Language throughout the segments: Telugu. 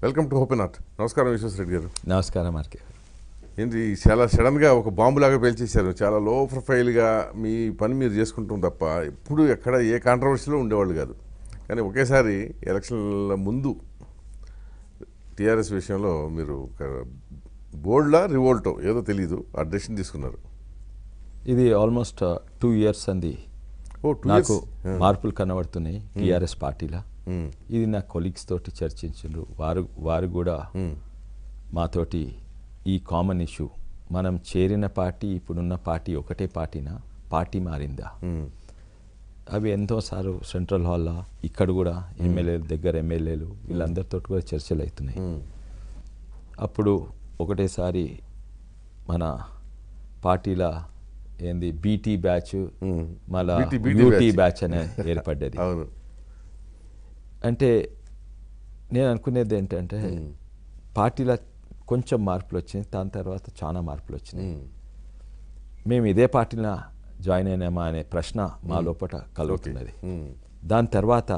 వెల్కమ్ టు ఓపెన్ ఆర్ట్ నమస్కారం విశ్వేశ్వరరెడ్డి గారు నమస్కారం ఆర్కే ఏంటి చాలా సడన్గా ఒక బాంబులాగా పేల్చేశారు చాలా లో ప్రొఫైల్గా మీ పని మీరు చేసుకుంటాం తప్ప ఎప్పుడు ఎక్కడ ఏ కాంట్రవర్సీలో ఉండేవాళ్ళు కాదు కానీ ఒకేసారి ఎలక్షన్ల ముందు టీఆర్ఎస్ విషయంలో మీరు ఒక బోల్డా రివోల్టో ఏదో తెలీదు ఆ డెసిషన్ తీసుకున్నారు ఇది ఆల్మోస్ట్ టూ ఇయర్స్ అంది ఓ టూ నాకు ఇయర్స్ మార్పులు కనబడుతున్నాయి టీఆర్ఎస్ పార్టీలో ఇది నా కొలీగ్స్ తోటి చర్చించారు వారు వారు కూడా మాతోటి ఈ కామన్ ఇష్యూ మనం చేరిన పార్టీ ఇప్పుడున్న పార్టీ ఒకటే పార్టీనా పార్టీ మారిందా అవి ఎంతోసార్లు సెంట్రల్ హాల్లో ఇక్కడ కూడా ఎమ్మెల్యేలు దగ్గర ఎమ్మెల్యేలు వీళ్ళందరితో కూడా చర్చలు అవుతున్నాయి అప్పుడు ఒకటేసారి మన పార్టీల ఏంది బీటీ బ్యాచ్ మళ్ళా BT BT UT batch. Batch అనే ఏర్పడ్డది అవును అంటే నేను అనుకునేది ఏంటంటే పార్టీలో కొంచెం మార్పులు వచ్చినాయి దాని తర్వాత చాలా మార్పులు వచ్చినాయి మ్మ్. మేము ఇదే పార్టీలో జాయిన్ అయినామా అనే ప్రశ్న మా లోపల కలుగుతున్నది మ్మ్. దాని తర్వాత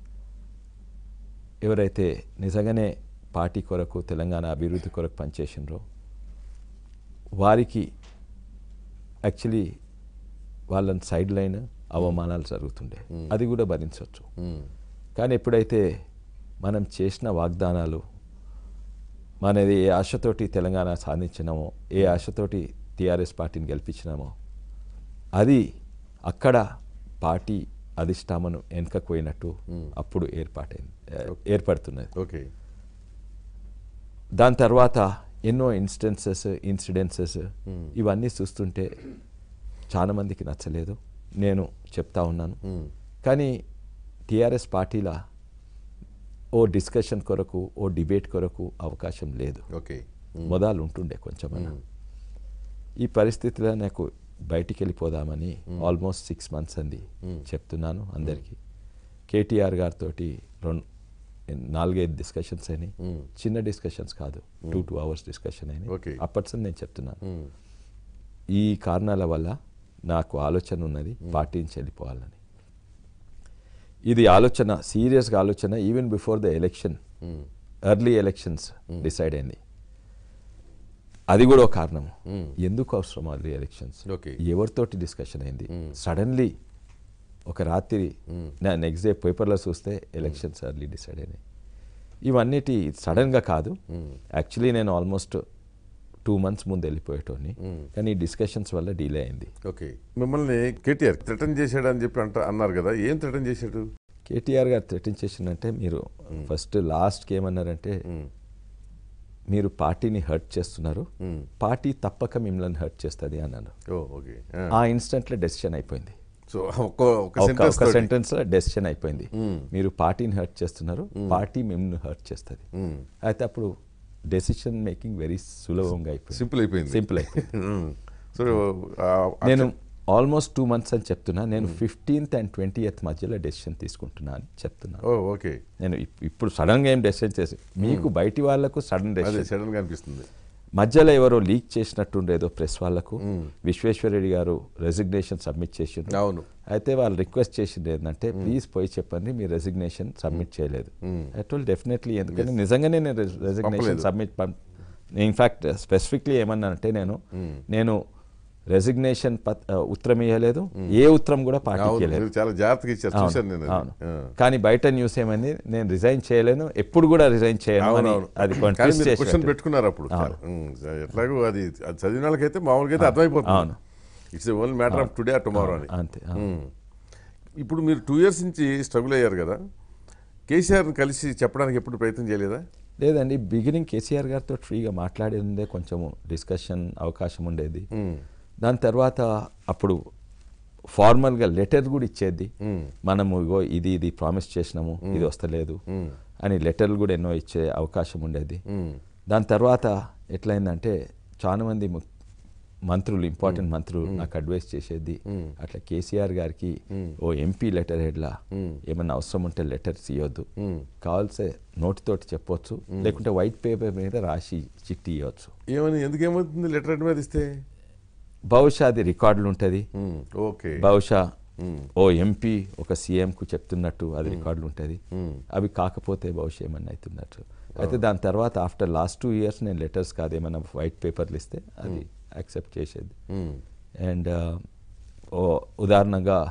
ఎవరైతే నిజంగానే పార్టీ కొరకు తెలంగాణ అభివృద్ధి కొరకు పనిచేసినరో వారికి యాక్చువల్లీ వాళ్ళని సైడ్ లైన్ అవమానాలు జరుగుతుండే అది కూడా భరించవచ్చు మ్మ్. కానీ ఎప్పుడైతే మనం చేసిన వాగ్దానాలు మనది ఏ ఆశతోటి తెలంగాణ సాధించినామో ఏ ఆశతోటి టీఆర్ఎస్ పార్టీని గెలిపించినామో అది అక్కడ పార్టీ అధిష్టామను వెనుకకు పోయినట్టు అప్పుడు ఏర్పాటైంది ఏర్పడుతున్నది ఓకే దాని తర్వాత ఎన్నో ఇన్స్టెన్సెస్ ఇన్సిడెన్సెస్ ఇవన్నీ చూస్తుంటే చాలా మందికి నచ్చలేదు నేను చెప్తా ఉన్నాను మ్మ్. కానీ టీఆర్ఎస్ పార్టీల ఓ డిస్కషన్ కొరకు ఓ డిబేట్ కొరకు అవకాశం లేదు ఓకే మొదలు ఉంటుండే కొంచెమన్నా ఈ పరిస్థితిలో నాకు బయటికి వెళ్ళిపోదామని ఆల్మోస్ట్ సిక్స్ మంత్స్ అంది చెప్తున్నాను అందరికీ కేటీఆర్ గారితో రెండు నాలుగైదు డిస్కషన్స్ అయినాయి చిన్న డిస్కషన్స్ కాదు టూ టూ అవర్స్ డిస్కషన్ అయినాయి Okay. అప్పటి నేను చెప్తున్నాను మ్మ్. ఈ కారణాల వల్ల నాకు ఆలోచన ఉన్నది పార్టీ నుంచి వెళ్ళిపోవాలని ఇది ఆలోచన సీరియస్గా ఆలోచన even before the election hmm. Early elections decide అయింది అది కూడా ఒక కారణం మ్మ్. ఎందుకు అవసరం ఎర్లీ ఎలక్షన్స్ ఓకే ఎవరితోటి డిస్కషన్ అయింది సడన్లీ ఒక రాత్రి నా నెక్స్ట్ డే పేపర్లో చూస్తే ఎలక్షన్స్ ఎర్లీ డిసైడ్ అయినాయి ఇవన్నిటి సడన్గా కాదు యాక్చువల్లీ నేను ఆల్మోస్ట్ టూ మంత్స్ ముందు వెళ్ళిపోయేటోని కానీ ఈ డిస్కషన్స్ వల్ల డిలే అయింది ఓకే మిమ్మల్ని కేటీఆర్ థ్రెటన్ చేశాడు అని చెప్పి అంట అన్నారు కదా ఏం థ్రెటన్ చేశాడు కేటీఆర్ గారు థ్రెటిన్ చేసిందంటే మీరు ఫస్ట్ లాస్ట్కి ఏమన్నారంటే మీరు పార్టీని హర్ట్ చేస్తున్నారు పార్టీ తప్పక మిమ్మల్ని హర్ట్ చేస్తుంది అన్నాను ఓ ఓకే ఆ ఇన్స్టెంట్లో డెసిషన్ అయిపోయింది సో ఒక్క ఒక్క ఒక సెంటెన్స్ ఒక సెంటెన్స్ లో డెసిషన్ అయిపోయింది మీరు పార్టీని హర్ట్ చేస్తున్నారు పార్టీ మిమ్మల్ని హర్ట్ చేస్తుంది అయితే అప్పుడు డెసిషన్ మేకింగ్ వెరీ సులభంగా అయిపోయింది సింపుల్ అయిపోయింది సింపుల్ అయిపోయింది మ్మ్. సో ఆ, నేను ఆల్మోస్ట్ టూ మంత్స్ అని చెప్తున్నా నేను ఫిఫ్టీన్త్ అండ్ ట్వంటీ ఎయిత్ మధ్యలో డెసిషన్ తీసుకుంటున్నా అని చెప్తున్నాను ఓ ఓకే నేను ఇప్- ఇప్పుడు సడన్గా ఏం డెసిషన్ చేసి మీకు బయటి వాళ్ళకు సడన్ అదే డెసిషన్ సడన్ గా అనిపిస్తుంది మధ్యలో ఎవరో లీక్ చేసినట్టుండేదో ప్రెస్ వాళ్ళకు విశ్వేశ్వరరెడ్డి గారు రెసిగ్నేషన్ సబ్మిట్ చేసిండ్రు అవును అయితే వాళ్ళు రిక్వెస్ట్ చేసింది ఏంటంటే ప్లీజ్ పోయి చెప్పండి మీ రెసిగ్నేషన్ సబ్మిట్ చేయలేదు అట్ డెఫినెట్లీ ఎందుకంటే నిజంగానే నేను రెసిగ్నేషన్ పంపలేదు. సబ్మిట్ ఇన్ఫాక్ట్ స్పెసిఫిక్లీ ఏమన్నానంటే నేను నేను రెసిగ్నేషన్ ఉత్తరం ఇవ్వలేదు ఏ ఉత్తరం కూడా పార్టీకి అవును ఇవ్వలేదు మీరు చాలా జాగ్రత్తగా ఇచ్చారు అవును, చూశాను నేను అది. అవును. ఆ. కానీ బయట న్యూస్ ఏమైంది నేను రిజైన్ చేయలేను ఎప్పుడు కూడా రిజైన్ చేయను అవును, అని అవును. అది కానీ ట్విస్ట్ మీరు క్వశ్చన్ చేసినట్టు. పెట్టుకున్నారు అప్పుడు మ్మ్. ఎట్లాగో అది అది చదివిన వాళ్ళకైతే మామూలుగా అయితే అర్థమైపోతుంది అవును. It's only matter of today or tomorrow అని అంతే అవును. మ్మ్. ఇప్పుడు మీరు టూ ఇయర్స్ నుంచి స్ట్రగుల్ అయ్యారు కదా కేసీఆర్ని కలిసి చెప్పడానికి ఎప్పుడు ప్రయత్నం చేయలేదా లేదండి బిగినింగ్ కేసీఆర్ గారితో ఫ్రీగా మాట్లాడేదే కొంచెము డిస్కషన్ అవకాశం ఉండేది దాని తర్వాత అప్పుడు ఫార్మల్గా లెటర్ కూడా ఇచ్చేది మనము ఇగో ఇది ఇది ప్రామిస్ చేసినాము ఇది వస్తలేదు అని లెటర్లు కూడా ఎన్నో ఇచ్చే అవకాశం ఉండేది దాని తర్వాత ఎట్లయిందంటే చాలా మంది ము- మంత్రులు ఇంపార్టెంట్ మంత్రులు నాకు అడ్వైస్ చేసేది అట్లా కేసీఆర్ గారికి ఓ ఎంపీ లెటర్ హెడ్లా ఏమన్నా అవసరం ఉంటే లెటర్స్ ఇవ్వద్దు కావాల్సే నోటితోటి చెప్పొచ్చు లేకుంటే వైట్ పేపర్ మీద రాసి చిట్టి ఇవ్వచ్చు ఏమని ఎందుకు ఏమవుతుంది లెటర్ హెడ్ మీద ఇస్తే బహుశా అది రికార్డులు ఉంటుంది మ్మ్. ఓకే బహుశా ఓ ఎంపీ ఒక సీఎంకు చెప్తున్నట్టు అది రికార్డులు ఉంటుంది అవి కాకపోతే బహుశా ఏమన్నా అవుతున్నట్టు అయితే దాని తర్వాత ఆఫ్టర్ లాస్ట్ టూ ఇయర్స్ నేను లెటర్స్ కాదు ఏమైనా వైట్ పేపర్లు ఇస్తే అది యాక్సెప్ట్ చేసేది మ్మ్. అండ్ ఉదాహరణగా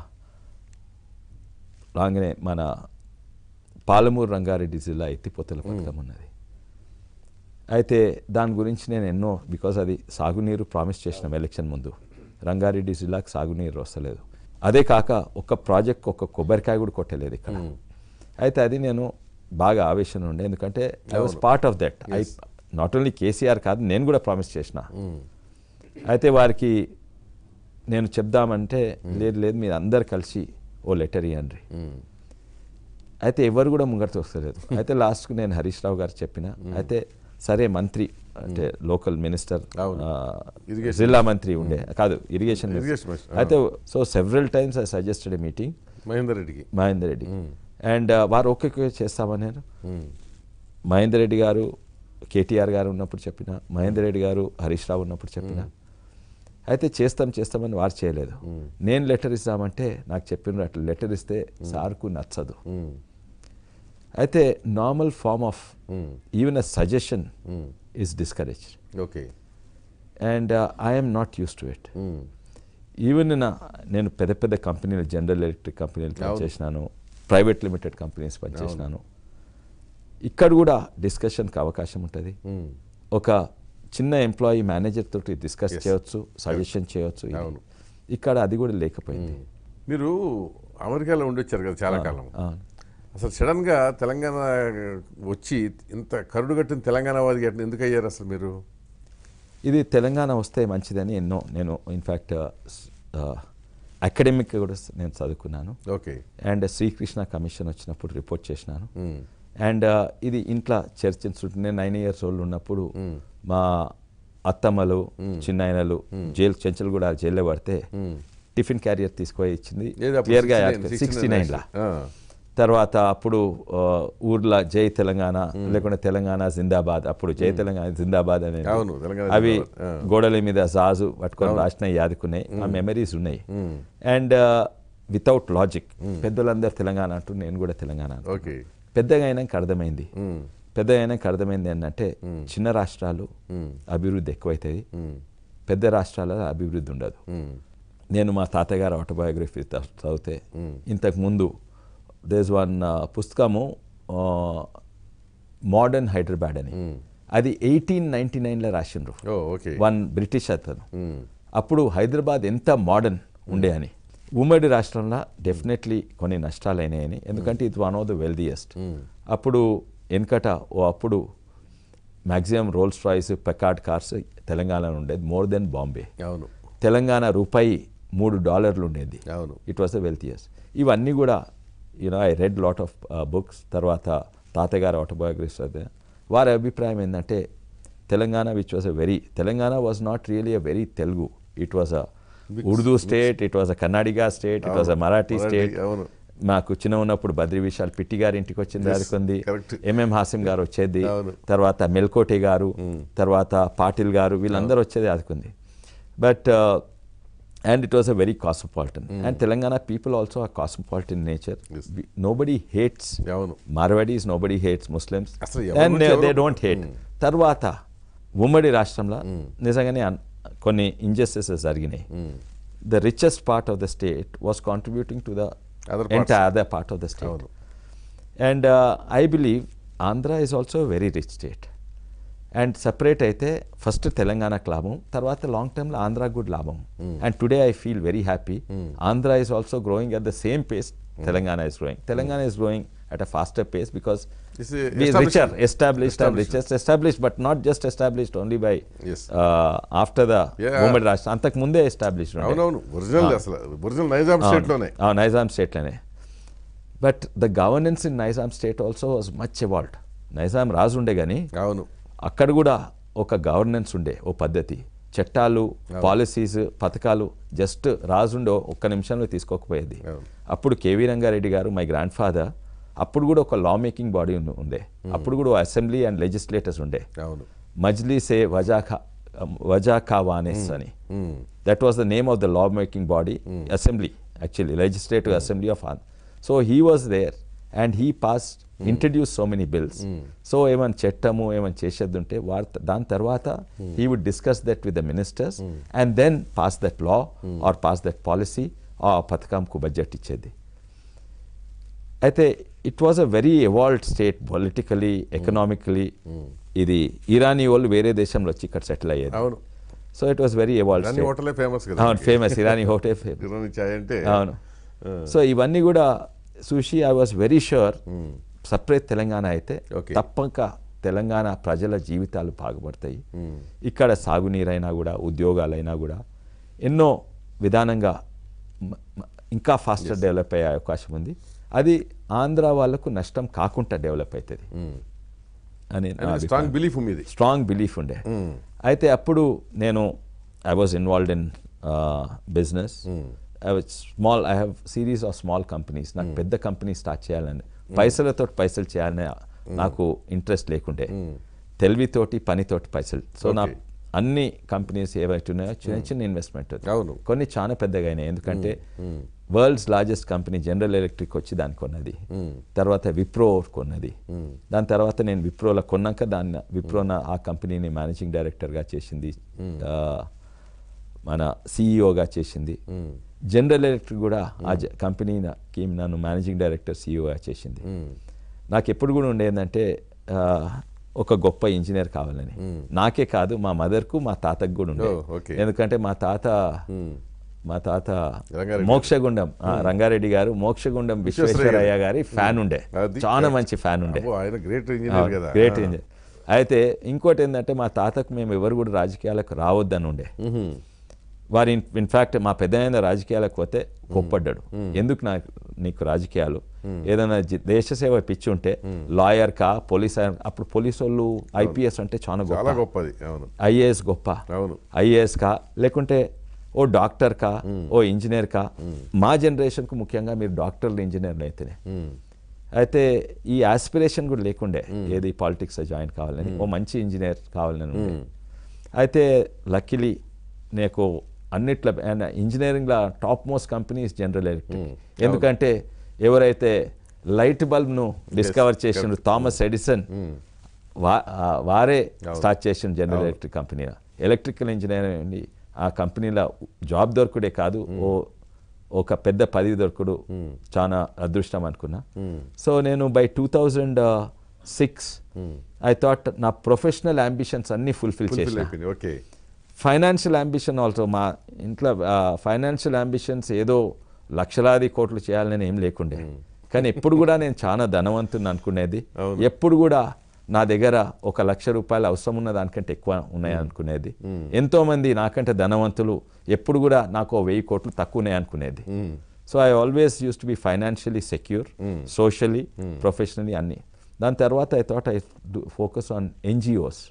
రాగానే మన పాలమూరు రంగారెడ్డి జిల్లా ఎత్తిపోతల పథకం ఉన్నది అయితే దాని గురించి నేను ఎన్నో బికాజ్ అది సాగునీరు ప్రామిస్ చేసినాం ఎలక్షన్ ముందు రంగారెడ్డి జిల్లాకు సాగునీరు వస్తలేదు అదే కాక ఒక ప్రాజెక్ట్ ఒక కొబ్బరికాయ కూడా కొట్టలేదు ఇక్కడ అయితే అది నేను బాగా ఆవేశం ఉండే ఎందుకంటే I was part of that I not only KCR కాదు నేను కూడా ప్రామిస్ చేసిన అయితే వారికి నేను చెప్దామంటే లేదు లేదు మీరు అందరు కలిసి ఓ లెటర్ ఇవ్వండి మ్మ్. అయితే ఎవరు కూడా ముంగడితో వస్తలేదు అయితే లాస్ట్కు నేను హరీష్ రావు గారు చెప్పిన అయితే సరే మంత్రి అంటే లోకల్ మినిస్టర్ అవును. Irrigation. జిల్లా మంత్రి ఉండే కాదు ఇరిగేషన్ Irrigation minister, అయితే so several times I suggested a meeting Mahender రెడ్డికి మహేందర్ రెడ్డి అండ్ వారు ఓకే ఓకే చేస్తామన్నారు మ్మ్. మహేందర్ రెడ్డి గారు కేటీఆర్ గారు ఉన్నప్పుడు చెప్పిన మహేందర్ రెడ్డి గారు హరీష్ రావు ఉన్నప్పుడు చెప్పిన అయితే చేస్తాం చేస్తామని వారు చేయలేదు నేను లెటర్ ఇస్తామంటే నాకు చెప్పిన అట్లా లెటర్ ఇస్తే సార్కు నచ్చదు మ్మ్. అయితే normal form of hmm. Even a suggestion hmm. Is discourage okay and I'm not used to it hmm. Even నా నేను పెద్ద పెద్ద కంపెనీలు జనరల్ ఎలక్ట్రిక్ కంపెనీలు పనిచేసినాను ప్రైవేట్ లిమిటెడ్ కంపెనీస్ పనిచేసినాను ఇక్కడ కూడా డిస్కషన్కి అవకాశం ఉంటుంది మ్మ్. ఒక చిన్న ఎంప్లాయీ మేనేజర్ తోటి డిస్కస్ Yes. చేయొచ్చు సజెషన్ చేయొచ్చు ఇది. అవును. ఇక్కడ అది కూడా లేకపోయింది మీరు అమెరికాలో ఉండొచ్చారు కదా చాలా కాలం అవును. అసలు సడన్ గా తెలంగాణ వచ్చి ఇంత కరుడు కట్టిన తెలంగాణ వాదికి ఎట్లా ఎందుకు అయ్యారు అసలు మీరు ఇది తెలంగాణ వస్తే మంచిదని ఎన్నో నేను ఇన్ఫ్యాక్ట్ అకాడమిక్ కూడా నేను చదువుకున్నాను ఓకే అండ్ శ్రీకృష్ణ కమిషన్ వచ్చినప్పుడు రిపోర్ట్ చేసినాను మ్మ్. అండ్ ఇది ఇంట్లో చర్చించుంటే నేను నైన్ ఇయర్స్ ఓల్డ్ ఉన్నప్పుడు మా అత్తమ్మలు చిన్నాయనలు జైలు చెంచలు కూడా జైల్లో పడితే టిఫిన్ క్యారియర్ తీసుకొని ఇచ్చింది ఏది అప్పుడు క్లియర్గా 69, సిక్స్టీ నైన్లో ఆ. తర్వాత అప్పుడు ఆ, ఊర్లో జై తెలంగాణ లేకుంటే తెలంగాణ జిందాబాద్ అప్పుడు జై తెలంగాణ జిందాబాద్ అనేది అవును, తెలంగాణ అవి జిందాబాద్, ఆ. గోడల మీద జాజు పట్టుకొని రాసిన యాదుకున్నాయి ఆ మెమరీస్ ఉన్నాయి అండ్ వితౌట్ లాజిక్ పెద్దలందరూ తెలంగాణ అంటూ నేను కూడా తెలంగాణ అంటున్నా. ఓకే పెద్దగా అయినాక అర్థమైంది మ్మ్. పెద్దగా అయినాక అర్థమైంది ఏంటంటే చిన్న రాష్ట్రాలు అభివృద్ధి ఎక్కువైతుంది పెద్ద రాష్ట్రాల అభివృద్ధి ఉండదు మ్మ్. నేను మా తాతగారు ఆటోబయోగ్రఫీ చదివితే ఇంతకు ముందు దేస్ వన్ పుస్తకము మోడర్న్ హైదరాబాద్ అని అది ఎయిటీన్ నైన్టీ నైన్లో రాసిండ్రు ఓ ఓకే వన్ బ్రిటిష్ అతను మ్మ్. అప్పుడు హైదరాబాద్ ఎంత మోడర్న్ ఉండే అని ఉమ్మడి రాష్ట్రంలో డెఫినెట్లీ కొన్ని నష్టాలు అయినాయని ఎందుకంటే ఇది వన్ ఆఫ్ ద వెల్దియెస్ట్ అప్పుడు వెనకట ఓ అప్పుడు maximum Rolls Royce Packard cars తెలంగాణలో ఉండేది మోర్ దెన్ బాంబే అవును తెలంగాణ రూపాయి మూడు డాలర్లు ఉండేది అవును ఇట్ వాస్ ద వెల్తియస్ ఇవన్నీ కూడా you know I read lot of books తర్వాత తాతగారు ఆటోబయోగ్రఫీస్ అదే వారి అభిప్రాయం ఏంటంటే Telangana which was a very Telangana was not really a very Telugu it was a Urdu state it was a Karnataka state it was a Marathi Marathi, state అవును. మాకు చిన్న ఉన్నప్పుడు బద్రి విశాల్ పిట్టి గారి ఇంటికి వచ్చింది Yes, అదుకుంది correct. ఎంఎం హాసిం గారు వచ్చేది అవును. తర్వాత మెల్కోటి గారు తర్వాత పాటిల్ గారు వీళ్ళందరూ వచ్చేది అదుకుంది but and it was a very cosmopolitan and Telangana people also a cosmopolitan nature Yes. Nobody hates అవును మార్వాడీస్ నోబడి హేట్స్ ముస్లిమ్స్ అసలు ఎవరి అండ్ నుంచి దే ఎవరు- డోంట్ హేట్ తర్వాత ఉమ్మడి రాష్ట్రంలో నిజంగానే అన్- కొన్ని ఇంజస్టిసెస్ జరిగినాయి the richest part of the state was contributing to the Other parts. Entire other part of the state అవును. And I believe Andhra is also very rich state and separate అయితే ఫస్ట్ తెలంగాణకు లాభం తర్వాత లాంగ్ టర్మ్లో ఆంధ్రాకు కూడా లాభం and today I feel very happy Andhra is also growing at the same pace Telangana is growing Telangana is growing at a faster pace because It's a we established- richer, established and established. richest, established, but not just established only by Yes. uh, after the Yeah. ఉమ్మడి రాష్ట్రం అంతకు ముందే ఎస్టాబ్లిష్ అవునవును ఒరిజినల్ అసలు ఒరిజినల్ నైజాం స్టేట్ లోనే నైజాం స్టేట్లోనే but the governance in Nizam state also was much evolved Nizam రాజు ఉండే కానీ అవును అక్కడ కూడా ఒక గవర్నెన్స్ ఉండే ఓ పద్ధతి చట్టాలు పాలసీస్ పథకాలు జస్ట్ రాజుండో ఒక్క నిమిషంలో తీసుకోకపోయేది అవును. అప్పుడు కేవీ రంగారెడ్డి గారు మై గ్రాండ్ ఫాదర్ అప్పుడు కూడా ఒక లా మేకింగ్ బాడీ ఉండే అప్పుడు కూడా అసెంబ్లీ అండ్ లెజిస్లేటర్స్ ఉండే అవును మజ్లీసే వజాఖా వజాఖావానెస్ అని మ్మ్. That was the name of the law making body assembly actually legislative assembly of Andhra so he was there and he pass introduce so many bills so ఏమైనా చట్టము ఏమైనా చేసేది ఉంటే వార్ దాని తర్వాత he would discuss that with the ministers and then pass that law or pass that policy ఆ పథకంకు బడ్జెట్ ఇచ్చేది అయితే it was a very evolved state politically economically ఇది ఇరానీ వాళ్ళు వేరే దేశంలో వచ్చి ఇక్కడ సెటిల్ అయ్యేది అవును so it was very evolved Irani హోటలే ఫేమస్ కదా అవును famous Irani hotel famous Irani చాయ్ అంటే అవును సో ఇవన్నీ కూడా చూసి I was very sure separate Telangana అయితే Okay. తప్పక తెలంగాణ ప్రజల జీవితాలు బాగుపడతాయి ఇక్కడ సాగునీరైనా కూడా ఉద్యోగాలైనా కూడా ఎన్నో విధానంగా మ- మ- ఇంకా ఫాస్టర్ డెవలప్ అయ్యే అవకాశం ఉంది అది ఆంధ్ర వాళ్ళకు నష్టం కాకుండా డెవలప్ అవుతుంది అని నా అభిప్రాయం. స్ట్రాంగ్ బిలీఫ్ మీది స్ట్రాంగ్ బిలీఫ్ ఉండే అయితే అప్పుడు నేను I was involved in business I was small I have series of small companies నాకు పెద్ద కంపెనీ స్టార్ట్ చేయాలని పైసలతో పైసలు చేయాలని నాకు ఇంట్రెస్ట్ లేకుండే తెలివితోటి పనితోటి పైసలు సో నా Okay. అన్ని కంపెనీస్ ఏవైతే ఉన్నాయో చిన్న చిన్న ఇన్వెస్ట్మెంట్ అవును. కొన్ని చాలా పెద్దగా అయినాయి ఎందుకంటే world's largest company General Electric వచ్చి దాన్ని కొన్నది తర్వాత విప్రో కొన్నది దాని తర్వాత నేను విప్రోలో కొన్నాక దాన్ని విప్రోన ఆ కంపెనీని మేనేజింగ్ డైరెక్టర్గా చేసింది ఆ, మన సీఈఓగా చేసింది జనరల్ ఎలక్ట్రిక్ కూడా ఆ జ- కంపెనీకి నన్ను మేనేజింగ్ డైరెక్టర్ సీఈఓగా చేసింది నాకు ఎప్పుడు కూడా ఉండేదంటే ఆ, ఒక గొప్ప ఇంజనీర్ కావాలని నాకే కాదు మా మదర్కు మా తాతకు కూడా ఉండే Oh, okay. ఎందుకంటే మా తాత మా తాత రంగారెడ్డి. మోక్షగుండం ఆ, రంగారెడ్డి గారు మోక్షగుండం విశ్వేశ్వరయ్య గారి ఫ్యాన్ ఉండే అది చాలా మంచి ఫ్యాన్ ఉండే అబ్బో, ఆయన గ్రేట్ ఇంజనీర్ కదా గ్రేట్ ఇంజనీర్ అయితే ఇంకోటి ఏంటంటే మా తాతకు మేము ఎవరు కూడా రాజకీయాలకు రావద్దని ఉండే వారి ఇన్ఫాక్ట్ మా పెద్ద ఆయన రాజకీయాలకు పోతే కోప్పడ్డాడు ఎందుకు నాకు నీకు రాజకీయాలు ఏదైనా జి- దేశ సేవ పిచ్చి ఉంటే లాయర్ కా పోలీస్ అప్పుడు పోలీస్ వాళ్ళు ఐపీఎస్ అంటే చాలా చాలా గొప్ప గొప్పది అవును ఐఏఎస్ గొప్ప అవును ఐఏఎస్ కా లేకుంటే ఓ డాక్టర్ కా ఓ ఇంజనీర్ కా మా జనరేషన్కు ముఖ్యంగా మీరు డాక్టర్లు ఇంజనీర్లు అయితేనే అయితే ఈ ఆస్పిరేషన్ కూడా లేకుండే ఏది పాలిటిక్స్ జాయిన్ కావాలని ఓ మంచి ఇంజనీర్ కావాలని ఉండే అయితే లక్కీలీ నీకు అన్నిట్లో ఇంజనీరింగ్లో top most companies General Electric ఎందుకంటే ఎవరైతే లైట్ బల్బ్ను డిస్కవర్ చేసిండ్రు థామస్ ఎడిసన్ వా- ఆ వారే స్టార్ట్ చేసిన General Electric company electrical engineering అండి ఆ కంపెనీలో జాబ్ దొరకుడే కాదు ఓ ఒక పెద్ద పదవి దొరకడు చాలా అదృష్టం అనుకున్నా సో నేను by two thousand six I thought నా ప్రొఫెషనల్ అంబిషన్స్ అన్ని ఫుల్ఫిల్ ఫుల్ఫిల్ చేసిన అయిపోయింది ఓకే ఫైనాన్షియల్ అంబిషన్ ఆల్సో మా ఇంట్లో ఫైనాన్షియల్ అంబిషన్స్ ఏదో లక్షలాది కోట్లు చేయాలని ఏం లేకుండే కానీ ఎప్పుడు కూడా నేను చాలా ధనవంతుని అనుకునేది ఎప్పుడు కూడా నా దగ్గర ఒక లక్ష రూపాయలు అవసరం ఉన్న దానికంటే ఎక్కువ ఉన్నాయి అనుకునేది ఎంతో మంది నాకంటే ధనవంతులు ఎప్పుడు కూడా నాకు ఓ వెయ్యి కోట్లు తక్కువ ఉన్నాయి అనుకునేది so I always use to be financially secure socially professionally అన్ని దాని తర్వాత I thought I focus on NGOs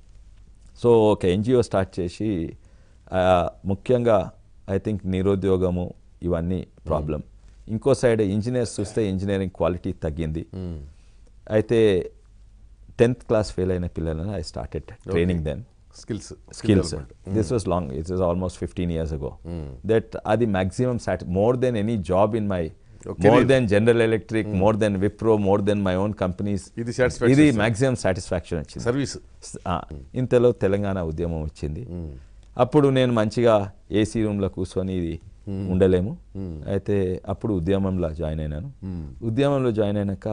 so ఒక ఎన్జిఓ స్టార్ట్ చేసి ఆ, ముఖ్యంగా ఐ థింక్ నిరుద్యోగము ఇవన్నీ ప్రాబ్లం ఇంకో సైడ్ ఇంజనీర్స్ చూస్తే ఇంజనీరింగ్ క్వాలిటీ తగ్గింది అయితే టెన్త్ క్లాస్ ఫెయిల్ అయిన పిల్లలను I started training them skills skills this was long it was almost fifteen years ago that అది మాక్సిమం సాటి more than any job in my Okay. More then General Electric more then Wipro more then my own companies ఇది satisfaction ఇది ఇస్తుంది. మాక్సిమం సాటిస్ఫాక్షన్ వచ్చింది సర్వీస్ ఆ, ఇంతలో తెలంగాణ ఉద్యమం వచ్చింది అప్పుడు నేను మంచిగా ఏసీ రూమ్లో కూర్చొని ఇది ఉండలేము అయితే అప్పుడు ఉద్యమంలో జాయిన్ అయినాను ఉద్యమంలో జాయిన్ అయినాక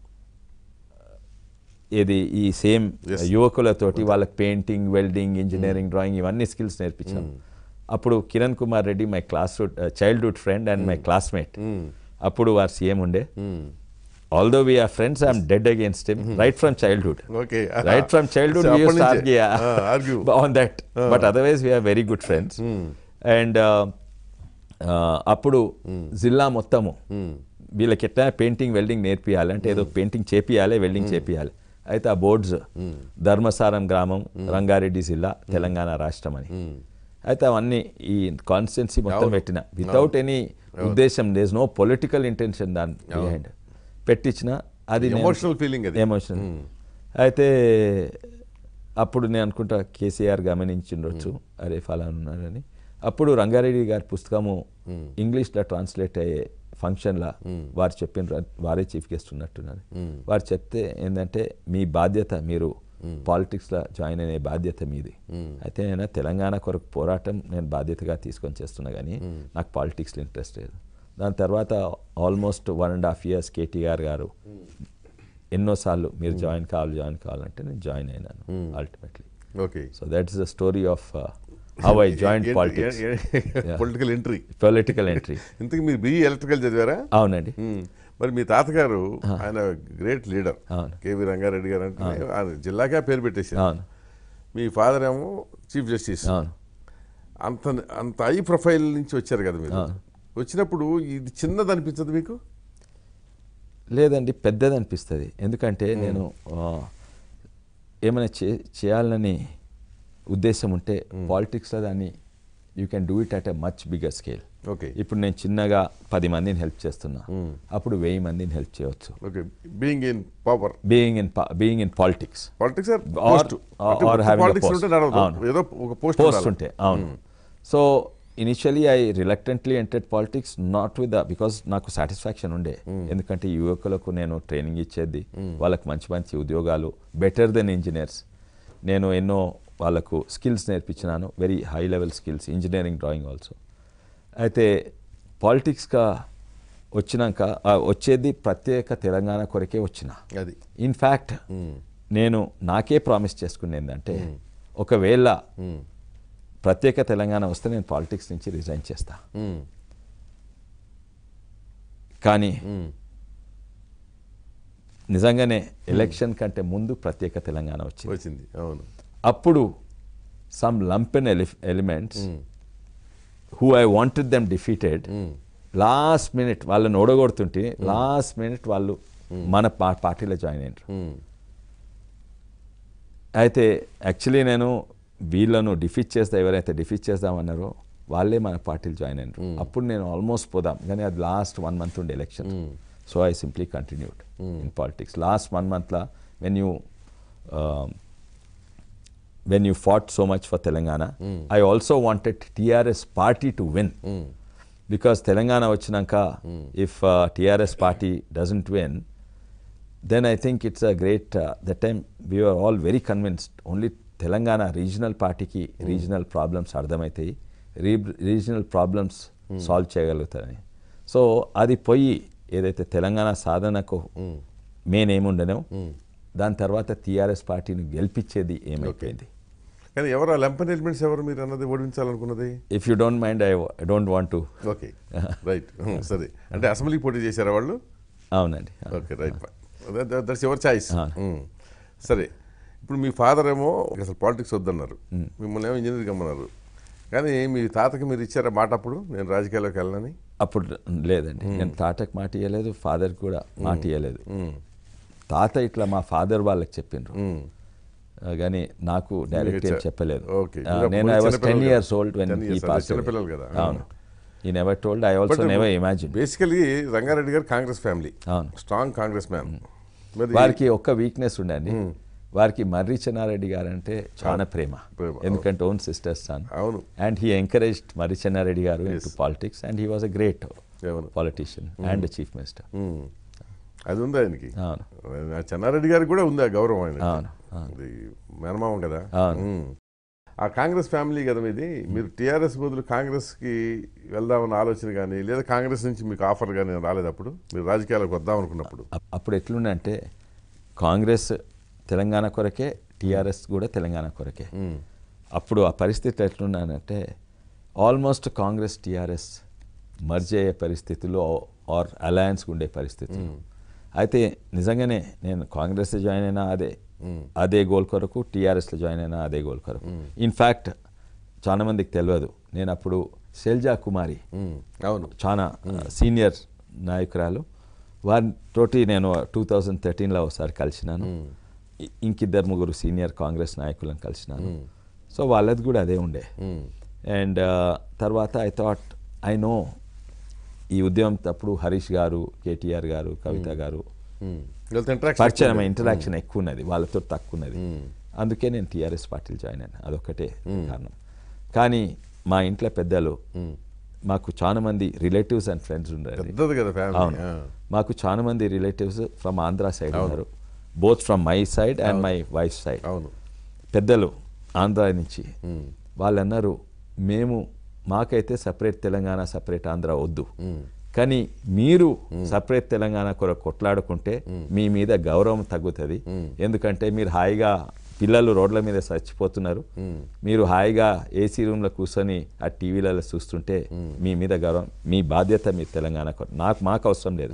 ఇది ఈ సేమ్ Yes. యువకులతోటి వాళ్ళకి పెయింటింగ్ వెల్డింగ్ ఇంజనీరింగ్ డ్రాయింగ్ ఇవన్నీ స్కిల్స్ నేర్పించాం అప్పుడు Kiran Kumar Reddy my class childhood friend and my classmate అప్పుడు వారు సీఎం ఉండే although we're friends I'm dead against him right from childhood okay right from childhood So, we used అప్పటి to నుంచే. argue, Ah, argue. on that but otherwise we are very good friends and uh, uh, అప్పుడు జిల్లా మొత్తము వీళ్ళకి ఎట్లా పెయింటింగ్ వెల్డింగ్ నేర్పియాలి అంటే ఏదో పెయింటింగ్ చేపియాలి వెల్డింగ్ చేపియాలి అయితే ఆ బోర్డ్స్ ధర్మసారం గ్రామం రంగారెడ్డి జిల్లా తెలంగాణ రాష్ట్రం అని అయితే అవన్నీ ఈ కాన్స్టిట్యున్సీ మొత్తం అవును. పెట్టిన వితౌట్ ఎనీ ఉద్దేశం దేస్ నో పొలిటికల్ ఇంటెన్షన్ దాని బిహైండ్ పెట్టించిన అది నేను- ఎమోషనల్ ఫీలింగ్ అది ఎమోషనల్ అయితే అప్పుడు నేను అనుకుంటా కేసీఆర్ గమనించిండొచ్చు అరే ఫలానా ఉన్నారని అప్పుడు రంగారెడ్డి గారి పుస్తకము ఇంగ్లీష్లో ట్రాన్స్లేట్ అయ్యే ఫంక్షన్లో వారు చెప్పిన వారే చీఫ్ గెస్ట్ ఉన్నట్టున్నారు వారు చెప్తే ఏంటంటే మీ బాధ్యత మీరు పాలిటిక్స్లో జాయిన్ అయ్యే బాధ్యత మీది అయితే నేను తెలంగాణ కొరకు పోరాటం నేను బాధ్యతగా తీసుకొని చేస్తున్నా కానీ నాకు పాలిటిక్స్లో ఇంట్రెస్ట్ లేదు దాని తర్వాత almost one and half years KTR గారు ఎన్నోసార్లు మీరు జాయిన్ కావాలి జాయిన్ కావాలంటే నేను జాయిన్ అయినాను ultimately okay so that is the story of how I join politics political entry political entry ఇంతకు మీరు బిఈ ఎలక్ట్రికల్ చదివారా అవునండి మ్మ్. మరి మీ తాతగారు ఆయన గ్రేట్ లీడర్ అవును. కేవీ రంగారెడ్డి గారు అంటే ఆయన జిల్లాకే ఆ పేరు పెట్టేసారు అవును మీ ఫాదర్ ఏమో చీఫ్ జస్టిస్ అవును అంత అంత హై ప్రొఫైల్ నుంచి వచ్చారు కదా మీరు వచ్చినప్పుడు ఇది చిన్నది అనిపించదు మీకు లేదండి పెద్దది అనిపిస్తుంది ఎందుకంటే నేను ఆ, ఏమైనా చే చేయాలని ఉద్దేశం ఉంటే పాలిటిక్స్లో దాన్ని you can do it at a much bigger scale okay ఇప్పుడు నేను చిన్నగా పది మందిని హెల్ప్ చేస్తున్నా అప్పుడు వెయ్యి మందిని హెల్ప్ చేయవచ్చు okay being in power being in being in politics politics Or- or having a politics post. ఉంటే నడవదు అవును. ఏదో ఒక పోస్ట్ పోస్ట్ ఉంటే అవును so initially I reluctantly entered politics not with the because నాకు సాటిస్ఫాక్షన్ ఉండే ఎందుకంటే యువకులకు నేను ట్రైనింగ్ ఇచ్చేది వాళ్ళకి మంచి మంచి ఉద్యోగాలు బెటర్ దెన్ ఇంజనీర్స్ నేను ఎన్నో వాళ్ళకు స్కిల్స్ నేర్పించినాను very high level skills engineering drawing also అయితే పాలిటిక్స్గా వచ్చినాక ఆ, వచ్చేది ప్రత్యేక తెలంగాణ కొరకే వచ్చిన అది ఇన్ఫ్యాక్ట్ నేను నాకే ప్రామిస్ చేసుకునేది ఏంటంటే ఒకవేళ ప్రత్యేక తెలంగాణ వస్తే నేను పాలిటిక్స్ నుంచి రిజైన్ చేస్తా మ్మ్. కానీ మ్మ్. నిజంగానే ఎలక్షన్ కంటే ముందు ప్రత్యేక తెలంగాణ వచ్చింది వచ్చింది అవును అప్పుడు some lumpen elements who I wanted them defeated last minute వాళ్ళని ఓడగొడుతుంటే లాస్ట్ మినిట్ వాళ్ళు మన పా పార్టీలో జాయిన్ అయ్యారు మ్మ్. అయితే యాక్చువల్లీ నేను వీళ్ళను డిఫీట్ చేస్తా ఎవరైతే డిఫీట్ చేద్దామన్నారో వాళ్ళే మన పార్టీలు జాయిన్ అయినారు అప్పుడు నేను ఆల్మోస్ట్ పోదాం కానీ అది లాస్ట్ వన్ మంత్ ఉండే election so I simply continued in politics last one మంత్లో when you when you fought so much for Telangana I also wanted TRS party to win because Telangana వచ్చినాక if TRS party doesn't win then I think it's a great, uh, that time we were all very convinced, only Telangana regional పార్టీకి రీజనల్ ప్రాబ్లమ్స్ అర్థమవుతాయి రీ రీజనల్ ప్రాబ్లమ్స్ సాల్వ్ చేయగలుగుతారని సో అది పోయి ఏదైతే తెలంగాణ సాధనకు మెయిన్ ఏముండనో దాని తర్వాత టీఆర్ఎస్ పార్టీని గెలిపించేది ఏమైపోయింది కానీ ఎవరు ఆ లంపన్ ఎలిమెంట్స్ ఎవరు మీరు అన్నది ఓడించాలనుకున్నది if you don't mind I I don't want to okay right సరే అంటే అసెంబ్లీకి పోటీ చేశారా వాళ్ళు అవునండి okay right that's your choice అవును. సరే ఇప్పుడు మీ ఫాదర్ ఏమో అసలు పాలిటిక్స్ వద్దన్నారు మిమ్మల్ని ఏమో ఇంజనీరింగ్ అమ్మన్నారు కానీ మీ తాతకి మీరు ఇచ్చారా మాట అప్పుడు నేను రాజకీయాల్లోకి వెళ్ళనని అప్పుడు లేదండి నేను తాతకు మాట ఇవ్వలేదు ఫాదర్ కూడా మాట ఇవ్వలేదు తాత ఇట్లా మా ఫాదర్ వాళ్ళకి చెప్పిండ్రు మ్మ్. ఆ, కానీ నాకు డైరెక్ట్ ఏం చె- చెప్పలేదు Okay. ఆ, మీరు నేను ఐ అప్పుడు వాస్ టెన్ చిన్నపిల్లలు ఇయర్స్ కదా. ఓల్డ్ వెన్ 10 ఈ years, పాస్ అదే చిన్నపిల్లలు కదా. అవును ఈ never told I also never imagine basically Ranga Reddy గారు కాంగ్రెస్ ఫ్యామిలీ అవును. స్ట్రాంగ్ కాంగ్రెస్ మ్యాన్ మరి వారికి ఒక్క వీక్నెస్ ఉండండి వారికి మర్రి చెన్నారెడ్డి గారు అంటే చాలా ప్రేమ ప్రేమ, ఎందుకంటే ఓన్ సిస్టర్స్ సన్ అవును and he encouraged Marri Chenna Reddy గారు in to politics and he was a great అవును politician and chief minister hmm. అది ఉంది ఆయనకి అవును ఆ చెన్నారెడ్డి గారికి కూడా ఉంది ఆ గౌరవం ఆయన అవును, అవును. అది మేనమామం కదా అవును. మ్మ్. ఆ కాంగ్రెస్ ఫ్యామిలీ కదా మీది మీరు టీఆర్ఎస్ బదులు కాంగ్రెస్కి వెళ్దామన్న ఆలోచన కానీ లేదా కాంగ్రెస్ నుంచి మీకు ఆఫర్ కానీ రాలేదు అప్పుడు మీరు రాజకీయాలకు వద్దాం అనుకున్నప్పుడు అప్- అప్పుడు ఎట్లుండంటే కాంగ్రెస్ తెలంగాణ కొరకే టీఆర్ఎస్ కూడా తెలంగాణ కొరకే మ్మ్. అప్పుడు ఆ పరిస్థితి ఎట్లున్నానంటే ఆల్మోస్ట్ కాంగ్రెస్ టీఆర్ఎస్ మర్జ్ అయ్యే పరిస్థితుల్లో ఆర్ అలయన్స్ ఉండే పరిస్థితి అయితే నిజంగానే నేను కాంగ్రెస్ జాయిన్ అయినా అదే అదే గోల్ కొరకు టీఆర్ఎస్లో జాయిన్ అయినా అదే గోల్ కొరకు ఇన్ఫ్యాక్ట్ చాలా మందికి తెలియదు నేను అప్పుడు శైలజా కుమారి మ్మ్. అవును చాలా సీనియర్ నాయకురాలు వారితోటి నేను టూ థౌజండ్ థర్టీన్లో ఒకసారి కలిసినాను ఇ- ఇంకిద్దరు ముగ్గురు సీనియర్ కాంగ్రెస్ నాయకులను కలిసినాను సో వాళ్ళది కూడా అదే ఉండే మ్మ్. అండ్ తర్వాత ఐ థాట్ ఐ నో ఈ ఉద్యమం అప్పుడు హరీష్ గారు కేటీఆర్ గారు కవిత గారు మ్మ్. వీళ్ళతో interaction పరిచయం ఎక్కువ ఉంది. ఇంటరాక్షన్ ఎక్కువ ఉన్నది వాళ్ళతో తక్కువ ఉన్నది మ్మ్. అందుకే నేను టీఆర్ఎస్ పార్టీలు జాయిన్ అయినా అదొక్కటే కారణం కానీ మా ఇంట్లో పెద్దలు మ్మ్. మాకు చాలా మంది రిలేటివ్స్ అండ్ ఫ్రెండ్స్ ఉన్నారు పెద్దది కదా ఫ్యామిలీ అవును మాకు చాలా మంది రిలేటివ్స్ ఫ్రమ్ ఆంధ్ర సైడ్ ఉన్నారు both from my side and my wife side అవును పెద్దలు ఆంధ్ర నుంచి వాళ్ళు అన్నారు మేము మాకైతే సపరేట్ తెలంగాణ సపరేట్ ఆంధ్ర వద్దు కానీ మీరు సపరేట్ తెలంగాణ కొరకు కొట్లాడుకుంటే మీ మీద గౌరవం తగ్గుతుంది ఎందుకంటే మీరు హాయిగా పిల్లలు రోడ్ల మీద చచ్చిపోతున్నారు మీరు హాయిగా ఏసీ రూమ్లో కూర్చొని ఆ టీవీలలో చూస్తుంటే మీ మీద గౌరవం మీ బాధ్యత మీ తెలంగాణ కొరకు నాకు మాకు అవసరం లేదు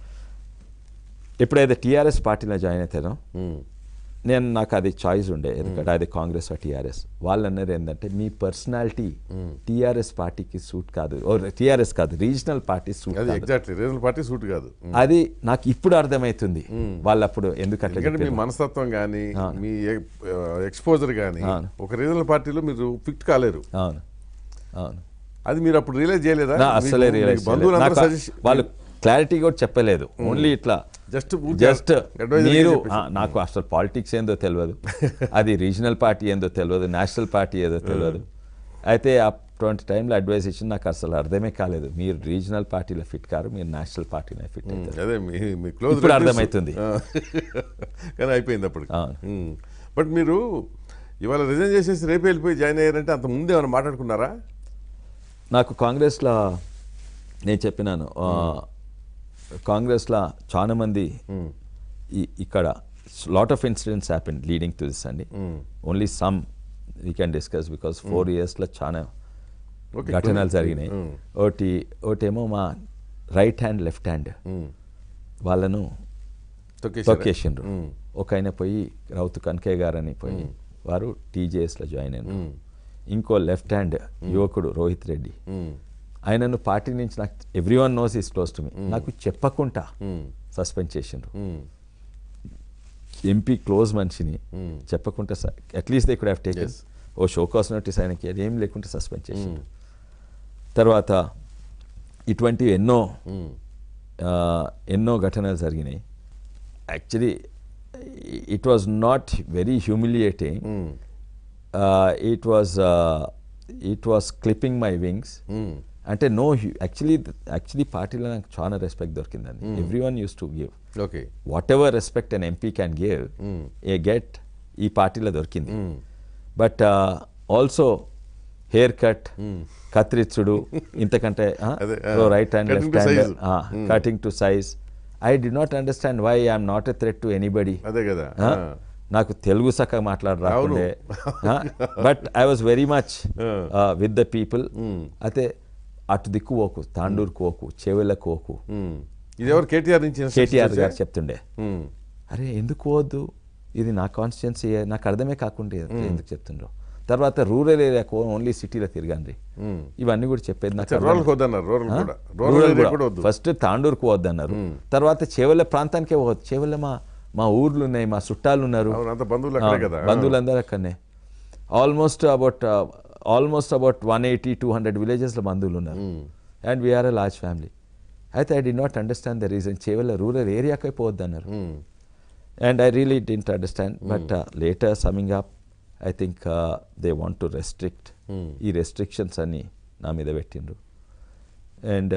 ఎప్పుడైతే టీఆర్ఎస్ పార్టీలో జాయిన్ అవుతానో నేను నాకు అది చాయిస్ ఉండే ఎందుకంటే అది కాంగ్రెస్ ఆ టీఆర్ఎస్ వాళ్ళు అన్నారు ఏంటంటే మీ పర్సనాలిటీ టీఆర్ఎస్ పార్టీకి సూట్ కాదు టీఆర్ఎస్ కాదు రీజనల్ పార్టీ సూట్ అది కాదు ఎగ్జాక్ట్లీ రీజనల్ పార్టీ సూట్ కాదు అది నాకు ఇప్పుడు అర్థమవుతుంది వాళ్ళు అప్పుడు ఎందుకు అట్లా ఎందుకంటే మీ చెప్పారు. మనస్తత్వం కానీ మీ ఎక్స్పోజర్ కానీ అవును. ఒక రీజనల్ పార్టీలో మీరు ఫిట్ కాలేరు అవును అవును అది మీరు అప్పుడు రియలైజ్ చేయలేదా నా అస్సలే మీకు- రియలైజ్ మీకు బంధువులందరూ సజెస్ట్ వాళ్ళు క్లారిటీ కూడా చెప్పలేదు ఓన్లీ ఇట్లా జస్ట్ జస్ట్ advisory గా మీరు చెప్పేసి. ఆ, నాకు అసలు పాలిటిక్స్ ఏందో తెలియదు అది రీజనల్ పార్టీ ఏందో తెలియదు నేషనల్ పార్టీ ఏదో తెలియదు అయితే అటువంటి టైంలో అడ్వైస్ ఇచ్చి నాకు అసలు అర్థమే కాలేదు మీరు రీజనల్ పార్టీలో ఫిట్ కారు మీరు నేషనల్ పార్టీలో ఫిట్ అవుతారు అదే మీ మీ క్లోజ్ ఇప్పుడు అర్థమవుతుంది. కానీ అయిపోయింది అప్పుడు అవును. బట్ మీరు ఇవాళ రిజైన్ చేసేసి రేపు వెళ్ళిపోయి జాయిన్ అయ్యారంటే అంత ముందే ఏమైనా మాట్లాడుకున్నారా నాకు కాంగ్రెస్లో నేను చెప్పినాను ఆ, కాంగ్రెస్లో చాలా మంది ఈ- ఇక్కడ lot of incidents happen leading to this అండి only some we can discuss because four ఇయర్స్లో చాలా Okay, ఘటనలు good. జరిగినాయి Mm. ఒకటి ఒకటేమో మా రైట్ హ్యాండ్ లెఫ్ట్ హ్యాండ్ వాళ్ళను తొక్కేసారా? తొక్కేసిండ్రు ఒక ఆయన పోయి రౌతు కనకయ్య గారని పోయి వారు టీజేఎస్లో జాయిన్ అయినారు ఇంకో లెఫ్ట్ హ్యాండ్ యువకుడు రోహిత్ రెడ్డి మ్మ్. ఆయనను పార్టీ నుంచి నాకు every one knows is close to me నాకు చెప్పకుండా సస్పెండ్ చేసిండ్రు మ్మ్. ఎంపీ క్లోజ్ మనిషిని చెప్పకుండా at least they could have taken Yes. ఓ షోకాస్ నోటీస్ ఆయనకి అది ఏం లేకుండా సస్పెండ్ చేసిండ్రు తర్వాత ఇటువంటి ఎన్నో ఆ, ఎన్నో ఘటనలు జరిగినాయి actually it was not very humiliating it was it was clipping my wings hmm. అంటే నో యాక్చువల్లీ యాక్చువల్లీ పార్టీలో నాకు చాలా రెస్పెక్ట్ దొరికిందండి every one used to give okay whatever respect an MP can give I get ఈ పార్టీలో దొరికింది బట్ ఆల్సో హెయిర్ కట్ కత్తిరించుడు ఇంతకంటే అదే, ఆ, right hand cutting left to hand size. Cutting to size I did not understand why I'm not a threat to anybody అదే కదా ఆ? ఆ. నాకు తెలుగు చక్కగా మాట్లాడరాకుండే but I was very much with the people అయితే అటు దిక్కు పోకు తాండూరుకు పోకు చెవులకు పోకు మ్మ్. ఇది ఎవరు కేటీఆర్ నుంచి instructions కేటీఆర్ గారు వచ్చాయా? చెప్తుండే మ్మ్. అరే ఎందుకు పోవద్దు ఇది నా కాన్స్టిట్యున్సీ నాకు అర్థమే కాకుండా ఎందుకు చెప్తుండ్రు తర్వాత రూరల్ ఏరియాకు ఓన్లీ సిటీలో తిరగండి ఇవన్నీ కూడా చెప్పేది నాకు అర్థం రూరల్ వద్దన్నారు రూరల్ కూడా రూరల్ ఏరియా కూడా వద్దు ఫస్ట్ తాండూరుకు వద్దన్నారు తర్వాత చేవల్ల ప్రాంతానికే పోవద్దు చేవల్ల మా మా ఊర్లు ఉన్నాయి మా చుట్టాలు ఉన్నారు అవును అంత బంధువులు అక్కడే కదా బంధువులందరూ అక్కడనే almost about almost about one eighty two hundred విలేజెస్లో బంధువులు ఉన్నారు and we are a large family అయితే I did not understand the reason Chevella rural ఏరియాకే పోవద్దు అన్నారు hmm. And I really didn't understand but later summing up I think they want to restrict ఈ రెస్ట్రిక్షన్స్ అన్ని నా మీద పెట్టిండ్రు అండ్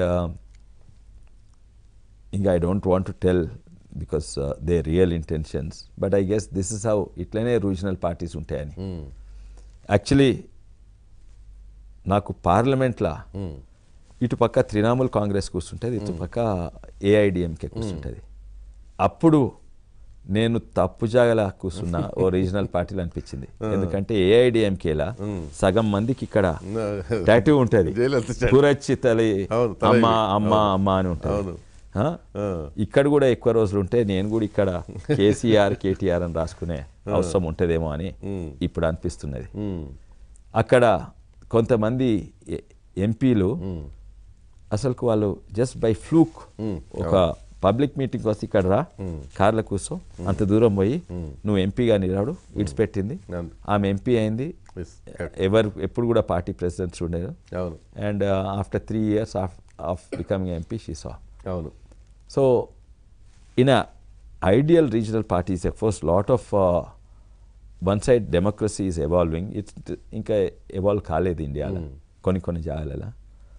ఇంకా I don't want to tell because they real intentions but I guess this is how ఇట్లనే రీజనల్ పార్టీస్ ఉంటాయని మ్మ్. యాక్చువల్లీ నాకు పార్లమెంట్లో ఇటు పక్క త్రిణాముల్ కాంగ్రెస్ కూర్చుంటుంది ఇటు పక్క ఏఐడిఎంకే కూర్చుంటుంది అప్పుడు నేను తప్పు జాగలా కూర్చున్నా ఓ రీజనల్ పార్టీలు అనిపించింది ఎందుకంటే ఏఐడిఎంకేలా సగం మందికి ఇక్కడ టాటూ ఉంటుంది జయలలిత statue. కూరచ్చి తల్లి అవును, తల అమ్మ ఇది. అమ్మ అవును. అమ్మ అని ఉంటుంది అవును. ఆ? ఆ. ఇక్కడ కూడా ఎక్కువ రోజులు ఉంటే నేను కూడా ఇక్కడ కేసీఆర్ కేటీఆర్ అని రాసుకునే అవసరం ఉంటుందేమో అని ఇప్పుడు అనిపిస్తున్నది మ్మ్. అక్కడ కొంతమంది ఎ- ఎంపీలు అసలుకు వాళ్ళు జస్ట్ బై ఫ్లూక్ ఒక పబ్లిక్ మీటింగ్ వస్తే ఇక్కడ రా కార్ల కూర్చో అంత దూరం పోయి నువ్వు ఎంపీగా నిలవడు ఇడిచిపెట్టింది అవును. ఆమె ఎంపీ అయింది Yes, correct. ఎవరు ఎప్పుడు కూడా పార్టీ ప్రెసిడెంట్స్ ఉండేది అవును and after three years of of becoming MP she saw అవును so in a ideal regional parties enforce lot of one side democracy is evolving it's ఇంకా ఎవాల్వ్ కాలేదు ఇండియాలో కొన్ని కొన్ని జాగాలలో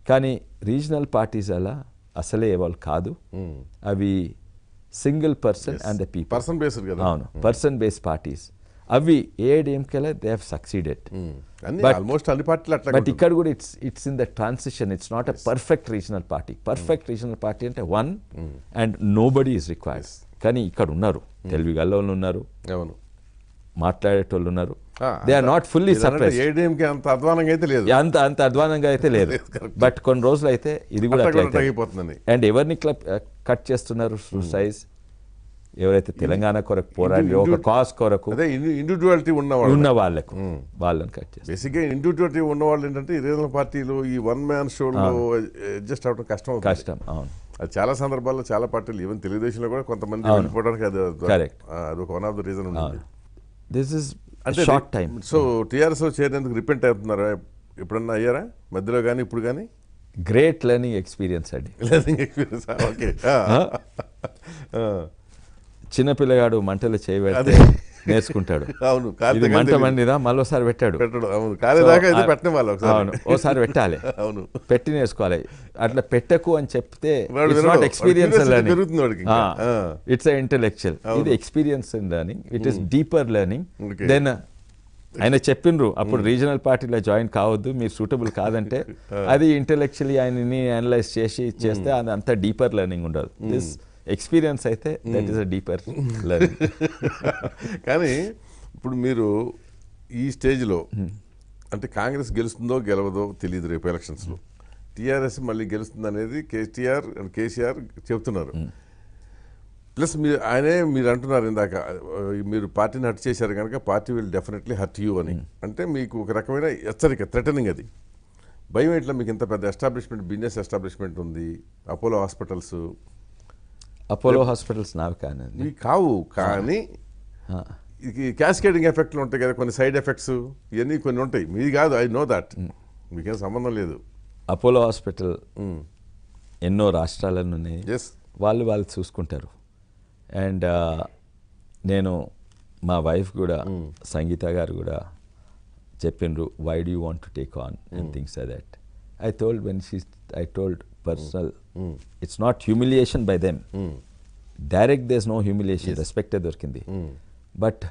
కానీ రీజనల్ పార్టీస్ అలా అసలే వాళ్ళు కాదు అవి single person and the people person based కదా అవును పర్సన్ బేస్డ్ పార్టీస్ అవి ఏఐడిఎంకేలా దే హ్యావ్ సక్సీడెడ్ అన్ని But- ఆల్మోస్ట్ అన్ని పార్టీలు అట్లా బట్ ఇక్కడ కూడా it's it's in the transition it's not a perfect regional party perfect regional party అంటే one and nobody is required కానీ ఇక్కడ ఉన్నారు తెలివి గల్లోళ్ళు ఉన్నారు అవును మాట్లాడేటోళ్ళు ఉన్నారు they are not fully surprise ఏడీఎంకి అంత అధ్వానంగా అయితే లేదు అంత అంత అధ్వానంగా అయితే లేదు బట్ కొన్ని రోజులు అయితే ఇది కూడా అట్లా కూడా అట్లయితే తగ్గిపోతుందని అండ్ ఎవరిని క్లబ్ కట్ చేస్తున్నారు సైజ్ ఎవరైతే తెలంగాణ కొరకు పోరాడి ఒక కాజ్ కొరకు అదే ఇండివిజువాలిటీ ఉన్నవాళ్ళు ఉన్న వాళ్ళకు వాళ్ళని కట్ చేస్తారు బేసిక్గా ఇండివిజువాలిటీ ఉన్నవాళ్ళు ఏంటంటే ఈ రీజనల్ పార్టీలు ఈ వన్ మ్యాన్ షోలో అడ్జస్ట్ అవడం కష్టం అవుతుంది కష్టం అవును అది చాలా సందర్భాల్లో చాలా పార్టీలు ఈవెన్ తెలుగుదేశంలో కూడా కొంతమంది అవును. వెళ్ళిపోవడానికి అది Correct. ఆ, అది ఒక వన్ ఆఫ్ ద రీజన్ ఉంది దిస్ ఇస్ అంటే షార్ట్ టైం సో టీఆర్ఎస్ చేరేందుకు రిపెంట్ అవుతున్నారా ఎప్పుడన్నా అయ్యారా మధ్యలో కానీ ఇప్పుడు కానీ గ్రేట్ లెర్నింగ్ ఎక్స్పీరియన్స్ అండి లెర్నింగ్ ఎక్స్పీరియన్స్ ఓకే చిన్నపిల్లగాడు మంటలు చేయబెడితే అదే. నేర్చుకుంటాడు అవును ఇది కాలితే మంట కానీ మండిదా మళ్ళీసారి పెట్టాడు పెట్టడం అవును కాలేదాకా అయితే So, పెట్టిన వాళ్ళు ఒకసారి అవును ఓసారి పెట్టాలి అవును పెట్టి నేర్చుకోవాలి అట్లా పెట్టకు అని చెప్తే వాడు ఇట్స్ వినడు. నాట్ వాడి ఎక్స్పీరియన్స్ curiosity లెర్నింగ్ పెరుగుతుంది వాడికి ఇంకా. ఆ. ఇట్స్ ఇంటెలెక్చువల్ ఇది experience in learning it is deeper learning Okay. Then ఆయన చెప్పిండ్రు అప్పుడు రీజనల్ పార్టీలో జాయిన్ కావద్దు మీరు సూటబుల్ కాదంటే అది ఇంటెలెక్చువల్లీ ఆయనని అనలైజ్ చేసి చేస్తే అది అంత డీపర్ లెర్నింగ్ ఉండదు దిస్ ఎక్స్పీరియన్స్ అయితే that is a deeper learning కానీ ఇప్పుడు మీరు ఈ స్టేజ్లో అంటే కాంగ్రెస్ గెలుస్తుందో గెలవదో తెలియదు రేపు ఎలక్షన్స్లో టీఆర్ఎస్ మళ్ళీ గెలుస్తుంది అనేది కేటీఆర్ అండ్ కేసీఆర్ చెప్తున్నారు ప్లస్ మీరు ఆయనే మీరు అంటున్నారు ఇందాక ఆ, మీరు పార్టీని హర్ట్ చేశారు కనుక party will definitely hurt you అని అంటే మీకు ఒక రకమైన హెచ్చరిక థ్రెటనింగ్ అది భయం ఎట్లా మీకు ఇంత పెద్ద ఎస్టాబ్లిష్మెంట్ బిజినెస్ ఎస్టాబ్లిష్మెంట్ ఉంది అపోలో హాస్పిటల్స్ అపోలో హాస్పిటల్స్ నావి కానండి ఇవి కావు కానీ ఇది క్యాస్కేడింగ్ ఎఫెక్ట్లు ఉంటాయి కదా కొన్ని సైడ్ ఎఫెక్ట్స్ ఇవన్నీ కొన్ని ఉంటాయి మీది కాదు ఐ నో దాట్ మీకేం సంబంధం లేదు అపోలో హాస్పిటల్ ఎన్నో రాష్ట్రాలను ఉన్నాయి ఎస్ వాళ్ళు వాళ్ళు చూసుకుంటారు అండ్ నేను మా వైఫ్ కూడా సంగీత గారు కూడా చెప్పిండ్రు why do want to take on and things that I told when she I told personal it's not humiliation by them direct there's no humiliation రెస్పెక్టే దొరికింది బట్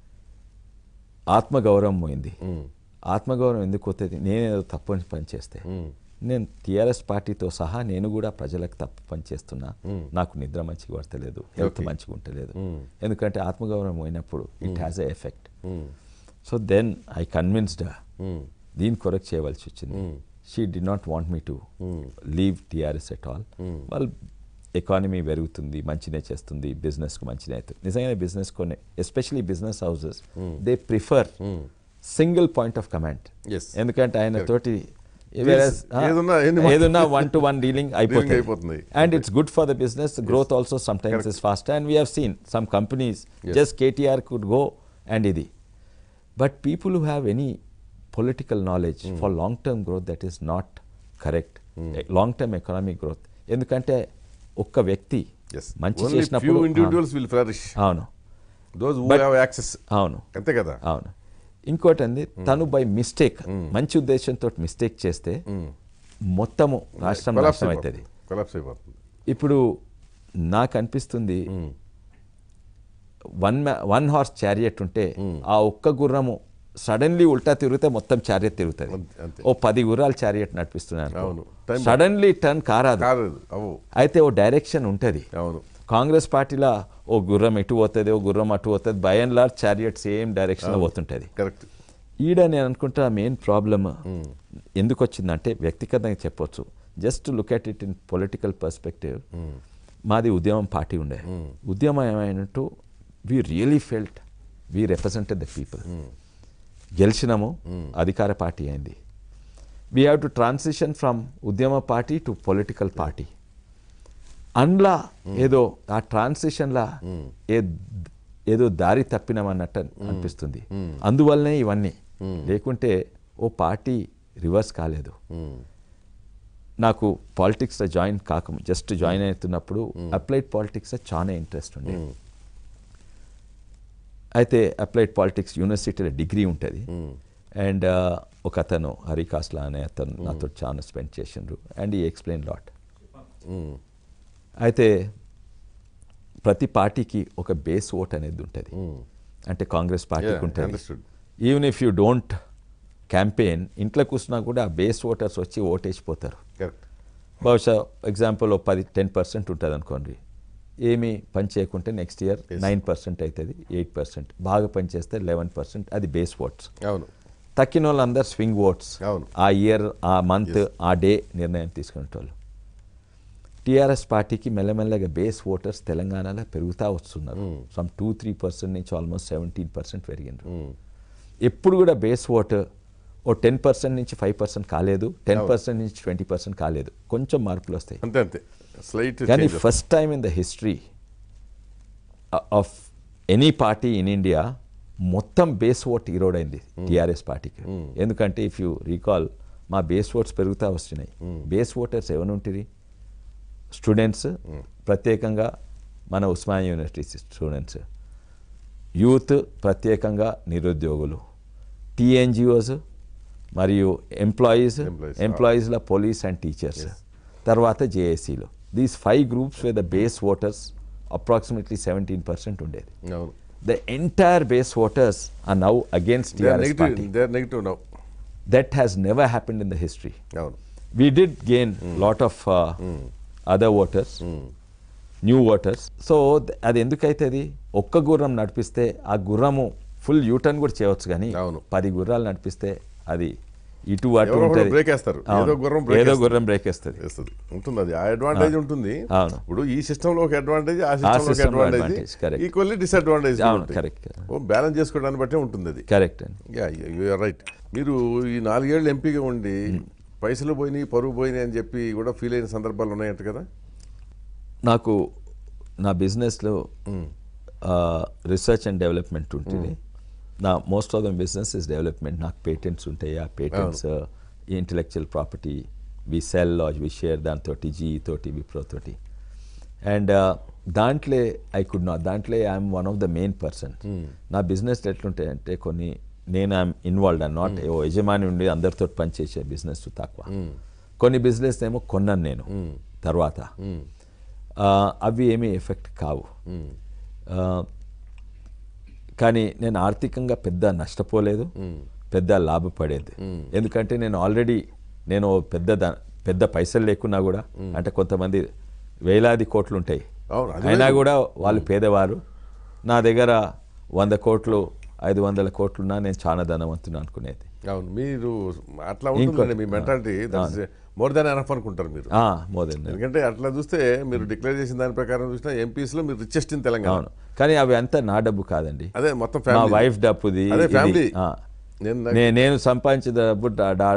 ఆత్మగౌరవం పోయింది ఆత్మగౌరవం ఎందుకు పోతుంది నేనేదో తప్పు పని చేస్తే నేను టీఆర్ఎస్ పార్టీతో సహా నేను కూడా ప్రజలకు తప్పు పని చేస్తున్నా నాకు నిద్ర మంచిగా పడతలేదు హెల్త్ మంచిగా ఉంటలేదు ఎందుకంటే ఆత్మగౌరవం పోయినప్పుడు it has a effect so then I convinced దీని కొరకు చేయవలసి వచ్చింది she did not want me to leave TRS at all వాళ్ళు ఎకానమీ పెరుగుతుంది మంచినే చేస్తుంది బిజినెస్కి మంచినే అవుతుంది నిజంగానే బిజినెస్ కొన్ని especially business houses they prefer single point of command Yes. ఎందుకంటే ఆయన తోటి whereas, ah, ఏదున్నా ఎన్ని ఏదున్నా వన్ టు వన్ డీలింగ్ అయిపోతుంది అయిపోతుంది. And it's good for the business growth also sometimes is fast and we have seen some companies just KTR could go and ఇది but people who have any political knowledge for long term growth that is not correct long term economic growth ఎందుకంటే ఒక్క వ్యక్తి ఎస్ మంచి ఓన్లీ ఫ్యూ చేసినప్పుడు ఇండివిజువల్స్ విల్ ఫ్లరిష్ అవును those who But- have access అవును అంతే కదా అవును ఇంకోటి అంది తను బై మిస్టేక్ మంచి ఉద్దేశంతో మిస్టేక్ చేస్తే మొత్తము రాష్ట్రం కొలాప్స్ నాశనం అవుతుంది అయిపోతుంది కొలాప్స్ అయిపోతుంది ఇప్పుడు నాకు అనిపిస్తుంది వన్ వన్ హార్స్ చారియట్ ఉంటే ఆ ఒక్క గుర్రము సడన్లీ ఉల్టా తిరిగితే మొత్తం చారియట్ తిరుగుతుంది అంతే, అంతే. ఓ పది గుర్రాలు చారియట్ నడిపిస్తున్నాను అవును. Time సడన్లీ టర్న్ కారాదు కాదు అవు అయితే ఓ డైరెక్షన్ ఉంటుంది అవును కాంగ్రెస్ పార్టీలో ఓ గుర్రం ఇటు పోతుంది ఓ గుర్రం అటు పోతుంది by and large chariot same డైరెక్షన్లో పోతుంటుంది కరెక్ట్ ఈడ నేను అనుకుంటా మెయిన్ ప్రాబ్లమ్ ఎందుకు వచ్చిందంటే వ్యక్తిగతంగా చెప్పొచ్చు just look at it in political perspective మాది ఉద్యమం పార్టీ ఉండే ఉద్యమం ఏమైనట్టు we really felt we represented the people గెలిచినాము అధికార పార్టీ అయింది we have to transition from ఉద్యమ పార్టీ టు పొలిటికల్ పార్టీ అందులో ఏదో ఆ ట్రాన్సిషన్లా ఏ ఏదో దారి తప్పినామన్నట్టు అనిపిస్తుంది అందువల్లనే ఇవన్నీ లేకుంటే ఓ పార్టీ రివర్స్ కాలేదు నాకు పాలిటిక్స్లో జాయిన్ కాక జస్ట్ జాయిన్ అవుతున్నప్పుడు అప్లైడ్ పాలిటిక్స్లో చాలా ఇంట్రెస్ట్ ఉండే అయితే అప్లైడ్ పాలిటిక్స్ యూనివర్సిటీలో డిగ్రీ ఉంటుంది అండ్ ఒక అతను హరికాస్లా అనే అతను నాతో చాలా స్పెండ్ చేసిండ్రు అండ్ ఈ ఎక్స్ప్లెయిన్ లాట్ ఉమ్, అయితే ప్రతి పార్టీకి ఒక బేస్ ఓట్ అనేది ఉంటుంది ఉమ్. అంటే కాంగ్రెస్ పార్టీకి Yeah, ఉంటుంది understood. Even if you don't campaign ఇంట్లో కూర్చున్నా కూడా ఆ బేస్ ఓటర్స్ వచ్చి ఓటేసిపోతారు కరెక్ట్ బహుశా ఎగ్జాంపుల్ ఓ పది టెన్ పర్సెంట్ ఉంటుంది అనుకోండి ఏమీ పని చేయకుంటే next year Yes. Nine percent అవుతుంది ఎయిట్ పర్సెంట్ బాగా పని చేస్తే లెవెన్ పర్సెంట్ అది బేస్ ఓట్స్ అవును తక్కిన వాళ్ళందరూ స్వింగ్ ఓట్స్ అవును. ఆ ఇయర్ ఆ మంత్ ఆ డే నిర్ణయం తీసుకునేటోళ్ళు టీఆర్ఎస్ పార్టీకి మెల్లమెల్లగా బేస్ ఓటర్స్ తెలంగాణలో పెరుగుతూ వస్తున్నారు సమ్ టూ త్రీ పర్సెంట్ నుంచి ఆల్మోస్ట్ సెవెంటీన్ పర్సెంట్ పెరిగిండ్రు ఉమ్, ఎప్పుడు కూడా బేస్ ఓట్ ఓ టెన్ పర్సెంట్ నుంచి ఫైవ్ పర్సెంట్ కాలేదు టెన్ అవును. పర్సెంట్ నుంచి ట్వంటీ పర్సెంట్ కాలేదు కొంచెం మార్పులు వస్తాయి అంతే అంతే స్లైట్ కానీ first time in the history of any party in India మొత్తం బేస్ ఓట్ ఈరోడ్ అయింది టీఆర్ఎస్ పార్టీకి ఎందుకంటే ఇఫ్ యూ రీకాల్ మా బేస్ ఓట్స్ పెరుగుతూ వస్తున్నాయి బేస్ ఓటర్స్ ఎవరు ఉంటుంది స్టూడెంట్స్ ప్రత్యేకంగా మన ఉస్మానియా యూనివర్సిటీ స్టూడెంట్స్ యూత్ ప్రత్యేకంగా నిరుద్యోగులు టీఎన్జిఓస్ మరియు ఎంప్లాయీస్ Employees. ఎంప్లాయీస్ల పోలీస్ అండ్ టీచర్స్ తర్వాత జేఏసీలు these five groups with the base voters approximately seventeen percent ఉండేది అవును the entire base voters are now against they are TRS negative party they are negative now that has never happened in the history అవును we did gain lot of uh, other voters new voters so అది ఎందుకైతుంది ఒక్క గుర్రం నడిపిస్తే ఆ గుర్రము ఫుల్ యూటర్న్ కూడా చేయవచ్చు కానీ అవును. పది గుర్రాలు నడిపిస్తే అది ఇటు అటు ఎవరో ఒకరు ఉంటుంది బ్రేక్ వేస్తారు. అవును. ఏదో గుర్రం బ్రేక్ ఏదో వేస్తుంది. గుర్రం బ్రేక్ వేస్తుంది చేస్తుంది ఉంటుంది అది ఆ అడ్వాంటేజ్ ఉంటుంది అవును. ఇప్పుడు ఈ సిస్టంలో ఒక అడ్వాంటేజ్ ఆ సిస్టంలో ఒక system లో advantage advantage, correct. Equally disadvantage అవును, correct. బ్యాలెన్స్ చేసుకోవడాన్ని బట్టే ఉంటుంది అది కరెక్ట్ అండి యా యూఆర్ రైట్ మీరు ఈ నాలుగేళ్ళు ఎంపీగా ఉండి పైసలు పోయినాయి పరువు పోయినాయి అని చెప్పి కూడా ఫీల్ అయిన సందర్భాలు ఉన్నాయంట కదా నాకు నా బిజినెస్లో రీసెర్చ్ అండ్ డెవలప్మెంట్ ఉంటుంది నా most of the business is development నాకు పేటెంట్స్ ఉంటాయి ఆ patents intellectual property we sell or we share దాంతో జీ తోటి విప్రో తోటి అండ్ దాంట్లో ఐ కుడ్ నాట్ దాంట్లో I'm one of the main person నా బిజినెస్ ఎట్లుంటాయంటే కొన్ని నేను ఐఎమ్ ఇన్వాల్వ్డ్ అండ్ నాట్ ఓ యజమాని ఉండి అందరితో పనిచేసే బిజినెస్ తక్కువ కొన్ని బిజినెస్ ఏమో కొన్నాను నేను తర్వాత ఆ, అవి ఏమీ ఎఫెక్ట్ కావు ఆ, కానీ నేను ఆర్థికంగా పెద్ద నష్టపోలేదు పెద్ద లాభపడేది ఎందుకంటే నేను ఆల్రెడీ నేను ఓ పెద్ద దా- పెద్ద పైసలు లేకున్నా కూడా అంటే కొంతమంది వేలాది కోట్లు ఉంటాయి అవును, అది అయినా లేదు. కూడా వాళ్ళు పేదవారు నా దగ్గర వంద కోట్లు ఐదు వందల కోట్లున్నా నేను చాలా ధనవంతుని అనుకునేది అవును మీరు అట్లా ఉంటుందండి మీ మెంటాలిటీ మోర్ దాన్ ఎనఫ్ అనుకుంటారు మీరు మోదన్ ఎందుకంటే అట్లా చూస్తే మీరు డిక్లేర్ చేసిన దాని ప్రకారం చూసినా ఎంపీస్ లో మీరు రిచెస్ట్ ఇన్ తెలంగాణ అవును కానీ అవి అంతా నా డబ్బు కాదండి అదే మొత్తం మా ఫ్యామిలీ వైఫ్ డబ్బుది అదే ఇది. family. ఆ. నేను నాకు- నే- నేను సంపాదించిన డబ్బు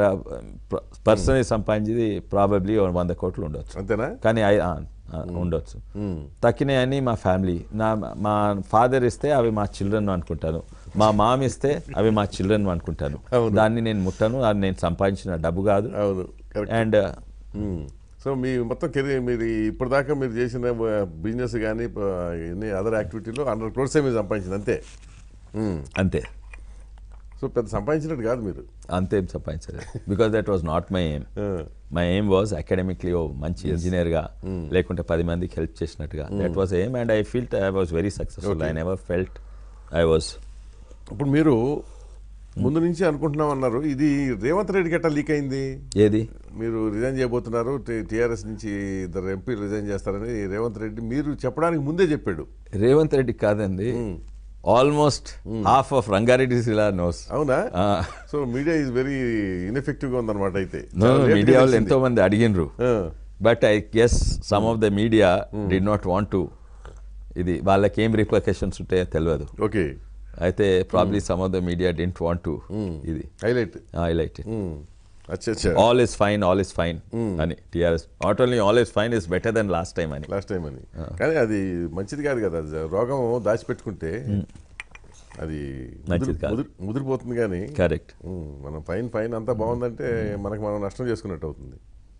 పర్సనల్ సంపాదించింది ప్రాబబ్లీ వంద కోట్లు ఉండొచ్చు అంతేనా కానీ ఐ- ఆ, ఆ, ఉండొచ్చు తక్కినాయని మా ఫ్యామిలీ నా మా ఫాదర్ ఇస్తే అవి మా చిల్డ్రన్ అనుకుంటాను మా మామ్ ఇస్తే అవి మా చిల్డ్రన్ అనుకుంటాను అవును. దాన్ని నేను ముట్టను అది నేను సంపాదించిన డబ్బు కాదు అవును కరెక్ట్ అండ్ సో మీ మొత్తం కెరీర్ మీరు ఇప్పటిదాకా మీరు చేసిన బిజినెస్ కానీ ఎన్ని అదర్ యాక్టివిటీలో హండ్రెడ్ క్రోర్స్ మీరు సంపాదించింది అంతే మ్మ్. అంతే సో పెద్ద సంపాదించినట్టు కాదు మీరు అంతేం సంపాదించలేదు because that was not my aim my aim was academically ఓ మంచి ఇంజనీర్గా లేకుంటే పది మందికి హెల్ప్ చేసినట్టుగా that was aim and I felt I was very successful I never felt I was ఇప్పుడు మీరు ముందు నుంచి అనుకుంటున్నాం అన్నారు ఇది రేవంత్ రెడ్డికి ఎట్లా లీక్ అయింది ఏది మీరు రిజైన్ చేయబోతున్నారు టీఆర్ఎస్ నుంచి ఇద్దరు ఎంపీలు రిజైన్ చేస్తారని రేవంత్ రెడ్డి మీరు చెప్పడానికి ముందే చెప్పాడు రేవంత్ రెడ్డి కాదండి ఆల్మోస్ట్ హాఫ్ ఆఫ్ రంగారెడ్డి జిల్లా నోస్ అవునా so media is very ineffective గా ఉందన్నమాట అయితే నో చాలా late గా మీడియా వాళ్ళు తెలిసింది. ఎంతో మంది అడిగినరు ఆ, but I guess some of the media did not want to ఇది వాళ్ళకి ఏం రిప్లికేషన్స్ ఉంటాయో తెలియదు ఓకే అయితే probably some of the media didn't want to ఇది హైలైట్ హైలైట్ అచ్చా అచ్చా all is fine all is fine అని TRS not only all is fine is better than last time అని లాస్ట్ టైం అని కానీ అది మంచిది కాదు కదా అది రోగం దాచిపెట్టుకుంటే అది మంచిది ముదిరి- కాదు. ముదిరి- ముదిరిపోతుంది కానీ కరెక్ట్ ఉమ్, మనం ఫైన్ ఫైన్ అంతా బాగుందంటే మనకు మనం నష్టం చేసుకున్నట్టు అవుతుంది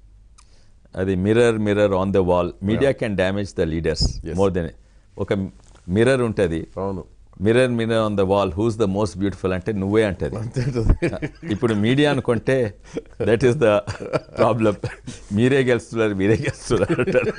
అది mirror mirror on the wall media can damage the leaders Yes. More than ఒక మిర్రర్ ఉంటుంది అవును mirror mirror on the wall who's the most beautiful అంటే నువ్వే అంటది అంతే ఉంటుంది. ఇప్పుడు మీడియా అనుకుంటే దట్ ఈస్ ద ప్రాబ్లం మీరే గెలుస్తున్నారు మీరే గెలుస్తున్నారు అంటారు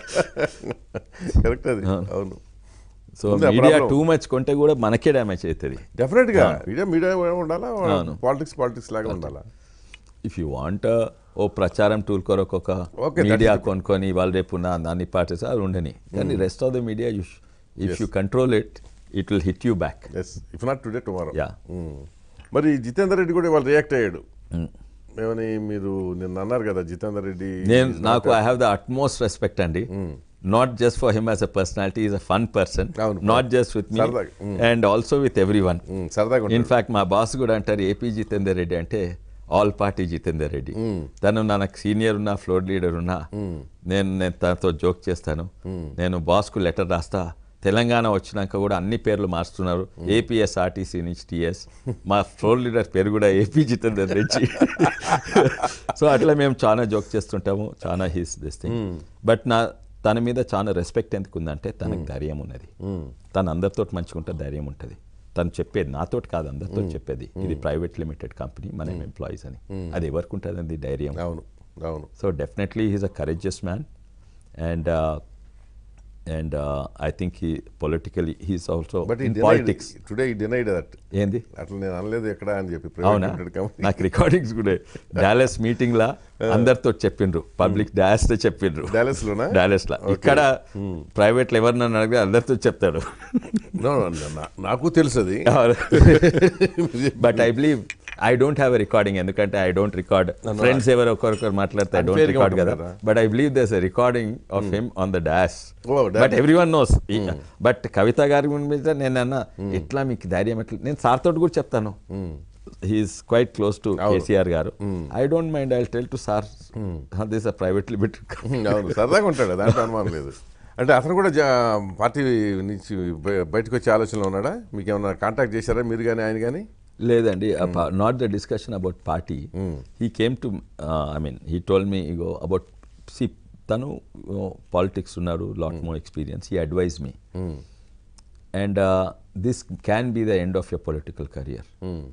కరెక్ట్ అది అవును సో ఉంది ఆ మీడియా problem. టూ మచ్ కొంటే కూడా మనకే డ్యామేజ్ అవుతుంది డెఫినెట్ గా మీడియా మీడియా ఉండాలా అవును. పాలిటిక్స్ పాలిటిక్స్ లాగా ఉండాలా ఇఫ్ యూ వాంట్ ఓ ప్రచారం టూల్ కొరకు ఒక Okay, that media is the- కొనుక్కొని వాళ్ళు రేపు నా అన్ని పార్టీస్ అది ఉండని కానీ rest of the media you if you control it it will hit you back yes if not today tomorrow Yeah. మరి జితేందర్ రెడ్డి కూడా వాళ్ళు రియాక్ట్ అయ్యాడు ఏమని మీరు నిన్న అన్నారు కదా జితేందర్ రెడ్డి నేను is not నాకు a- I have the utmost respect అండి not just for him as a personality is a fun person అవును. నాట్ జస్ట్ విత్ మీ సరదాగా. Mm. And also with every one um, సరదాగా ఉంటాడు. ఇన్ఫాక్ట్ మా బాస్ కూడా అంటారు ఏపీ జితేందర్ రెడ్డి అంటే ఆల్ పార్టీ జితేందర్ రెడ్డి తను నాకు సీనియర్ ఉన్నా ఫ్లోర్ లీడర్ ఉన్నా నేను నేను తనతో జోక్ చేస్తాను నేను బాస్కు లెటర్ రాస్తా తెలంగాణ వచ్చినాక కూడా అన్ని పేర్లు మారుస్తున్నారు ఏపీఎస్ఆర్టీసీ నుంచి టీఎస్ మా ఫ్లోర్ లీడర్ పేరు కూడా ఏపీ జితేందర్ రెడ్డి సో అట్లా మేము చాలా జోక్ చేస్తుంటాము చాలా హిస్ దిస్ థింగ్ బట్ నా తన మీద చాలా రెస్పెక్ట్ ఎందుకు ఉందంటే తనకు ధైర్యం ఉన్నది తను అందరితో మంచిగా ధైర్యం ఉంటుంది తను చెప్పేది నాతోటి కాదు అందరితో చెప్పేది ఇది ప్రైవేట్ లిమిటెడ్ కంపెనీ మనం ఎంప్లాయీస్ అని అది ఎవరికి ఉంటుంది ధైర్యం అవును అవును so definitely he's a courageous man and and I think he politically he's also but he in politics today he denied that ఏంది అట్లా నేను అనలేదు ఎక్కడ అని చెప్పి అవునా ప్రైవేట్ కంపెనీ నాకు రికార్డింగ్స్ కూడా డాలస్ మీటింగ్ లా అందరితో చెప్పిండ్రు పబ్లిక్ డాలస్ తో చెప్పిండ్రు డాలస్ లోనా డాలస్ లా ఇక్కడ ప్రైవేట్ ఎవరినన్నా అడిగితే అందరితో చెప్తాడు No, no, no, నా- నాకు తెలుసు అది but I believe I don't have a recording ఎందుకంటే ఐ డోంట్ రికార్డ్ ఫ్రెండ్స్ ఎవరు ఒకరికొకరు మాట్లాడితే ఐ డోంట్ Unfair గా రికార్డ్ ఉంటుంది కదా కదా. But I believe there's a recording of him on the dash Oh, dash. But every one knows but Kavitha గారి మీద నేను అన్న ఎట్లా మీకు ధైర్యం ఎట్లా నేను సార్ తోటి కూడా చెప్తాను he's quite close to KCR గారు I don't mind I tell to sir this a private limited అవును సరదాగా ఉంటాడు దాంట్లో అనుమానం లేదు అంటే అతను కూడా జా- పార్టీ నుంచి బయ- బయటకు వచ్చే ఆలోచనలో ఉన్నాడా మీకు ఏమైనా కాంటాక్ట్ చేశారా మీరు కానీ ఆయన కానీ లేదండి not the discussion about party he came to I mean he told me ego about see తను పాలిటిక్స్ ఉన్నారు lot more experience he advise me and this can be the end of your political career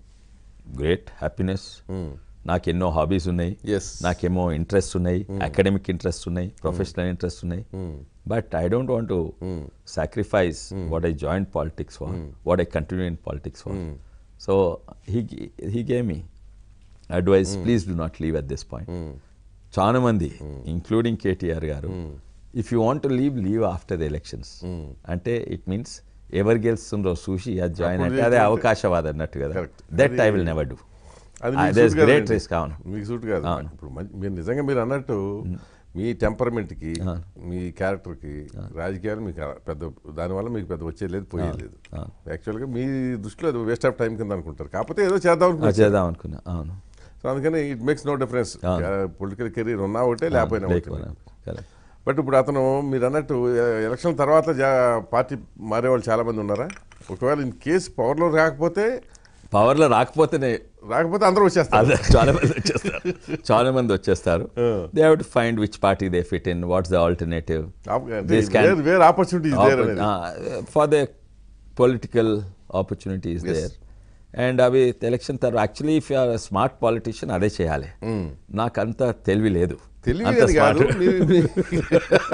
great happiness నాకు ఎన్నో హాబీస్ ఉన్నాయి Yes. నాకేమో ఇంట్రెస్ట్ ఉన్నాయి అకాడమిక్ ఇంట్రెస్ట్ ఉన్నాయి ప్రొఫెషనల్ ఇంట్రెస్ట్ ఉన్నాయి but I don't want to sacrifice what I join politics for what I continue in politics for so he he gave me advice please do not leave at this point చాలా మంది ఇంక్లూడింగ్ కేటీఆర్ గారు if you want leave leave after the elections అంటే ఇట్ మీన్స్ ఎవరు గెలుస్తుందో చూసి అది జాయిన్ అప్పుడు అంటే అదే చేస్తే- అవకాశవాదం అన్నట్టు కదా Correct. దట్ ఐ అది- విల్ నెవర్ డూ అది Ah, మీకు there's suit great కాదండి. risk, అవును. మీకు సూట్ కాదు అవును. ఇప్పుడు మంచి- మీరు నిజంగా మీరు అన్నట్టు మీ టెంపర్మెంట్కి మీ క్యారెక్టర్కి రాజకీయాలు మీకు పెద్ద దానివల్ల మీకు పెద్ద వచ్చేది లేదు పోయేది యాక్చువల్గా మీ దృష్టిలో అది వేస్ట్ ఆఫ్ టైం కింద అనుకుంటారు కాకపోతే ఏదో చేద్దాం అది అనుకుంటారు చేద్దాం అనుకున్నా అవును సో అందుకని it makes no difference political career ఉన్నా ఒకటే లేకపోయినా ఒకటే లేకపోయినా correct. బట్ ఇప్పుడు అతను మీరు అన్నట్టు ఎ- ఎలక్షన్ తర్వాత జా పార్టీ మారేవాళ్ళు చాలా మంది ఉన్నారా ఒకవేళ ఇన్ కేసు పవర్లో రాకపోతే పవర్లో రాకపోతేనే రాకపోతే అందరూ వచ్చేస్తారు అదే చాలా మంది వచ్చేస్తారు చాలా మంది వచ్చేస్తారు they have to find which party they fit in what's the alternative This can- వేరే వేరే ఆపర్చునిటీ దేర్ అనేది for the political opportunities Yes. There and అవి ఎలక్షన్ తర్వాత actually if you're smart politician అదే చేయాలి నాకంత తెలివి లేదు అంత తెలియదు కాదు smart-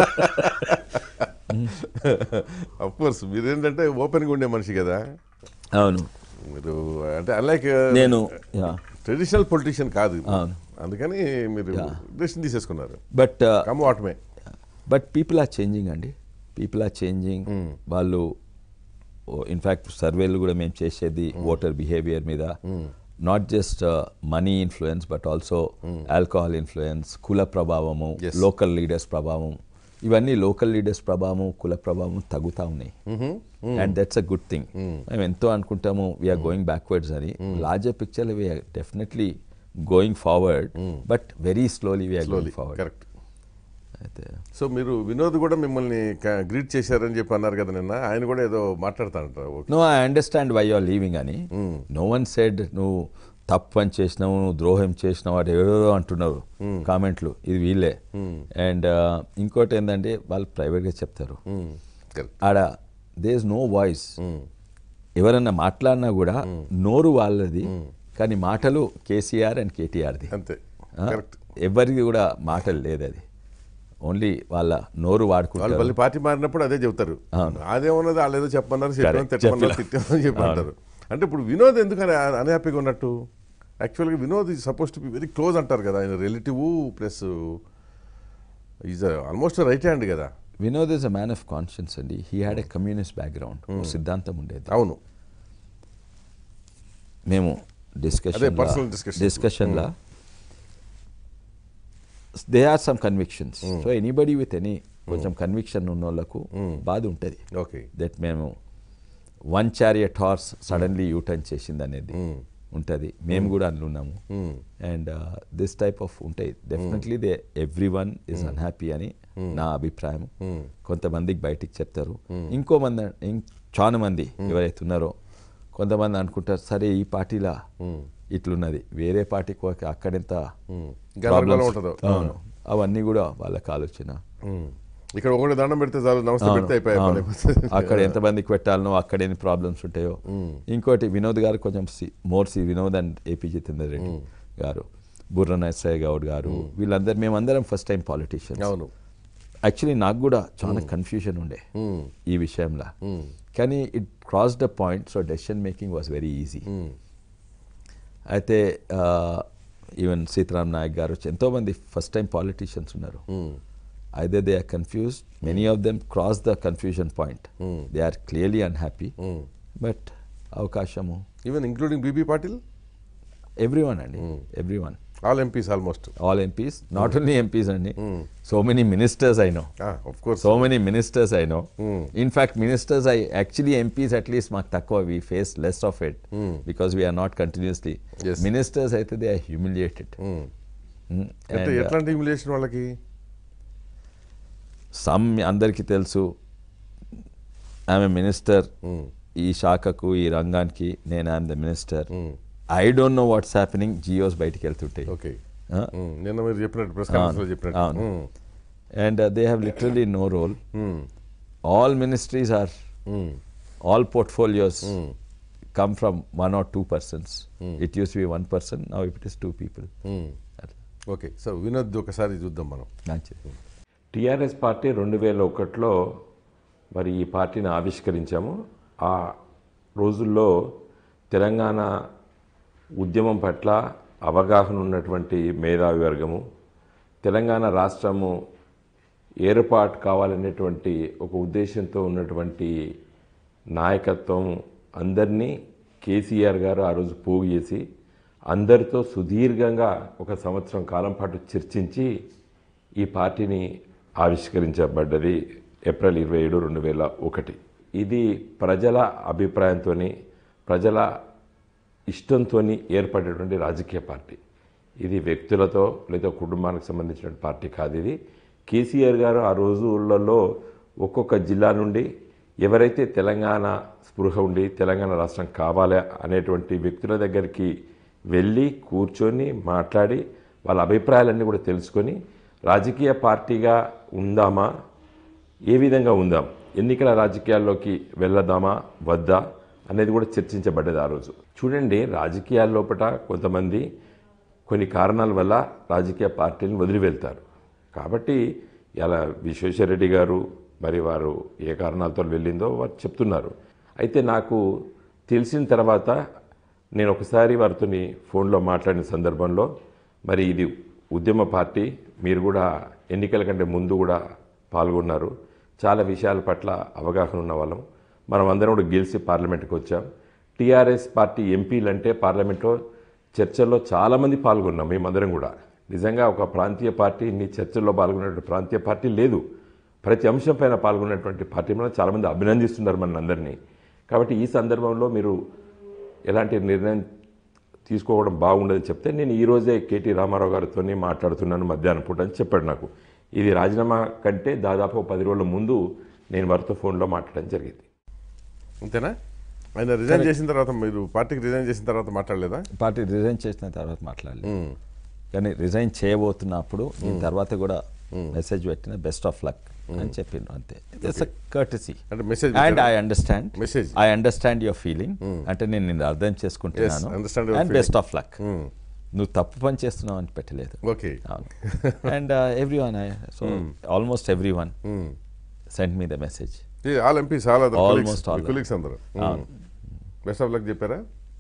అఫ్ కోర్స్ మీరేంటంటే ఓపెన్గా ఉండే మనిషి కదా అవును మీరు అంటే అన్లైక్ నేను యా ట్రెడిషనల్ పొలిటీషియన్ కాదు అవును. అందుకని మీరు డెసిషన్ తీసేసుకున్నారు but come what may but people are changing అండి పీపుల్ ఆర్ చేంజింగ్ వాళ్ళు ఇన్ఫ్యాక్ట్ సర్వేలు కూడా మేము చేసేది ఓటర్ బిహేవియర్ మీద not just money influence but also alcohol influence కుల ప్రభావము Yes. లోకల్ లీడర్స్ ప్రభావం ఇవన్నీ లోకల్ లీడర్స్ ప్రభావం కుల ప్రభావం తగ్గుతూ ఉన్నాయి and that's a good thing మేము ఎంతో అనుకుంటాము వీఆర్ గోయింగ్ బ్యాక్వర్డ్స్ అని larger picture we're definitely going forward but very slowly we're slowly going forward correct అయితే సో మీరు వినోద్ కూడా మిమ్మల్ని గ్రీట్ చేశారని చెప్పి అన్నారు కదా నిన్న ఆయన కూడా ఏదో మాట్లాడతానంటారు okay no I understand why are leaving అని నో వన్ సెడ్ నువ్వు తప్పు పని చేసినావు నువ్వు ద్రోహం చేసినావు అది ఏదో అంటున్నారు కామెంట్లు ఇది వీళ్ళే అండ్ ఇంకోటి ఏంటంటే వాళ్ళు ప్రైవేట్గా చెప్తారు కరెక్ట్ ఆడ దే ఇస్ నో వాయిస్ ఎవరన్నా మాట్లాడినా కూడా నోరు వాళ్ళది కానీ మాటలు కేసీఆర్ అండ్ కేటీఆర్ది అంతే ఆ? కరెక్ట్ ఎవరికి కూడా మాటలు లేదు అది ఓన్లీ వాళ్ళ నోరు వాళ్ళు వాడుకుంటారు మళ్ళీ పార్టీ మారినప్పుడు అదే చెబుతారు అవును. అదేమన్నది వాళ్ళు ఏదో చెప్పమన్నారు చెప్పమన్నారు Correct. తిట్టమన్నారు చెప్పిలా. తిట్టమని చెప్పంటారు అంటే ఇప్పుడు వినోద్ ఎందుకని అన్హ్యాపీగా ఉన్నట్టు యాక్చువల్గా Vinod is suppose to be very close అంటారు కదా ఆయన relative plus is almost right hand కదా Vinod is a man of conscience అండి he had a communist background సిద్ధాంతం ఉండేది అవును మేము అదే, డిస్కషన్ personal discussion. డిస్కషన్లో they are some convictions so anybody with any కొంచెం కన్విక్షన్ ఉన్న వాళ్ళకు బాధ ఉంటుంది ఓకే దట్ మేము one chariot horse suddenly U turn చేసింది అనేది ఉంటుంది మేము కూడా అందులో ఉన్నాము అండ్ దిస్ టైప్ ఆఫ్ ఉంటాయి definitely they every one is unhappy అని నా అభిప్రాయం కొంతమందికి బయటికి చెప్తారు ఇంకో మంది ఇం- చాలా మంది ఎవరైతే ఉన్నారో కొంతమంది అనుకుంటారు సరే ఈ పార్టీలా ఇట్లున్నది వేరే పార్టీకి పోక అక్కడెంత గందరగోళం problems- ఉంటుందో. అవును అవన్నీ కూడా వాళ్ళకి ఆలోచన ఇక్కడ ఒకటి దండం పెడితే చాలు నమస్తే పెడితే అయిపోయాయి అవును. పని. అక్కడ ఎంతమందికి పెట్టాలనో అక్కడ ఎన్ని ప్రాబ్లమ్స్ ఉంటాయో ఇంకోటి వినోద్ గారు కొంచెం more see Vinod and AP Jitender Reddy గారు బుర్ర నరసయ్య గౌడ్ గారు వీళ్ళందరూ మేమందరం ఫస్ట్ టైం పాలిటీషియన్ అవును యాక్చువల్లీ నాకు కూడా చాలా కన్ఫ్యూజన్ ఉండే ఈ విషయంలో కానీ it cross the point so decision making was very easy అయితే ఈవెన్ సీతారాం నాయక్ గారు ఎంతోమంది ఫస్ట్ టైం పాలిటీషియన్స్ ఉన్నారు either they are confused many of them cross the confusion point they are clearly unhappy but అవకాశము even including BB Patil everyone అండి everyone all MPs almost all MPs not only MPs అండి so many ministers I know of course so many ministers I know in fact ministers I actually MPs at least మాకు తక్కువ we face less of it because we're not continuously Yes. Ministers అయితే దే ఆర్ హ్యూమిలియేటెడ్ అంటే ఎట్లాంటి ఇమ్యులేషన్ వాళ్ళకి సమ్ అందరికీ తెలుసు ఆమె మినిస్టర్ ఈ శాఖకు ఈ రంగానికి నేను I'm the minister I don't know what's happening GOs బయటికి వెళ్తుంటాయి ఓకే Huh? నిన్న మీరు చెప్పినట్టు ప్రెస్ కాన్ఫరెన్స్ లో చెప్పినట్టు అవును Mm. And they have literally no role Mm. All ministries are Mm. All portfolios come from one or two persons it use be one person now it is two people Mm. Okay so Vinod ఒకసారి చూద్దాం మనం మంచిది టీఆర్ఎస్ పార్టీ రెండు వేల ఒకటిలో మరి ఈ పార్టీని ఆవిష్కరించాము ఆ రోజుల్లో తెలంగాణ ఉద్యమం పట్ల అవగాహన ఉన్నటువంటి మేధావి వర్గము తెలంగాణ రాష్ట్రము ఏర్పాటు కావాలనేటువంటి ఒక ఉద్దేశంతో ఉన్నటువంటి నాయకత్వం అందరినీ కేసీఆర్ గారు ఆ రోజు పోగు చేసి అందరితో సుదీర్ఘంగా ఒక సంవత్సరం కాలం పాటు చర్చించి ఈ పార్టీని ఆవిష్కరించబడ్డది ఏప్రిల్ ఇరవై ఏడు రెండు వేల ఒకటి ఇది ప్రజల అభిప్రాయంతో ప్రజల ఇష్టంతో ఏర్పడేటువంటి రాజకీయ పార్టీ ఇది వ్యక్తులతో లేదా కుటుంబానికి సంబంధించిన పార్టీ కాదు ఇది కేసీఆర్ గారు ఆ రోజులలో ఒక్కొక్క జిల్లా నుండి ఎవరైతే తెలంగాణ స్పృహ ఉండి తెలంగాణ రాష్ట్రం కావాలి అనేటువంటి వ్యక్తుల దగ్గరికి వెళ్ళి కూర్చొని మాట్లాడి వాళ్ళ అభిప్రాయాలన్నీ కూడా తెలుసుకొని రాజకీయ పార్టీగా ఉందామా ఏ విధంగా ఉందాం ఎన్నికల రాజకీయాల్లోకి వెళ్ళదామా వద్దా అనేది కూడా చర్చించబడ్డది ఆ రోజు చూడండి రాజకీయాల లోపల కొంతమంది కొన్ని కారణాల వల్ల రాజకీయ పార్టీలను వదిలి వెళ్తారు కాబట్టి ఇలా విశ్వేశ్వరరెడ్డి గారు మరి వారు ఏ కారణాలతో వెళ్ళిందో వారు చెప్తున్నారు అయితే నాకు తెలిసిన తర్వాత నేను ఒకసారి వారితో ఫోన్లో మాట్లాడిన సందర్భంలో మరి ఇది ఉద్యమ పార్టీ మీరు కూడా ఎన్నికల కంటే ముందు కూడా పాల్గొన్నారు చాలా విషయాల పట్ల అవగాహన ఉన్న వాళ్ళం మనం అందరం కూడా గెలిచి పార్లమెంట్కి వచ్చాం టీఆర్ఎస్ పార్టీ ఎంపీలు అంటే పార్లమెంట్లో చర్చల్లో చాలామంది పాల్గొన్నాం మేమందరం కూడా నిజంగా ఒక ప్రాంతీయ పార్టీ ఇన్ని చర్చల్లో పాల్గొనేటువంటి ప్రాంతీయ పార్టీ లేదు ప్రతి అంశం పైన పాల్గొన్నటువంటి పార్టీ మనం చాలామంది అభినందిస్తున్నారు మన అందరినీ కాబట్టి ఈ సందర్భంలో మీరు ఎలాంటి నిర్ణయం తీసుకోవడం బాగుండదని చెప్తే నేను ఈ రోజే కేటీ రామారావు గారితో మాట్లాడుతున్నాను మధ్యాహ్నం పూట అని చెప్పాడు నాకు ఇది రాజీనామా కంటే దాదాపు పది రోజుల ముందు నేను వారితో ఫోన్లో మాట్లాడడం జరిగింది అంతేనా ఆయన రిజైన్ చేసిన తర్వాత మీరు పార్టీకి రిజైన్ చేసిన తర్వాత మాట్లాడలేదా పార్టీ రిజైన్ చేసిన తర్వాత మాట్లాడలేదు కానీ రిజైన్ చేయబోతున్నప్పుడు నేను తర్వాత కూడా మెసేజ్ పెట్టిన బెస్ట్ ఆఫ్ లక్ అని చెప్పిండ్రు అంతే ఇట్స్ అ కర్టసీ అంటే message అండ్ ఇచ్చారా? I understand Message. I understand your feeling అంటే నేను నిన్ను అర్థం చేసుకుంటున్నాను Yes, understand your and best of luck నువ్వు తప్పు పని చేస్తున్నావు అని పెట్టలేదు okay and every one I so almost every one send me the message all MP చాలా Almost all. కొలీగ్స్ అందరూ బెస్ట్ ఆఫ్ లక్ చెప్పారా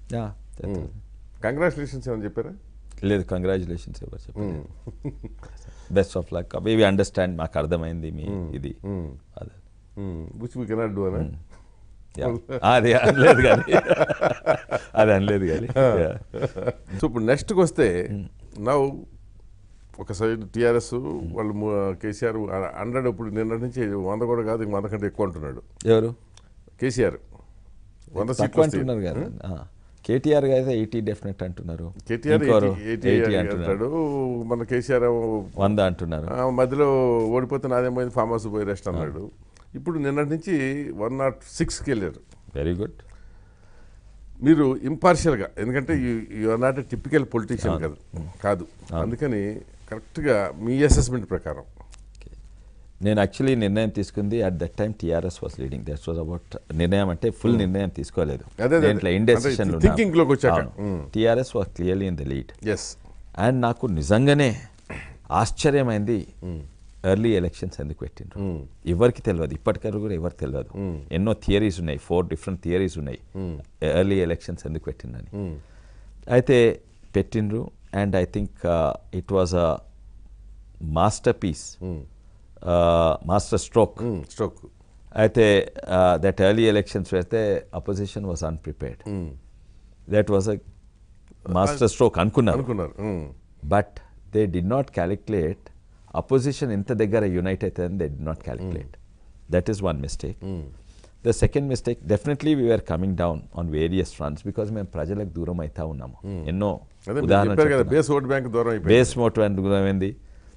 కంగ్రాచులేషన్స్ ఏమని చెప్పారా లేదు కంగ్రాచులేషన్స్ ఎవరు చెప్పలేదు best of luck we understand మాకు అర్థమైంది మీ ఇది అదే విచ్ వీ కెనాట్ డూ అనా Yeah. అది అనలేదు కానీ అది అనలేదు కానీ Yeah. సో ఇప్పుడు నెక్స్ట్కి వస్తే నవ్వు ఒక సైడ్ టీఆర్ఎస్ వాళ్ళు ము- కేసీఆర్ హండ్రెడ్ ఇప్పుడు నిన్న నుంచి వంద కూడా కాదు ఇంక వంద కంటే ఎక్కువ అంటున్నాడు ఎవరు కేసీఆర్ వంద సీట్లు తక్కువ వస్తాయి. అంటున్నారు కదా ఆ. కేటీఆర్ అయితే ఎయిటీ డెఫినెట్ అంటున్నారు కేటీఆర్ ఇంకోరు ఎయిటీ 80 అంటున్నారు అంటాడు మన కేసీఆర్ ఏమో, వంద అంటున్నారు ఆ, మధ్యలో ఓడిపోతే నాదేం పోయింది ఫామ్ హౌస్ పోయి రెస్ట్ అన్నాడు ఇప్పుడు నిన్నటి నుంచి వన్ నాట్ సిక్స్కి వెళ్ళారు వెరీ గుడ్ మీరు ఇంపార్షియల్గా ఎందుకంటే you are not a typical politician కదా కాదు అందుకని కరెక్ట్గా మీ అసెస్మెంట్ ప్రకారం నేను యాక్చువల్లీ నిర్ణయం తీసుకుంది at that time TRS was leading that was about నిర్ణయం అంటే ఫుల్ నిర్ణయం తీసుకోలేదు అదే, అదే. దేంట్లో ఇండెసిషన్ అంటే thinking లోకి వచ్చాక. Mm. TRS was clearly in the lead yes and నాకు నిజంగానే ఆశ్చర్యమైంది ఎర్లీ ఎలక్షన్స్ ఎందుకు పెట్టిండ్రు ఎవరికి తెలియదు ఇప్పటికరకు కూడా ఎవరికి తెలియదు ఎన్నో థియరీస్ ఉన్నాయి ఫోర్ డిఫరెంట్ థియరీస్ ఉన్నాయి ఎర్లీ ఎలక్షన్స్ ఎందుకు పెట్టిండ్రని అయితే పెట్టిండ్రు and I think it was a masterpiece master stroke stroke అయితే దట్ ఎర్లీ ఎలక్షన్స్ పెడితే opposition was unprepared that was a master stroke అనుకున్నారు అనుకున్నారు Mm. But they did not calculate opposition ఇంత దగ్గర యునైట్ అవుతుందని they did not calculate that is one mistake the second mistake definitely we're coming down on various fronts because మేము ప్రజలకు దూరం అవుతా ఉన్నాము ఎన్నో అదే మీరు ఉదాహరణ చెప్పారు కదా బేస్ ఓట్ బ్యాంక్ దూరం అయిపోయింది బేస్ మోటివ్ దూరమైంది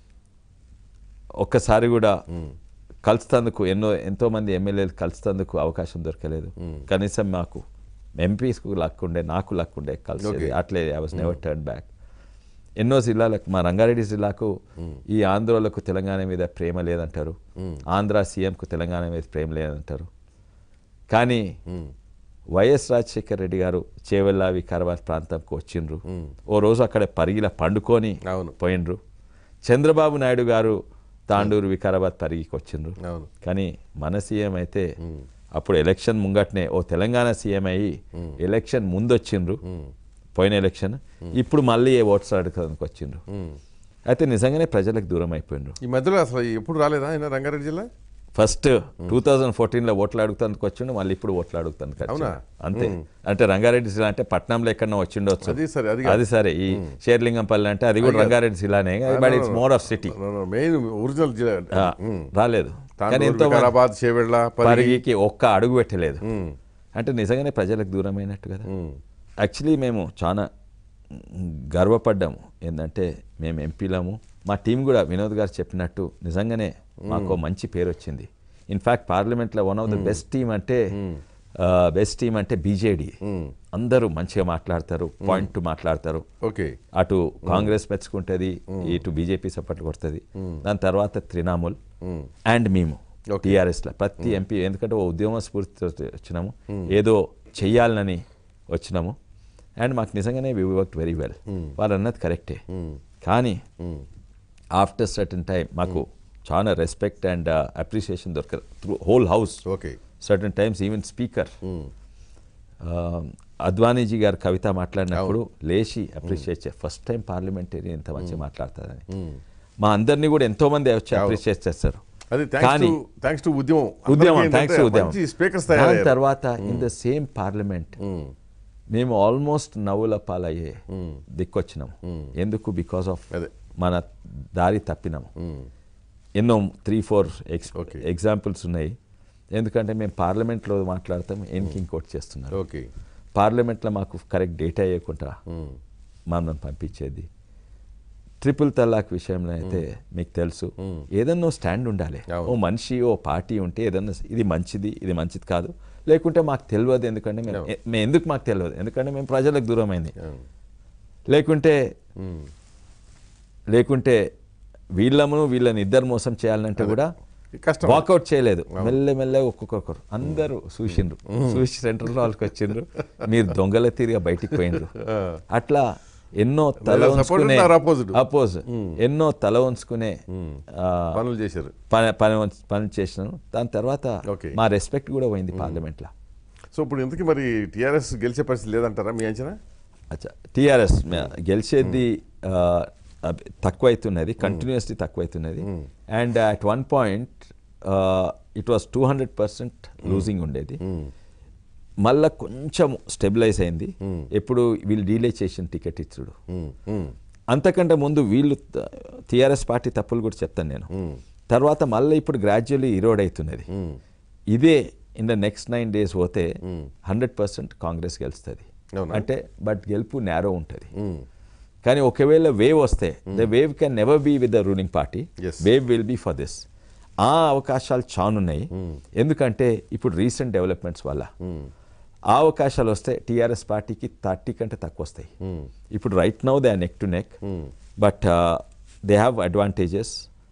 ఒక్కసారి కూడా కలుస్తందుకు ఎన్నో ఎంతో మంది ఎమ్మెల్యేలు కలుస్తందుకు అవకాశం దొరకలేదు కనీసం మాకు ఎంపీస్కు లక్కుండే నాకు లక్కుండే కలిసేది Okay. అట్లే I was never turn back ఎన్నో జిల్లాలకు మా రంగారెడ్డి జిల్లాకు ఈ ఆంధ్రోలకు తెలంగాణ మీద ప్రేమ లేదంటారు ఆంధ్ర సీఎంకు తెలంగాణ మీద ప్రేమ లేదంటారు కానీ వైఎస్ రాజశేఖర్ రెడ్డి గారు చేవెళ్ళ వికారాబాద్ ప్రాంతంకు వచ్చిండ్రు ఓ రోజు అక్కడ పరిగిల పండుకొని అవును. పోయిండ్రు చంద్రబాబు నాయుడు గారు తాండూరు వికారాబాద్ పరిగికి వచ్చిండ్రు అవును కానీ మన సీఎం అయితే అప్పుడు ఎలక్షన్ ముంగట్నే ఓ తెలంగాణ సీఎం అయ్యి ఎలక్షన్ ముందు వచ్చిండ్రు పోయిన ఎలక్షన్ ఇప్పుడు మళ్ళీ ఏ ఓట్స్ అడగడానికి వచ్చిండ్రు అయితే నిజంగానే ప్రజలకు దూరం అయిపోయిండ్రు ఈ మధ్యలో అసలు ఎప్పుడు రాలేదా ఆయన రంగారెడ్డి జిల్లా ఫస్ట్ టూ థౌజండ్ ఫోర్టీన్లో ఓట్లు అడుగుతానికి వచ్చిండు మళ్ళీ ఇప్పుడు ఓట్లు అడుగుతానికి వచ్చిండు. అవునా? అంతే అంటే రంగారెడ్డి జిల్లా అంటే పట్నంలో ఎక్కడో వచ్చిండొచ్చు అది సరే అది అది సరే ఈ షేర్లింగంపల్లి అంటే అది కూడా రంగారెడ్డి జిల్లానే but it's more of city main original జిల్లా రాలేదు కానీ తాండూరు, ఎంతో మంది- వికారాబాద్ చేవెళ్ళ పరిగి పరిగికి ఒక్క అడుగు పెట్టలేదు అంటే నిజంగానే ప్రజలకు దూరమైనట్టు కదా యాక్చువల్లీ మేము చాలా గర్వపడ్డాము ఏంటంటే మేము ఎంపీలము మా టీం కూడా వినోద్ గారు చెప్పినట్టు నిజంగానే మాకు మంచి పేరు వచ్చింది ఇన్ఫ్యాక్ట్ పార్లమెంట్లో one of the best team అంటే బెస్ట్ టీం అంటే బీజేడీ అందరూ మంచిగా మాట్లాడతారు పాయింట్ టు మాట్లాడతారు ఓకే అటు కాంగ్రెస్ మెచ్చుకుంటుంది ఇటు బీజేపీ సపోర్ట్ కొడుతుంది దాని తర్వాత త్రిణాముల్ అండ్ మేము Okay. టీఆర్ఎస్లో ప్రతి ఎంపీ ఎందుకంటే ఓ ఉద్యమ స్ఫూర్తితో వచ్చినాము ఏదో చెయ్యాలని వచ్చినాము అండ్ మాకు నిజంగానే వి వర్క్ వెరీ వెల్ వాళ్ళు అన్నది కరెక్టే కానీ ఆఫ్టర్ సర్టన్ టైం మాకు చాలా రెస్పెక్ట్ అండ్ అప్రిసియేషన్ దొరకదు through whole house okay certain times even speaker Advaniji గారు కవిత మాట్లాడినప్పుడు లేచి అప్రిషియేట్ చే ఫస్ట్ టైం పార్లమెంటరీ ఇంత మంచిగా మాట్లాడుతుందని మా అందరినీ కూడా ఎంతో మంది వచ్చి అప్రిషియేట్ చేస్తారు అది థ్యాంక్స్ కానీ టు థ్యాంక్స్ టు ఉద్యమం ఉద్యమం అందరికీ థ్యాంక్స్ ఏంటంటే ఉద్యమం మంచి స్పీకర్స్ దాని తయారయ్యారు తర్వాత ఇన్ ద సేమ్ పార్లమెంట్ మేము ఆల్మోస్ట్ నవ్వుల పాలయ్యే దిక్కొచ్చినాము ఎందుకు బికాస్ ఆఫ్ అదే. మన దారి తప్పినాము ఎన్నో three four X Okay. Examples ఉన్నాయి ఎందుకంటే మేము పార్లమెంట్లో మాట్లాడతాం ఎన్కి ఇంకోటి చేస్తున్నారు ఓకే పార్లమెంట్లో మాకు కరెక్ట్ డేటా ఇవ్వకుండా మమ్మల్ని పంపించేది ట్రిపుల్ తలాక్ విషయంలో అయితే మీకు తెలుసు ఏదన్నా స్టాండ్ ఉండాలి అవును. ఓ మనిషి ఓ పార్టీ ఉంటే ఏదన్నా ఇది మంచిది ఇది మంచిది కాదు లేకుంటే మాకు తెలియదు ఎందుకంటే మేము ఎ- మేము ఎందుకు మాకు తెలియదు ఎందుకంటే మేము ప్రజలకు దూరమైంది లేకుంటే లేకుంటే వీళ్ళమును వీళ్ళని ఇద్దరు మోసం చేయాలంటే కూడా కష్టం వాకౌట్ చేయలేదు మెల్ల మెల్ల ఒక్కొక్కరు అందరూ చూసిండ్రు చూసి సెంట్రల్ హాల్కి వచ్చిండ్రు మీరు దొంగల తీరిగా బయటికి పోయిండ్రు అట్లా ఎన్నో తల Neither support ఉంచుకునే nor opposite. అపోజ్ ఎన్నో తల ఉంచుకునే ఆ, పనులు చేశారు పని పని ఉంచ- పని చేసినాను దాని తర్వాత Okay. మా రెస్పెక్ట్ కూడా పోయింది పార్లమెంట్లో సో ఇప్పుడు ఇంతకీ మరి టీఆర్ఎస్ గెలిచే పరిస్థితి లేదంటారా మీ అంచనా అచ్చా టీఆర్ఎస్ గెలిచేది ఆ, అబ్- తక్కువైతున్నది కంటిన్యూస్లీ తక్కువైతున్నది and at one point it was two hundred percent losing ఉండేది మళ్ళా కొంచెం స్టెబిలైజ్ అయింది ఎప్పుడు వీళ్ళు డీలే చేసిన టికెట్ ఇచ్చుడు ఉమ్, ఉమ్, అంతకంటే ముందు వీళ్ళు టీఆర్ఎస్ పార్టీ తప్పులు కూడా చెప్తాను నేను తర్వాత మళ్ళీ ఇప్పుడు గ్రాడ్యువల్లీ ఇరోడ్ అవుతున్నది ఇదే in the next nine days పోతే హండ్రెడ్ పర్సెంట్ కాంగ్రెస్ గెలుస్తుంది అవునా? అంటే బట్ గెలుపు నేరో ఉంటుంది ఉమ్. కానీ ఒకవేళ వేవ్ వస్తే the wave can never be with the ruling party Yes. Wave will be for this ఆ అవకాశాలు చానున్నాయి ఎందుకంటే ఇప్పుడు రీసెంట్ డెవలప్మెంట్స్ వల్ల ఆ అవకాశాలు వస్తే టీఆర్ఎస్ పార్టీకి థర్టీ కంటే తక్కువ వస్తాయి ఇప్పుడు right now they are neck to neck but they have advantages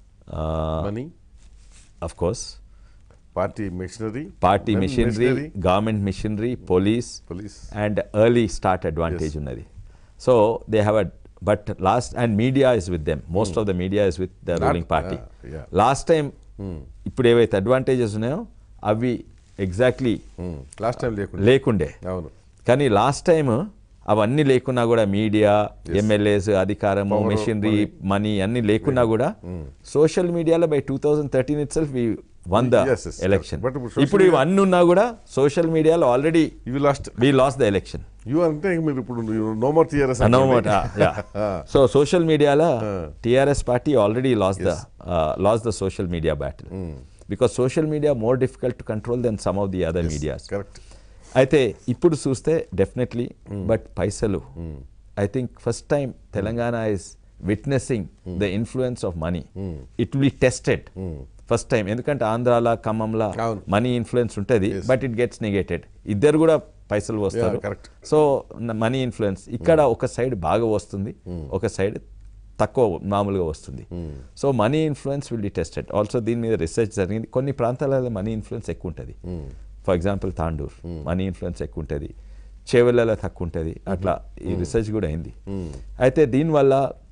money of course party machinery party machinery government machinery police police and early start advantage ఉన్నది so they have a but last and media is with them most of the media is with the ruling party yeah, yeah. Last time ఇప్పుడు ఏవైతే అడ్వాంటేజెస్ ఉన్నాయో అవి ఎగ్జాక్ట్లీ లాస్ట్ టైం లేకుండా లేకుండే అవును కానీ లాస్ట్ టైం అవన్నీ లేకున్నా కూడా మీడియా ఎమ్మెల్యేస్ అధికారము Power, మెషినరీ మనీ అన్ని లేకున్నా కూడా సోషల్ మీడియాలో by two thousand thirteen itself won the Yes, yes, election but ఇప్పుడు social ఇప్పుడు ఇవన్నీ ఉన్నా కూడా సోషల్ మీడియాలో ఆల్రెడీ ఇవి lost we lost the election you అంటే మీరు ఇప్పుడు నో మోర్ టీఆర్ఎస్ అన్నమాట సో సోషల్ మీడియాలో TRS party already lost the lost the social media battle because social media more difficult to control than some of the other medias correct అయితే ఇప్పుడు చూస్తే డెఫినెట్లీ బట్ పైసలు I think first time Telangana is witnessing the influence of money it will be tested first time ఎందుకంటే ఆంధ్రాల ఖమ్మంలో అవును. మనీ ఇన్ఫ్లుయెన్స్ ఉంటుంది బట్ ఇట్ గెట్స్ నెగేటెడ్ ఇద్దరు కూడా పైసలు వస్తారు correct. సో మనీ ఇన్ఫ్లుయెన్స్ ఇక్కడ ఒక సైడ్ బాగా వస్తుంది ఒక సైడ్ తక్కువ మామూలుగా వస్తుంది so money influence will be tested also దీని మీద రీసెర్చ్ జరిగింది కొన్ని ప్రాంతాలలో మనీ ఇన్ఫ్లుయెన్స్ ఎక్కువ ఉంటుంది for example Tandur money influence ఎక్కువ ఉంటుంది చేవెళ్ళలో తక్కువ ఉంటుంది అట్లా ఈ రీసెర్చ్ కూడా అయింది అయితే దీనివల్ల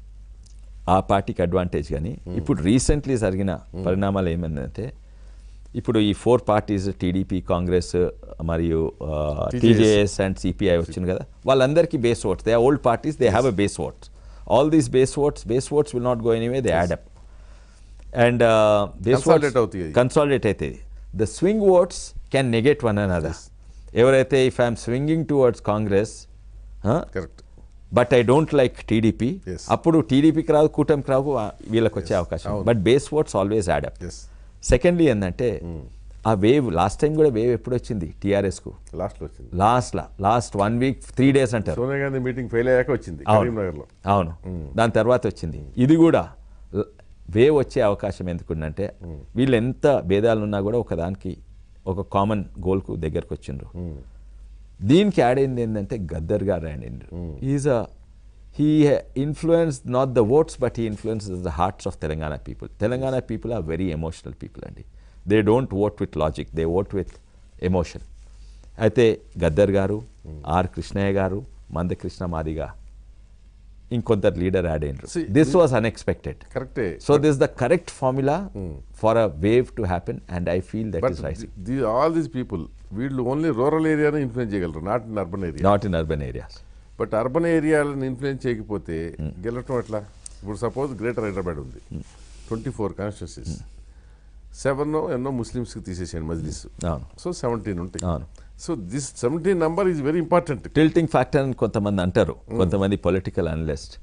ఆ పార్టీకి అడ్వాంటేజ్ కానీ ఇప్పుడు రీసెంట్లీ జరిగిన పరిణామాలు ఏమైందంటే ఇప్పుడు ఈ ఫోర్ పార్టీస్ టీడీపీ కాంగ్రెస్ మరియు టీజేఎస్ అండ్ సిపిఐ వచ్చింది కదా వాళ్ళందరికీ base votes they old parties they have a base votes all these base votes base votes will not go anyway they add up and base Consolidate అవుతాయి. కన్సాలిడేట్ అవుతుంది the swing votes can negate one and other ఎవరైతే if I'm swinging towards Congress correct but I don't like TDP Yes. అప్పుడు టీడీపీకి రాదు కూటమికి రావు ఆ వీళ్ళకి వచ్చే అవకాశం but base votes always add up yes secondly ఏంటంటే ఆ వేవ్ లాస్ట్ టైం కూడా వేవ్ ఎప్పుడు వచ్చింది టీఆర్ఎస్కు లాస్ట్లో వచ్చింది లాస్ట్లా last one week three days అంటారు సోనియా గాంధీ మీటింగ్ ఫెయిల్ అయ్యాక వచ్చింది అవును కరీంనగర్లో అవును దాని తర్వాత వచ్చింది ఇది కూడా ల- వేవ్ వచ్చే అవకాశం ఎందుకుందంటే వీళ్ళు ఎంత భేదాలు ఉన్నా కూడా ఒకదానికి ఒక కామన్ గోల్కు దగ్గరకు వచ్చిండ్రు దీనికి యాడ్ అయింది ఏంటంటే గద్దర్ గారు యాడ్ అయిండ్రు is a he influence not the votes but he influence the hearts of Telangana people Telangana people are very emotional people అండి they don't vote with logic they vote with emotion అయితే గద్దర్ గారు ఆర్ కృష్ణయ్య గారు మందకృష్ణ మాదిగా ఇంకొందరు లీడర్ యాడ్ అయినరు See, దిస్ వాజ్ అన్ఎక్స్పెక్టెడ్ కరెక్టే so this the correct formula for a wave to happen and I feel that but is right the all these people వీళ్ళు ఓన్లీ రూరల్ ఏరియానే ఇన్ఫ్లుయెన్స్ చేయగలరు not in urban area not in urban areas but urban ఏరియాలను ఇన్ఫ్లుయెన్స్ చేయకపోతే గెలవటం ఎట్లా ఇప్పుడు సపోజ్ గ్రేటర్ హైదరాబాద్ ఉంది ట్వంటీ ఫోర్ కాన్స్టిట్యూన్సీస్ సెవెన్ ఎన్నో ముస్లిమ్స్కి తీసేసాను మజ్లిస్ అవును సో సెవెంటీన్ ఉంటాయి అవును so this seventeen number is very important tilting factor అని కొంతమంది అంటారు కొంతమంది పొలిటికల్ అనలిస్ట్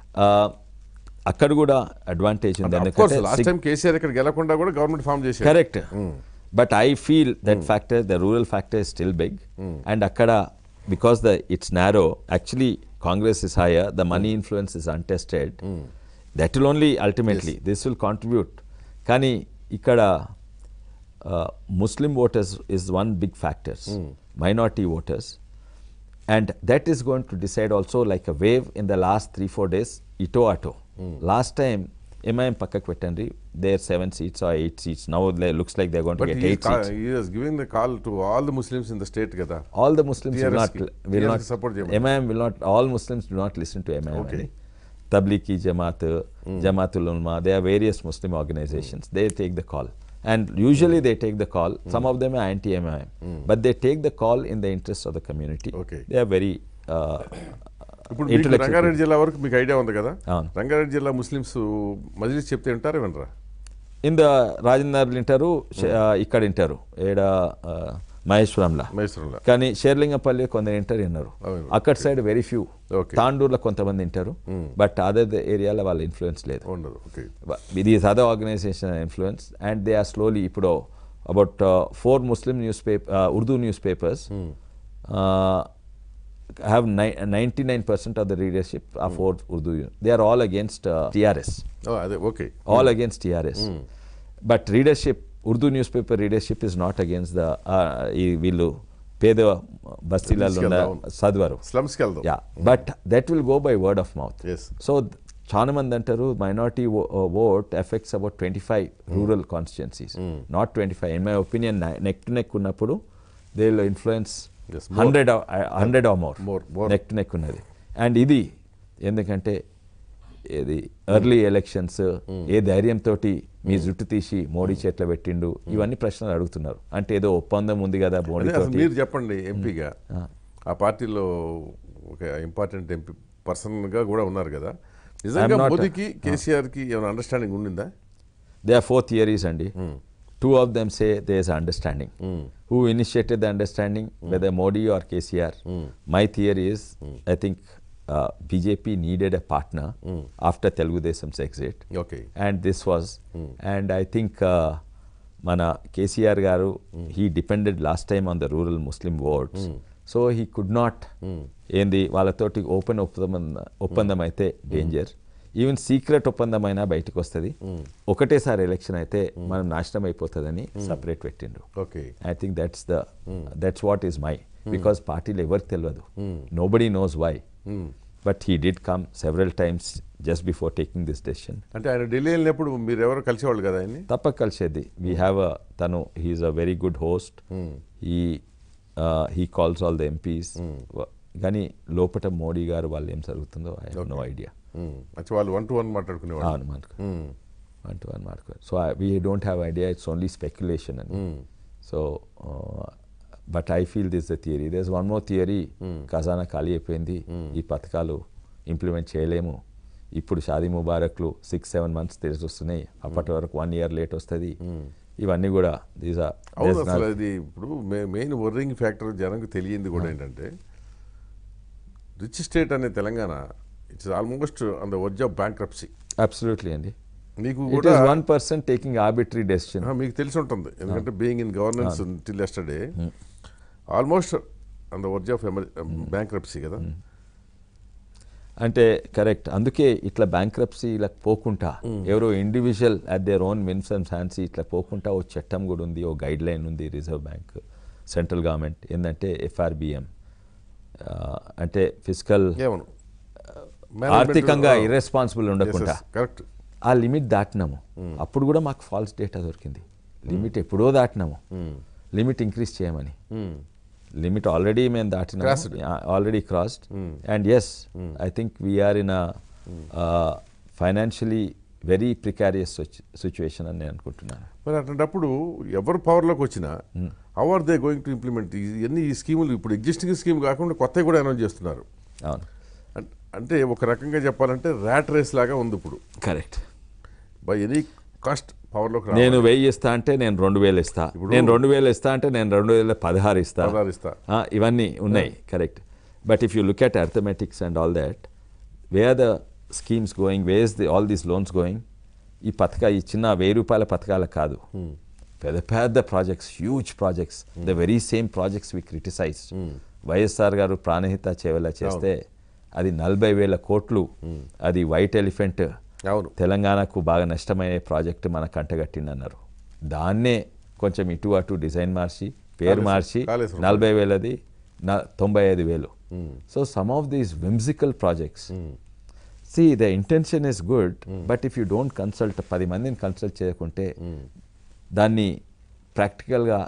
అక్కడ కూడా అడ్వాంటేజ్ ఉంది కోర్స్ లాస్ట్ ఎందుకంటే టైం కేసీఆర్ ఇక్కడ గెలకుండా కూడా గవర్నమెంట్ ఫామ్ చేశారు correct but I feel that factor the rural factor is still big and అక్కడ because the it's narrow actually Congress is higher the money influence is untested that will only ultimately this will contribute కానీ ఇక్కడ Muslim voters is one big factors minority voters and that is going to decide also like a wave in the last three four days ఇటో అటో లాస్ట్ టైం ఎంఐఎం పక్కకు పెట్టండి there seven seats or eight seats now looks like they gone to but get eight seats he is giving the call to all the Muslims in the state కదా all the Muslims will TRS not కి- will TRS not కి support చేయమని. MIM will not all Muslims do not listen to MIM. Okay. అండి. Tablighi Jamaat, Jamaatul Ulama, there are various Muslim organizations. They take the call. And usually they take the call. Some of them are anti-MIM. But they take the call in the interest of the community. Okay. They are very uh, ఇప్పుడు మీకు intellectual రంగారెడ్డి జిల్లా వరకు మీకు ఐడియా ఉంది కదా అవును. రంగారెడ్డి జిల్లా ముస్లిమ్స్ మజ్లిస్ చెప్తే వింటారా వినరా ఇన్ ద రాజేందర్ వింటారు ష- ఆ, ఇక్కడ వింటారు ఏడ ఆ, మహేశ్వరంలో మహేశ్వరంలో కానీ షేర్లింగపల్లి కొందరు వింటారు విన్నారు అవును. అక్కడ సైడ్ వెరీ ఫ్యూ Okay. తాండూరులో కొంతమంది వింటారు బట్ అదర్ ఏరియాలో వాళ్ళ ఇన్ఫ్లుయెన్స్ లేదు ఉండదు okay these other organisation influence and they are slowly ఇప్పుడు about four Muslim newspaper Urdu newspapers have ni- 99% of the readership are for Urdu. They are all against uh, TRS. అదే okay all against TRS. But readership, Urdu newspaper readership is not against the uh, ఈ వీళ్ళు పేద బస్తీలలో ఉన్న తీసుకెళ్దాం. చదివారు స్లమ్స్కి వెళ్దాం yeah but that will go by word of mouth Yes. So చాలా మంది అంటారు minority vote effects about twenty five rural constituencies not twenty five in my opinion neck to neck ఉన్నప్పుడు they will influence Yes, more. Hundred hundred or more More, more. Neck to neck ఉన్నది అండ్ ఇది ఎందుకంటే ఇది ఎర్లీ ఎలక్షన్స్ ఏ ధైర్యంతో మీ జుట్టు తీసి మోడీ చేతిలో పెట్టిండు ఇవన్నీ ప్రశ్నలు అడుగుతున్నారు అంటే ఏదో ఒప్పందం ఉంది కదా అదే మోడీ అసలు మీరు చెప్పండి ఎంపీగా ఆ పార్టీలో ఒక ఇంపార్టెంట్ ఎంపీ పర్సన్గా కూడా ఉన్నారు కదా నిజంగా I'm not- మోదీకి కేసీఆర్కి ఏమైనా understanding ఉండిందా they are four theories అండి two of them say they is understanding who initiated the understanding weather Modi are KCR my theory is I think BJP needed a partner after తెలుగుదేశంస్ exit okay and this was and I think మన కేసీఆర్ గారు he depended last time on the rural Muslim oats so he could not ఏంది వాళ్ళతోటి ఓపెన్ ఒప్పందం ఒప్పందం అయితే డేంజర్ ఈవెన్ సీక్రెట్ ఒప్పందం అయినా బయటకు వస్తుంది ఒకటేసారి ఎలక్షన్ అయితే మనం నాశనం అయిపోతుందని సపరేట్ పెట్టిండ్రు okay I think that's the that's what is my because పార్టీలు ఎవరికి తెలియదు nobody knows why but he did come several times just before taking this decision అంటే ఆయన ఢిల్లీ వెళ్ళినప్పుడు మీరు ఎవరు కలిసేవాళ్ళు కదా ఆయన్ని తప్పక కలిసేది వీ హ్యావ్ అ తను he is a very good host ఈ he calls all the MPs కానీ లోపల మోడీ గారు వాళ్ళు ఏం జరుగుతుందో ఐ హ్యావ్ నో ఐడియా అంటే వాళ్ళు వన్ టు వన్ మాట్లాడుకునేవాళ్ళు అవును మనకు one to one mark so we don't have idea it's only speculation అని so but I feel this the theory there's one more theory ఖజానా ఖాళీ అయిపోయింది ఈ పథకాలు ఇంప్లిమెంట్ చేయలేము ఇప్పుడు షాదీ ముబారక్లు సిక్స్ సెవెన్ మంత్స్ తెలిసి వస్తున్నాయి అప్పటి వరకు వన్ ఇయర్ లేట్ వస్తుంది ఇవన్నీ కూడా దీస్ అవును అసలు అది ఇప్పుడు మెయిన్ వర్రింగ్ ఫ్యాక్టర్ జనంకి తెలియంది కూడా ఏంటంటే రిచ్ స్టేట్ అనే Telangana it's almost on the verge of bankruptcy absolutely అండి మీకు ఇట్ కూడా is one person taking arbitrary decision ఆ, మీకు తెలిసి ఉంటుంది ఎందుకంటే being in governance till yesterday almost on the verge of bankruptcy కదా అంటే కరెక్ట్ అందుకే ఇట్లా బ్యాంక్రప్సీ ఇలా పోకుండా ఎవరో individual at their own whims and fancy ఇట్లా పోకుండా ఓ చట్టం కూడా ఉంది ఓ గైడ్ లైన్ ఉంది రిజర్వ్ బ్యాంక్ సెంట్రల్ గవర్నమెంట్ ఏంటంటే ఎఫ్ఆర్బిఎం అంటే ఫిజికల్ ఏమను ఆర్థికంగా ఇర్రెస్పాన్సిబుల్ ఉండకుండా కరెక్ట్ ఆ లిమిట్ దాటినాము అప్పుడు కూడా మాకు ఫాల్స్ డేటా దొరికింది లిమిట్ ఎప్పుడో దాటినాము లిమిట్ ఇంక్రీజ్ చేయమని లిమిట్ ఆల్రెడీ మేము Crossed. దాటినాము already crossed and yes I think we're in financially very precarious situation అని నేను అనుకుంటున్నాను మరి అట్లాంటప్పుడు ఎవరు పవర్లోకి వచ్చినా how are they going to implement ఇవన్నీ ఈ స్కీములు ఇప్పుడు ఎగ్జిస్టింగ్ స్కీమ్ కాకుండా కొత్తవి కూడా అనౌన్స్ చేస్తున్నారు అవును అం- అంటే ఒక రకంగా చెప్పాలంటే ర్యాట్ రేస్ లాగా ఉంది ఇప్పుడు కరెక్ట్ బై ఎనీ కాస్ట్ పవర్లోకి నేను వెయ్యి ఇస్తా అంటే నేను రెండు వేలు ఇస్తా నేను రెండు వేలు ఇస్తా అంటే నేను రెండు వేల పదహారు ఇస్తా పదహారు ఇస్తా. ఆ, ఇవన్నీ ఉన్నాయి correct but if you look at arithmetics and all that way are the schemes going ways the all these loans going ఈ పథక ఈ చిన్న వెయ్యి రూపాయల పథకాలు కాదు పెద్ద పెద్ద projects huge projects the very same projects we criticize YSR గారు ప్రాణహిత చేవేలా చేస్తే అది నలభై వేల కోట్లు అది వైట్ ఎలిఫెంట్ అవును తెలంగాణకు బాగా నష్టమయ్యే ప్రాజెక్టు మన కంటగట్టింది అన్నారు దాన్నే కొంచెం ఇటు అటు డిజైన్ మార్చి పేరు కాళేశ్వరం- మార్చి కాళేశ్వరం నలభై వేలది నా తొంభై ఐదు వేలు so some of these whimsical projects see the intention is good but if you don't consult పది మందిని కన్సల్ట్ చేయకుంటే దాన్ని ప్రాక్టికల్గా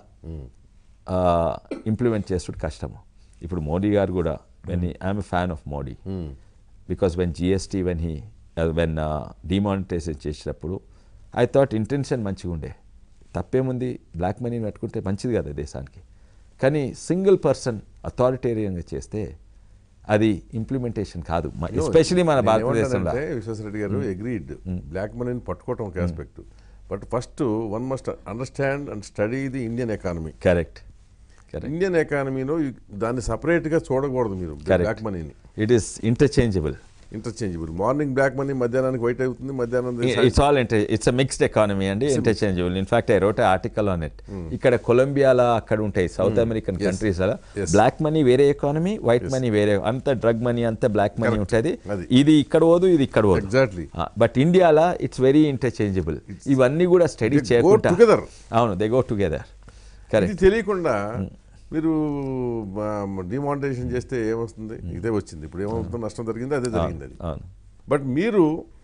ఇంప్లిమెంట్ చేసుడు కష్టము ఇప్పుడు మోడీ గారు కూడా when I'm fan of Modi because when GST when he when demonetization చేసినప్పుడు ఐ థాట్ ఇంటెన్షన్ మంచిగా ఉండే తప్పేముంది బ్లాక్ మనీని పెట్టుకుంటే మంచిది కదా దేశానికి కానీ సింగిల్ పర్సన్ అథారిటేరియన్గా చేస్తే అది ఇంప్లిమెంటేషన్ కాదు ఎస్పెషలీ మన భారతదేశంలో అంటే విశ్వేశ్వరరెడ్డి గారు అగ్రీడ్ బ్లాక్ మనీని పట్టుకోవటం ఒక aspect but first one must understand and study the Indian economy correct correct Indian ఎకానమీలో ఈ- దాన్ని separate గా చూడకూడదు మీరు Correct. బ్లాక్ మనీని it is interchangeable interchangeable morning black money మధ్యాహ్నానికి వైట్ అవుతుంది మధ్యాహ్నం it's all inter it's a mixed economy అండి interchangeable in fact I wrote article on it ఇక్కడ కొలంబియాలో అక్కడ ఉంటాయి సౌత్ అమెరికన్ కంట్రీస్ అలా Yes. బ్లాక్ మనీ వేరే ఎకానమీ వైట్ మనీ వేరే అంత డ్రగ్ మనీ అంత బ్లాక్ మనీ Correct. ఉంటుంది అది. ఇది ఇక్కడ పోదు ఇది ఇక్కడ పోదు Exactly. బట్ ఇండియాలో ఇట్స్ వెరీ ఇంటర్చేంజబుల్ ఇవన్నీ కూడా స్టడీ They go చేయకుండా together. అవును దే గో టుగెదర్ ఇది కరెక్ట్ తెలియకుండా మీరు డిమానిటైజేషన్ చేస్తే ఏమొస్తుంది ఇదే వచ్చింది ఇప్పుడు ఏమవుతుంది నష్టం జరిగింది అదే జరిగింది అది అవును బట్ మీరు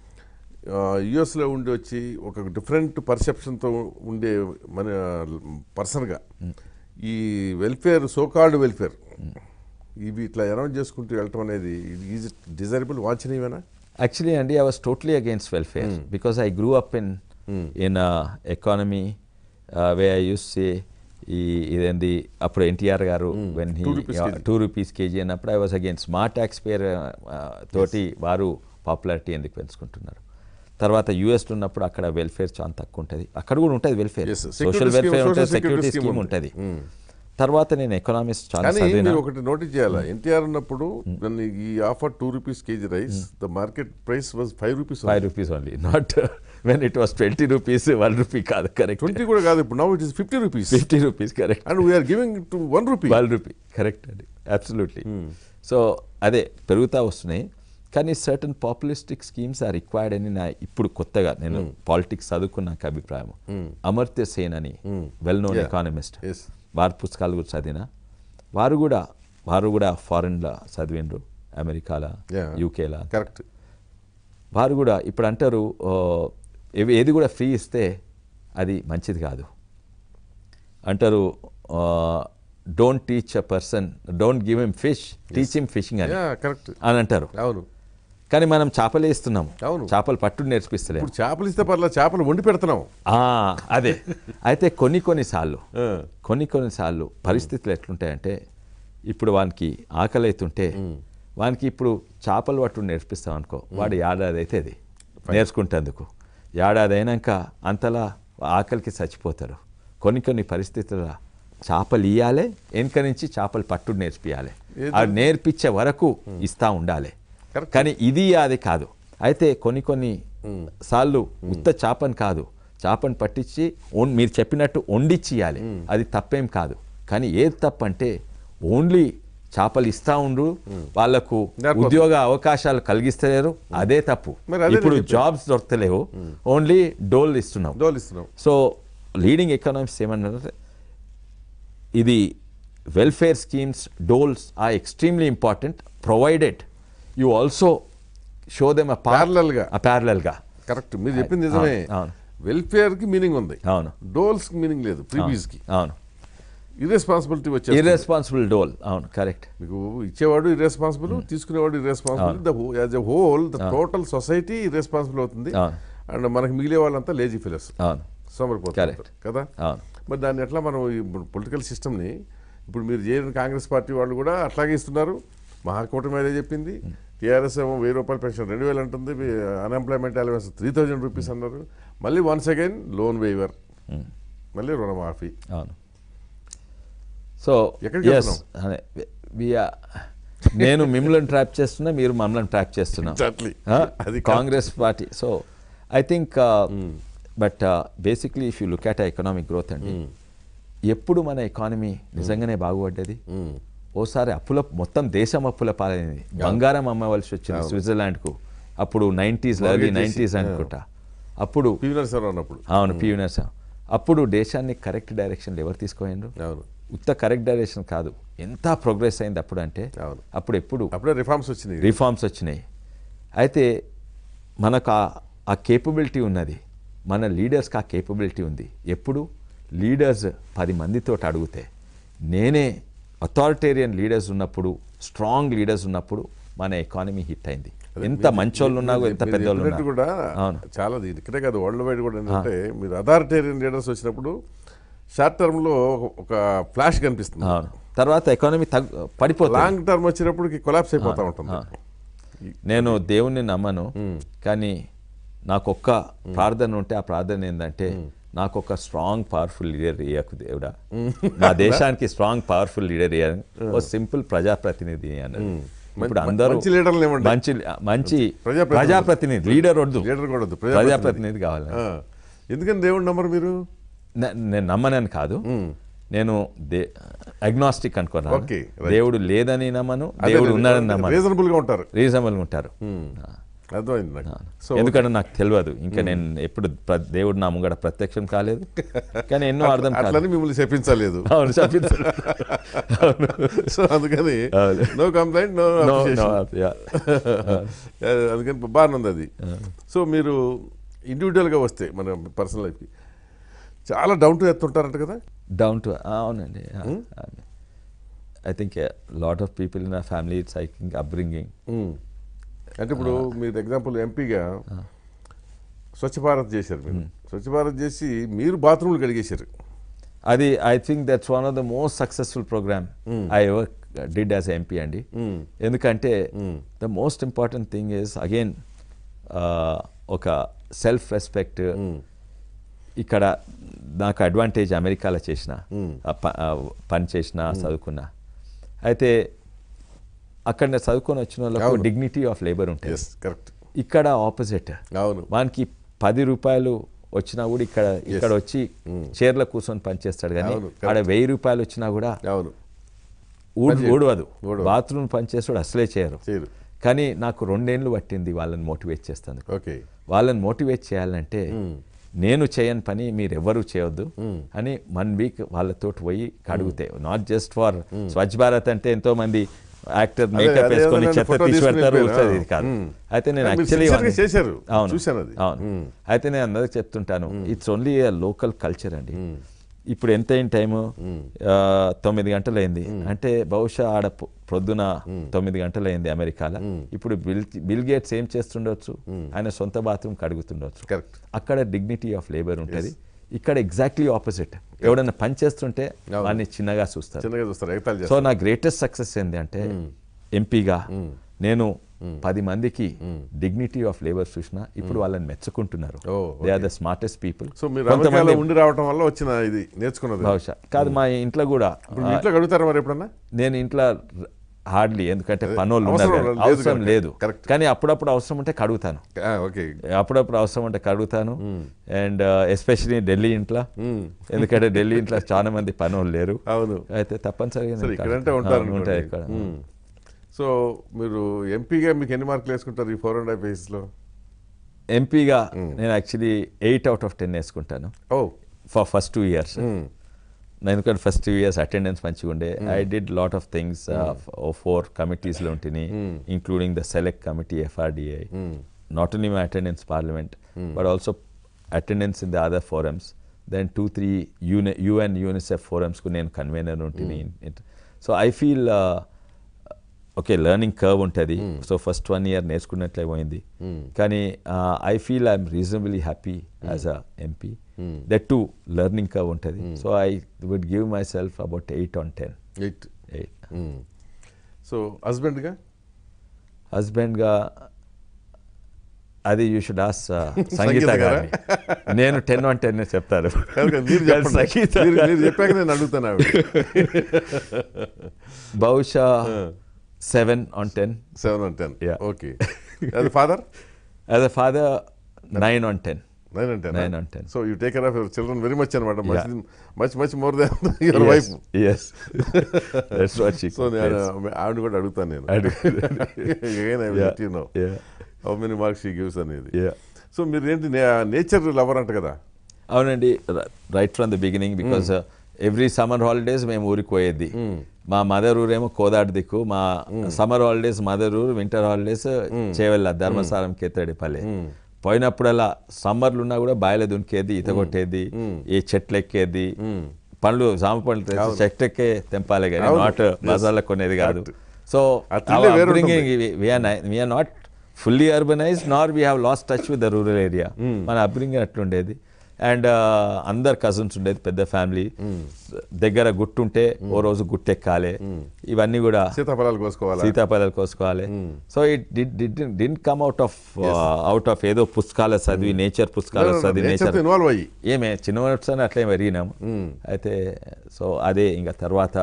యుఎస్లో ఉండి వచ్చి ఒక డిఫరెంట్ పర్సెప్షన్తో ఉండే మన పర్సన్గా ఈ వెల్ఫేర్ సోకాల్డ్ వెల్ఫేర్ ఇవి ఇట్లా అనౌన్స్ చేసుకుంటూ వెళ్ళటం అనేది ఈజ్ డిజైరబుల్ వాంఛనీయమేనా Actually, Andy, I was totally against welfare because I grew up in in a economy uh, where I used to say ఈ ఇదేంది అప్పుడు ఎన్టీఆర్ గారు when he Two rupees kg. Two rupees kg అన్నప్పుడు I was again smart tax payer తోటి వారు పాపులారిటీ ఎందుకు పెంచుకుంటున్నారు తర్వాత యూఎస్ ఉన్నప్పుడు అక్కడ వెల్ఫేర్ చాలా తక్కువ ఉంటుంది అక్కడ కూడా ఉంటుంది welfare Yes, sir. Social Security welfare scheme, ఉంటుంది social security security scheme scheme ఉంటుంది. ఉంటుంది తర్వాత నేను ఎకనామిక్స్ చాలా కానీ చదివిన మీరు ఒకటి నోటీస్ చేయాలి ఎన్టీఆర్ ఉన్నప్పుడు దాన్ని ఈ offer two rupees kg rice the market price was five rupees five rupees only not when it was twenty rupees one rupee కాదు కరెక్ట్ ట్వంటీ కూడా కాదు ఇప్పుడు now it is fifty rupees fifty rupees correct and we're giving to one rupee one rupee correct అండి అబ్సల్యూట్లీ సో అదే పెరుగుతూ వస్తున్నాయి కానీ certain populistic schemes are required అని నా ఇప్పుడు కొత్తగా నేను పాలిటిక్స్ చదువుకున్నాక అభిప్రాయం అమర్త్య సేన్ అని well known Yeah. Economist Yes. వారి పుస్తకాలు కూడా చదివిన వారు కూడా వారు కూడా ఫారెన్లో చదివిండ్రు అమెరికాలో Yeah. యూకేలా కరెక్ట్ వారు కూడా ఇప్పుడు అంటారు "ఓ, ఏవి- ఏది కూడా ఫ్రీ ఇస్తే అది మంచిది కాదు అంటారు don't teach a person don't give him fish teach him fishing అని యా కరెక్ట్ అని అంటారు అవును కానీ మనం చేపలే ఇస్తున్నాం అవును. చేపలు పట్టు నేర్పిస్తలేము ఇప్పుడు చేపలు ఇస్తే పర్లేదు చేపలు వండి పెడుతున్నాం ఆ, అదే అయితే కొన్ని కొన్నిసార్లు ఆ. కొన్ని కొన్నిసార్లు పరిస్థితులు ఎట్లుంటాయంటే ఇప్పుడు వానికి ఆకలి అవుతుంటే వానికి ఇప్పుడు చేపలు పట్టు నేర్పిస్తాం అనుకో వాడు ఏడాది అయితే అది నేర్చుకుంటేందుకు ఏడాది అయినాక అంతలా ఆకలికి చచ్చిపోతారు కొన్ని కొన్ని పరిస్థితుల చేపలు ఇయ్యాలి వెనుక నుంచి చేపలు పట్టు నేర్పియాలి ఆ నేర్పించే వరకు ఇస్తా ఉండాలి Correct. కానీ ఇది అది కాదు అయితే కొన్ని కొన్ని సార్లు ఉత్త చేపని కాదు చేపని పట్టించి ఓన్ మీరు చెప్పినట్టు వండిచ్చి ఇవ్వాలి అది తప్పేం కాదు కానీ ఏది తప్పు అంటే ఓన్లీ చేపలు ఇస్తా ఉండ్రు వాళ్ళకు That was- ఉద్యోగ అవకాశాలు కలిగిస్తలేరు అదే తప్పు మరి అదే ఇప్పుడు నేను చెప్పేది. జాబ్స్ దొరకలేవు ఓన్లీ డోల్ ఇస్తున్నాం డోలు ఇస్తున్నాం సో లీడింగ్ ఎకనామిక్స్ ఏమన్నారంటే ఇది welfare schemes doles are extremely important provided you also show them Parallel గా. ప్యారలల్గా కరెక్ట్ మీరు చెప్పింది నిజమే అవును. వెల్ఫేర్ కి మీనింగ్ ఉంది అవును డోల్స్ కి మీనింగ్ లేదు ఫ్రీబీస్ కి అవును ఇర్రెస్పాన్సిబిలిటీ వచ్చే ఇర్రెస్పాన్సిబుల్ డోల్ అవును కరెక్ట్ మీకు ఇచ్చేవాడు ఇర్రెస్పాన్సిబుల్ తీసుకునేవాడు irresponsible the as a whole the total society irresponsible అవుతుంది అవును. అండ్ మనకి మిగిలే వాళ్ళంతా లేజీ ఫిలర్స్ అవును సోమరిపోతారు Correct. కదా అవును మరి దాన్ని ఎట్లా మనం ఈ పొలిటికల్ సిస్టమ్ని ఇప్పుడు మీరు చేరిన కాంగ్రెస్ పార్టీ వాళ్ళు కూడా అట్లాగే ఇస్తున్నారు మహాకూటమి అదే చెప్పింది టీఆర్ఎస్ ఏమో వెయ్యి రూపాయల పెన్షన్ రెండు వేలు అంటుంది unemployment allowance three thousand rupees అన్నారు మళ్ళీ వన్స్ అగైన్ లోన్ వేవర్ మళ్ళీ రుణమాఫీ అవును సో ఎక్కడికి ఎస్ నేను మిమ్మల్ని ట్రాప్ చేస్తున్నా మీరు మమ్మల్ని ట్రాప్ చేస్తున్నా Exactly. అది Congress party so I think but basically if you look at economic growth అండి ఎప్పుడు మన ఎకానమీ నిజంగానే బాగుపడ్డది ఓసారి అప్పుల మొత్తం దేశం అప్పుల పాలైంది బంగారం అమ్మవలసి వచ్చింది స్విట్జర్లాండ్కు అప్పుడు నైంటీస్ ఎర్లీ Mortgage చేసి, నైంటీస్ అనుకుంటా అప్పుడు పీవీనర్ సార్ అన్నప్పుడు అవును పియూనర్స్ అప్పుడు దేశాన్ని కరెక్ట్ డైరెక్షన్లో ఎవరు తీసుకోయిండ్రు అవును ఉత్త కరెక్ట్ డైరెక్షన్ కాదు ఎంత ప్రోగ్రెస్ అయింది అప్పుడు అంటే అవును. అప్పుడు ఎప్పుడు అప్పుడే రిఫార్మ్స్ వచ్చినాయి రిఫార్మ్స్ వచ్చినాయి అయితే మనకు ఆ ఆ కేపబిలిటీ ఉన్నది మన లీడర్స్కి ఆ కేపబిలిటీ ఉంది ఎప్పుడు లీడర్స్ పది మందితో అడిగితే నేనే అథారిటేరియన్ లీడర్స్ ఉన్నప్పుడు స్ట్రాంగ్ లీడర్స్ ఉన్నప్పుడు మన ఎకానమీ హిట్ అయింది ఎంత మంచోళ్ళు ఉన్నా ఎంత మీరు పెద్దోళ్ళు చెప్పినట్టు ఉన్నా కూడా అవును. చాలా ఇది ఇక్కడే కాదు వరల్డ్ వైడ్ కూడా ఏంటంటే మీరు అథారిటేరియన్ లీడర్స్ వచ్చినప్పుడు షార్ట్ టర్మ్ లో ఒక- ఒక ఫ్లాష్ కనిపిస్తుంది అవును తర్వాత ఎకానమీ తగ్ పడిపోతుంది లాంగ్ టర్మ్ వచ్చినప్పటికి కొలాప్స్ అయిపోతా ఉంటుంది నేను దేవుణ్ణి నమ్మను కానీ నాకు ఒక్క ప్రార్థన ఉంటే ఆ ప్రార్థన ఏంటంటే నాకు ఒక స్ట్రాంగ్ పవర్ఫుల్ లీడర్ ఇయ్యకు దేవుడా నా దేశానికి స్ట్రాంగ్ పవర్ఫుల్ లీడర్ ఇయ్యాను ఓ సింపుల్ ప్రజాప్రతినిధి అన్నది ఇప్పుడు మంచి- అందరూ మంచి లీడర్లు ఏమండి? మంచి మంచి ప్రజాప్రతినిధి. ప్రజాప్రతినిధి లీడర్ వద్దు లీడర్ కూడా వద్దు ప్రజాప్రతినిధి కావాలి ఆ. ఎందుకని దేవుడు నంబర్ మీరు నే- నేను నమ్మనని కాదు నేను దే అగ్నాస్టిక్ అనుకున్నాను Okay, right. దేవుడు లేదని నమ్మను దేవుడు ఉన్నాడని నమ్మను రీజనబుల్ గా ఉంటారు రీజనబుల్గా ఉంటారు అర్థమైంది నాకు సో ఎందుకంటే నాకు తెలియదు ఇంకా నేను ఎప్పుడు ప్ర- దేవుడు నా ముంగడ ప్రత్యక్షం కాలేదు కానీ ఎన్నో అర్థం కాదు అట్లని మిమ్మల్ని చెప్పించలేదు అవును చెప్పించారు. అవును. సో అందుకని అవును. No complaint no No, no, yeah. అందుకని బాగానే ఉంది అది సో మీరు ఇండివిజువల్గా వస్తే మన పర్సనల్ లైఫ్కి చాలా డౌన్ టు ఎర్త్ ఉంటారంట కదా డౌన్ టు అవునండి I think lot of people in a family it's I think upbringing అంటే ఇప్పుడు మీరు ఎగ్జాంపుల్ ఎంపీగా స్వచ్ఛ భారత్ చేశారు మీరు స్వచ్ఛ భారత్ చేసి మీరు బాత్రూమ్లు కడిగేశారు అది I think that's one of the most successful program I ever did as MP అండి ఎందుకంటే the most important thing is again ఒక సెల్ఫ్ రెస్పెక్ట్ ఇక్కడ నాకు అడ్వాంటేజ్ అమెరికాలో చేసిన ఆ ప- ఆ పని చేసిన చదువుకున్నా అయితే అక్కడ నేను చదువుకొని వచ్చిన వాళ్ళకు అవును. డిగ్నిటీ ఆఫ్ లేబర్ ఉంటుంది ఎస్ కరెక్ట్ ఇక్కడ ఆపోజిట్ అవును వానికి పది రూపాయలు వచ్చినా కూడా ఇక్కడ ఇక్కడ వచ్చి చైర్లో కూర్చొని పనిచేస్తాడు కానీ అవును, ఆడ వెయ్యి రూపాయలు వచ్చినా కూడా అవును ఊడు ఊడవదు ఊడవదు. బాత్రూమ్ పనిచేస్తాడు అసలే చేయరు చేయరు కానీ నాకు రెండేళ్ళు పట్టింది వాళ్ళని మోటివేట్ చేస్తాను ఓకే వాళ్ళని మోటివేట్ చేయాలంటే నేను చేయని పని మీరు ఎవరు చేయొద్దు అని వన్ వీక్ వాళ్ళతో పోయి కడుగుతే not just for Swachh Bharat అంటే ఎంతో మంది యాక్టర్ మేకప్ అదే వేసుకొని ఏదైనా చెత్త photo తీసి తీసుకుని పెడతారు వెళ్ళిపోయారు. వస్తుంది ఇది కాదు మ్మ్. అయితే నేను మీరు యాక్చువల్లీ sincerely చేశారు. అవును చూశాను అది. అవును అయితే నేను అందరికి చెప్తుంటాను ఇట్స్ ఓన్లీ లోకల్ కల్చర్ అండి ఇప్పుడు ఎంత అయిన టైము తొమ్మిది గంటలు అయింది అంటే బహుశా ఆడ పొ- ప్రొద్దున తొమ్మిది గంటలు అయింది అమెరికాలో ఇప్పుడు బిల్ బిల్ గేట్స్ ఏం చేస్తుండొచ్చు ఆయన సొంత బాత్రూమ్ కడుగుతుండొచ్చు కరెక్ట్ అక్కడ డిగ్నిటీ ఆఫ్ లేబర్ ఉంటుంది ఇక్కడ ఎగ్జాక్ట్లీ ఆపోజిట్ ఎవడన్నా పని చేస్తుంటే వాడిని చిన్నగా చూస్తారు చిన్నగా చూస్తారు ఎగతాలు సో చేస్తారు నా గ్రేటెస్ట్ సక్సెస్ ఏంటి అంటే ఎంపీగా నేను పది మందికి డిగ్నిటీ ఆఫ్ లేబర్ చూసిన ఇప్పుడు వాళ్ళని మెచ్చుకుంటున్నారు oh, they are the smartest people so మీరు అమెరికాలో ఉండి రావటం వల్ల వచ్చిన ఇది నేర్చుకున్నది బహుశా కాదు మా ఇంట్లో కూడా ఇప్పుడు మీ ఇంట్లో అడుగుతారా మరి ఎప్పుడన్నా నేను ఇంట్లో హార్డ్లీ ఎందుకంటే పనోళ్ళు ఉన్నారు అవసరం కదా. లేదు అవసరం కనుక. లేదు Correct. కానీ అప్పుడప్పుడు అవసరం ఉంటే కడుగుతాను ఆ, ఓకే అప్పుడప్పుడు అవసరం ఉంటే కడుగుతాను అండ్ ఎస్పెషలీ ఢిల్లీ ఇంట్లో ఎందుకంటే ఢిల్లీ ఇంట్లో చాలా మంది పనులు లేరు అవును అయితే తప్పనిసరిగా సరే నేను ఇక్కడంటే కడుగుతాను. ఉంటారు అవును, ఉంటాయి అనుకోండి. ఇక్కడ మ్మ్. సో మీరు ఎంపీగా మీకు ఎన్ని మార్కులు వేసుకుంటారు ఈ ఫోర్ అండ్ హాఫ్ లో ఎంపీగా నేను actually eight out of ten వేసుకుంటాను oh for first two years ఎందుకంటే ఫస్ట్ టూ ఇయర్స్ అటెండెన్స్ మంచిగా ఉండే I did lot of things four కమిటీస్లో ఉంటుంది including the select committee FRDI not only my attendance parliament but also attendance in the other forums then two three యూని యుఎన్ యూనిసెఫ్ ఫోరమ్స్కు నేను కన్వీనర్ ఉంటుంది so I feel okay learning curve ఉంటుంది సో ఫస్ట్ వన్ ఇయర్ నేర్చుకున్నట్లే పోయింది కానీ I feel I'm reasonably happy as a MP that to learning curve ఉంటుంది so I would give my self about eight on ten eight eight so హస్బెండ్గా హస్బెండ్గా అది యూ షుడ్ ఆస్ సంగీత సంగీత గారా? గారిని నేను టెన్ ఆన్ టెన్ చెప్తారు కాదు కాదు, మీరు చెప్పండి సంగీత మీరు మీరు చెప్పాక నేను అడుగుతాను ఆవిడ బహుశా seven on ten seven and ten Yeah. Okay అది father as a father nine on ten nine and ten Nine and ten. So you take care of your children very much అనమాట much much more than your wife yes that's what she so నేను ఆవిడ కూడా అడుగుతాను నేను Again, I will let you know how many marks she gives అనేది సో మీరు ఏంటి నేచర్ లవర్ అంట కదా అవునండి right from the beginning because every summer holidays మేము ఊరికి పోయేది మా మదర్ ఊరేమో కోదాడు దిక్కు మా సమ్మర్ హాలిడేస్ మదర్ ఊరు వింటర్ హాలిడేస్ చేవెళ్ళ ధర్మస్థానం కేతడిపల్లి పోయినప్పుడల్లా సమ్మర్లు ఉన్నా కూడా బాయిలో దునికేది ఈత కొట్టేది ఈ చెట్లు ఎక్కేది పండ్లు జామ పండ్లు తెచ్చి చెట్టు ఎక్కే తెంపాలి కానీ అవును. నాట్ బజార్లో కొనేది కాదు సో ఆ thrill వేరే ఉంటుంది. We're not fully urbanise nor we have lost touch with the rural area మన అప్బ్రింగింగ్ అట్లుండేది అండ్ అందరు కజిన్స్ ఉండేది పెద్ద ఫ్యామిలీ దగ్గర గుట్టుంటే ఓ రోజు గుట్టెక్కాలి ఇవన్నీ కూడా సీతాఫలాలు కోసుకోవాలా సీతాఫలాలు కోసుకోవాలి so it didn't come out of out of ఏదో పుస్తకాల చదివి నేచర్ పుస్తకాలు చదివి నేచర్ ఇన్వాల్వ్ అయ్యి ఏమే చిన్నవాడు అట్లే పెరిగినాము అయితే సో అదే ఇంకా తర్వాత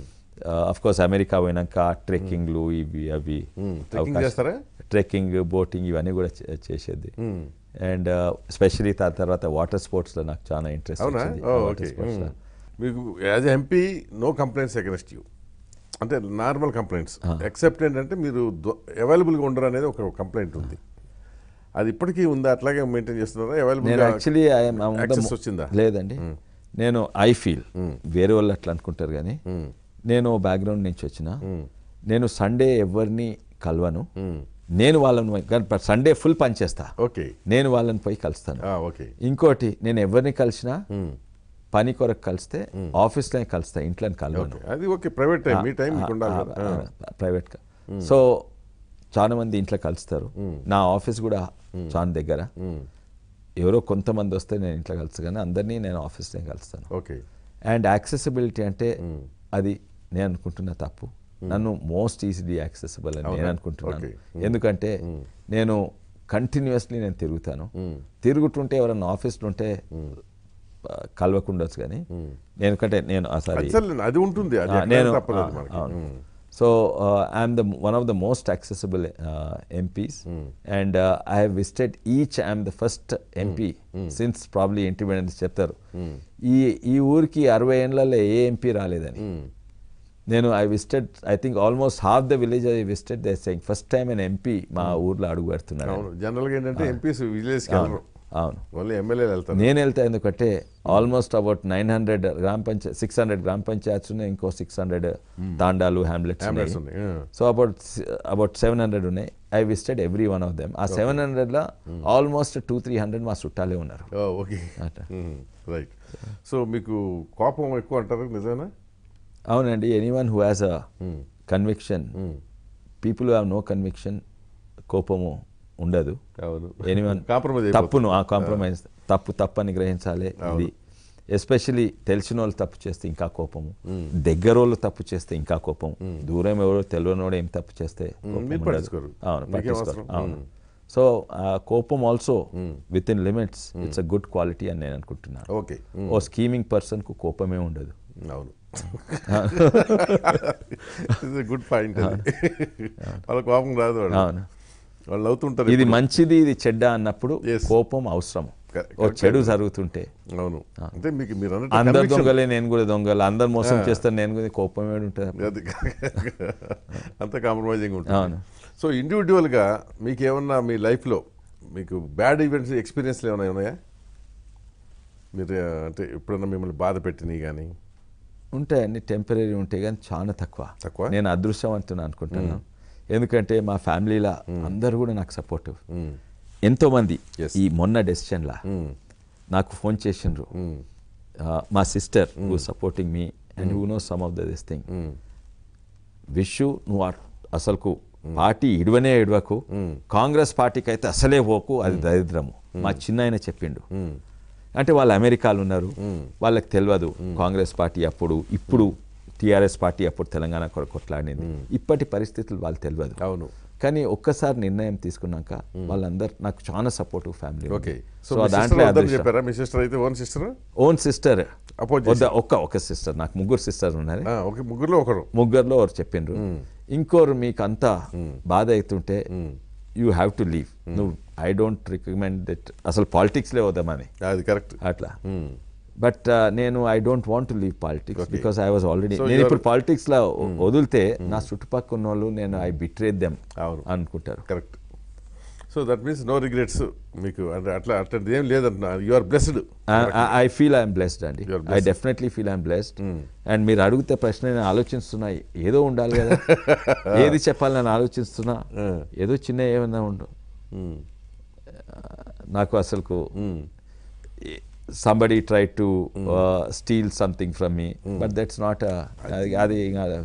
అఫ్ కోర్స్ అమెరికా పోయినాక ట్రెక్కింగ్లు ఇవి అవి ట్రెక్కింగ్ చేస్తారా ట్రెక్కింగ్ బోటింగ్ ఇవన్నీ కూడా చే- చేసేది అండ్ ఎస్పెషలీ దాని తర్వాత వాటర్ స్పోర్ట్స్లో నాకు చాలా ఇంట్రెస్ట్ అవునా వచ్చింది ఓ, వాటర్ ఓకే స్పోర్ట్స్లో మీకు as MP no complaints against you అంటే నార్మల్ కంప్లైంట్స్ ఎక్సెప్ట్ ఏంటంటే మీరు అవైలబుల్గా ఉండరు అనేది ఒక కంప్లైంట్ ఉంది అది ఇప్పటికీ ఉందా అట్లాగే మెయింటైన్ చేస్తున్నారా నేను అవైలబుల్ యాక్చువల్లీ access వచ్చిందా? లేదండి నేను ఐ ఫీల్ వేరే వాళ్ళు అట్లా అనుకుంటారు కానీ నేను బ్యాక్గ్రౌండ్ నుంచి వచ్చిన నేను సండే ఎవరిని కలవను నేను వాళ్ళని కానీ సండే ఫుల్ పని చేస్తా ఓకే నేను వాళ్ళని పోయి కలుస్తాను ఓకే ఇంకోటి నేను ఎవరిని కలిసినా పని కొరకు కలిస్తే ఆఫీస్లోనే కలుస్తా ఇంట్లో కలవను అది ఓకే ప్రైవేట్ టైం మీ టైం మీకు ఉండాలి కదా. ఆ. ప్రైవేట్గా సో చాలా మంది ఇంట్లో కలుస్తారు నా ఆఫీస్ కూడా చాలా దగ్గర ఎవరో కొంతమంది వస్తే నేను ఇంట్లో కలుస్తాను కానీ అందరినీ నేను ఆఫీస్లో కలుస్తాను ఓకే అండ్ యాక్సెసిబిలిటీ అంటే అది నేను అనుకుంటున్న తప్పు నన్ను మోస్ట్ ఈజీలీ యాక్సెసిబుల్ అని నేను అనుకుంటున్నాను Okay. ఎందుకంటే నేను కంటిన్యూస్లీ నేను తిరుగుతాను తిరుగుతుంటే ఎవరన్నా ఆఫీస్లో ఉంటే ఆ, కలవకుండొచ్చు కానీ ఎందుకంటే నేను సారీ అసలు అది ఉంటుంది అది ఆ, ఎట్లా నేను తప్పదు అది ఆ, మనకి అవును um. So I'm the one of the most accessible MPs and I have visited each I'm the first MP since probably independence చెప్తారు ఈ ఈ ఊరికి అరవై ఏళ్ళలో ఏ ఎంపీ రాలేదని నేను I visited I think almost half the village I visited they saying first time నేను ఎంపీ మా ఊర్లో అడుగు పెడుతున్నాను అవును జనరల్గా ఏంటంటే ఎంపీస్ విలేజ్కి వెళ్ళరు అవును ఓన్లీ ఎమ్మెల్యేలు వెళ్తారు నేను వెళ్తా ఎందుకంటే ఆల్మోస్ట్ అబౌట్ నైన్ హండ్రెడ్ గ్రామ పంచాయత్ సిక్స్ హండ్రెడ్ గ్రామ పంచాయత్స్ ఉన్నాయి ఇంకో సిక్స్ హండ్రెడ్ తాండాలు హ్యామ్లెట్స్ Hamlets ఉన్నాయి ఉన్నాయి, yeah. So about about seven hundred ఉన్నాయి I visited every one of them ఆ సెవెన్ హండ్రెడ్లో ఆల్మోస్ట్ టూ త్రీ హండ్రెడ్ మా చుట్టాలే ఉన్నారు ఓకే అట్లా. రైట్ సో మీకు కోపం ఎక్కువ అంటారు నిజమేనా అవునండి any one who has a conviction people have no conviction కోపము ఉండదు అవును ఎనీవన్ కాంప్రమైజ్ తప్పును ఆ కాంప్రమైజ్ తప్పు తప్పని గ్రహించాలి ఇది ఎస్పెషలీ తెలిసిన వాళ్ళు తప్పు చేస్తే ఇంకా కోపము దగ్గర వాళ్ళు తప్పు చేస్తే ఇంకా కోపం దూరం ఎవరో తెలియని వాడు ఏం తప్పు చేస్తే కోపం మీరు ఉండదు. పట్టించుకోరు. అవును మీకేం పట్టించుకోరు అవసరం? అవును సో ఆ కోపం also with in limits it's a good quality అని నేను అనుకుంటున్నాను ఓకే ఓ స్కీమింగ్ పర్సన్కు కోపమే ఉండదు అవును గుడ్ పాయింట్ వాళ్ళ కోపం రాదు వాళ్ళు అవును వాళ్ళు నవ్వుతుంటారు ఇది ఎప్పుడు. మంచిది ఇది చెడ్డ అన్నప్పుడు Yes. కోపం అవసరం Correct. ఓ చెడు జరుగుతుంటే అవును అంటే మీకు మీరు అన్నట్టు అందరు conviction. దొంగలే నేను కూడా దొంగలు అందరు మోసం చేస్తారు నేను కూడా కోపం ఏడు ఉంటుంది అది అంత కాంప్రమైజింగ్ ఉంటుంది అవును. సో ఇండివిజువల్గా మీకు ఏమన్నా మీ లైఫ్లో మీకు బ్యాడ్ ఈవెంట్స్ ఎక్స్పీరియన్స్లు ఏమైనా ఉన్నాయా మీరు ఆ, అంటే ఎప్పుడైనా మిమ్మల్ని బాధ పెట్టినవి కానీ ఉంటాయండి టెంపరీ ఉంటాయి కానీ చాలా తక్కువ తక్కువ? నేను అదృష్టవంతుని అనుకుంటున్నాను ఎందుకంటే మా ఫ్యామిలీలో అందరూ కూడా నాకు సపోర్టివ్ ఎంతో మంది Yes. ఈ మొన్న డెసిషన్లా నాకు ఫోన్ చేసిండ్రు ఆ, మా sister who supporting me and who no some of the this thing విషు నువ్వు అట్- అసలుకు పార్టీ ఇడవనే ఇడవకు కాంగ్రెస్ పార్టీకి అయితే అసలే పోకు అది దరిద్రము మా చిన్న ఆయన చెప్పిండు అంటే వాళ్ళు అమెరికాలో ఉన్నారు వాళ్ళకి తెలియదు కాంగ్రెస్ పార్టీ అప్పుడు ఇప్పుడు టిఆర్ఎస్ పార్టీ అప్పుడు తెలంగాణ కొరకు కొట్లాడింది ఇప్పటి పరిస్థితులు వాళ్ళు తెలియదు అవును కానీ ఒక్కసారి నిర్ణయం తీసుకున్నాక వాళ్ళందరూ నాకు చాలా supportive family okay so so మీ దాంట్లో సిస్టర్ వద్దని అదృష్టం. చెప్పారా మీ సిస్టర్ అయితే own sister own sister Oppose వద్ద ఒక్క ఒక సిస్టర్ నాకు ముగ్గురు సిస్టర్ ఉన్నారు ఓకే ముగ్గురులో ఒకరు ముగ్గురులో ఒకరు చెప్పిండ్రు ఇంకోరు మీకు అంతా బాధ అవుతుంటే యూ హ్యావ్ టు లీవ్ నువ్వు ఐ డోంట్ రికమెండ్ దట్ అసలు పాలిటిక్స్లే వద్దామని అది కరెక్ట్ అట్లా బట్ నేను I don't want to leave politics Okay. Because I was already So నేను you are- ఇప్పుడు పాలిటిక్స్ లో వదిలితే నా చుట్టుపక్కల ఉన్న వాళ్ళు నేను ఐ బిట్రేడ్ దెమ్ అవును. అనుకుంటారు correct so so that means no regrets మీకు అంటే అట్లా అట్లాంటిది ఏం లేదంటున్నా you are blessed I feel I'm blessed అండి You are ఐ blessed. Definitely feel I'm blessed and మీరు అడిగితే ప్రశ్న నేను ఆలోచిస్తున్నా ఏదో ఉండాలి కదా ఏది చెప్పాలని ఆలోచిస్తున్నా ఏదో చిన్న ఏమన్నా ఉండు నాకు అసలుకు somebody try to steal something from me but that's not అది అది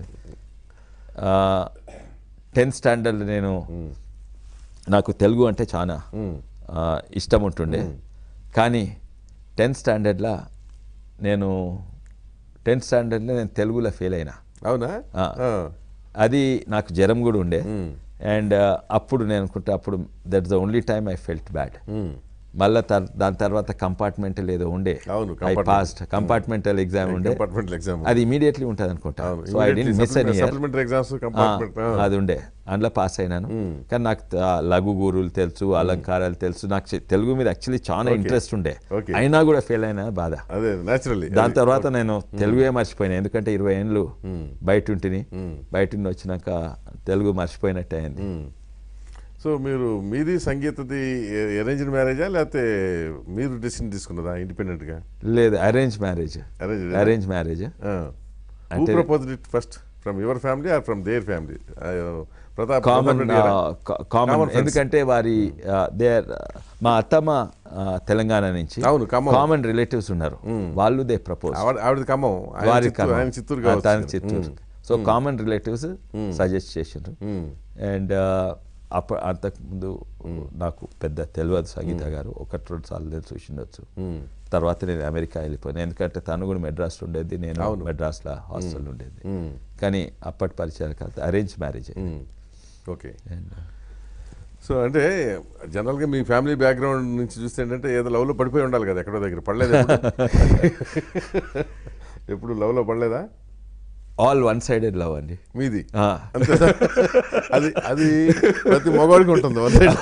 టెన్త్ స్టాండర్డ్ నేను నాకు తెలుగు అంటే చాలా ఆ, ఇష్టం ఉంటుండే కానీ టెన్త్ స్టాండర్డ్లో నేను టెన్త్ స్టాండర్డ్లో నేను తెలుగులో ఫెయిల్ అయినా అవునా ఆ. అది నాకు జ్వరం కూడా ఉండే అండ్ అప్పుడు నేను అనుకుంటా అప్పుడు that's the only time I felt bad మళ్ళీ దాని తర్వాత కంపార్ట్మెంటల్ ఏదో ఉండే అవును, I compartment. Past compartmental exam ఉండే కంపార్ట్మెంటల్ ఎగ్జామ్ అది ఇమీడియట్లీ ఉంటుంది అనుకుంటా అవును so I didn't miss an year supplementary exams compartment అది ఉండే అందులో పాస్ అయినాను కానీ నాకు త- ఆ లఘు గురువులు తెలుసు అలంకారాలు తెలుసు నాకు చె- తెలుగు మీద యాక్చువల్లీ చాలా ఇంట్రెస్ట్ ఉండే Okay. అయినా కూడా ఫెయిల్ అయినా బాధ అదే న్యాచురల్లీ దాని తర్వాత నేను తెలుగే మర్చిపోయినా ఎందుకంటే ఇరవై ఏళ్ళు బయట ఉంటిని బయట నుండి వచ్చినాక తెలుగు మర్చిపోయినట్టు అయింది సో మీరు మీది సంగీతది అరేంజ్డ్ మ్యారేజా లేకపోతే మీరు డెసిషన్ తీసుకున్నదా ఇండిపెండెంట్గా లేదు arrange marriage Arranged. Arrange marriage who అంటే- propose it first from your family or from their family Pratap common Pratap Reddy గారా? Common Common friends. ఎందుకంటే వారి దే మా అత్తమ్మ ఆ, తెలంగాణ నుంచి అవును, ఖమ్మం. కామన్ రిలేటివ్స్ ఉన్నారు వాళ్ళు దే ప్రపోజ్ ఆవిడ ఆవిడది ఖమ్మం ఆయన వారి చిత్తూరు ఆయన చిత్తూరు కావచ్చు తన Chittoor so common relatives suggest చేసిండ్రు అండ్ అప్ప అంతకుముందు నాకు పెద్ద తెలియదు సంగీత గారు ఒకటి రెండు సార్లు తెలిసి చూసిండొచ్చు తర్వాత నేను అమెరికా వెళ్ళిపోయాను ఎందుకంటే తను కూడా మెడ్రాస్లో ఉండేది నేను మెడ్రాస్లో హాస్టల్ ఉండేది కానీ అప్పటి పరిచయాలు కాదు అరేంజ్ మ్యారేజ్ ఓకే సో అంటే జనరల్గా మీ ఫ్యామిలీ బ్యాక్గ్రౌండ్ నుంచి చూస్తే ఏంటంటే ఏదో లవ్లో పడిపోయి ఉండాలి కదా ఎక్కడో దగ్గర పడలేదు ఎప్పుడు? ఎప్పుడు లవ్లో పడలేదా ఆల్ వన్ సైడెడ్ లవ్ అండి మీది ఆ. అంతేనా? అది అది ప్రతి మగవాడికి ఉంటుంది వన్ సైడ్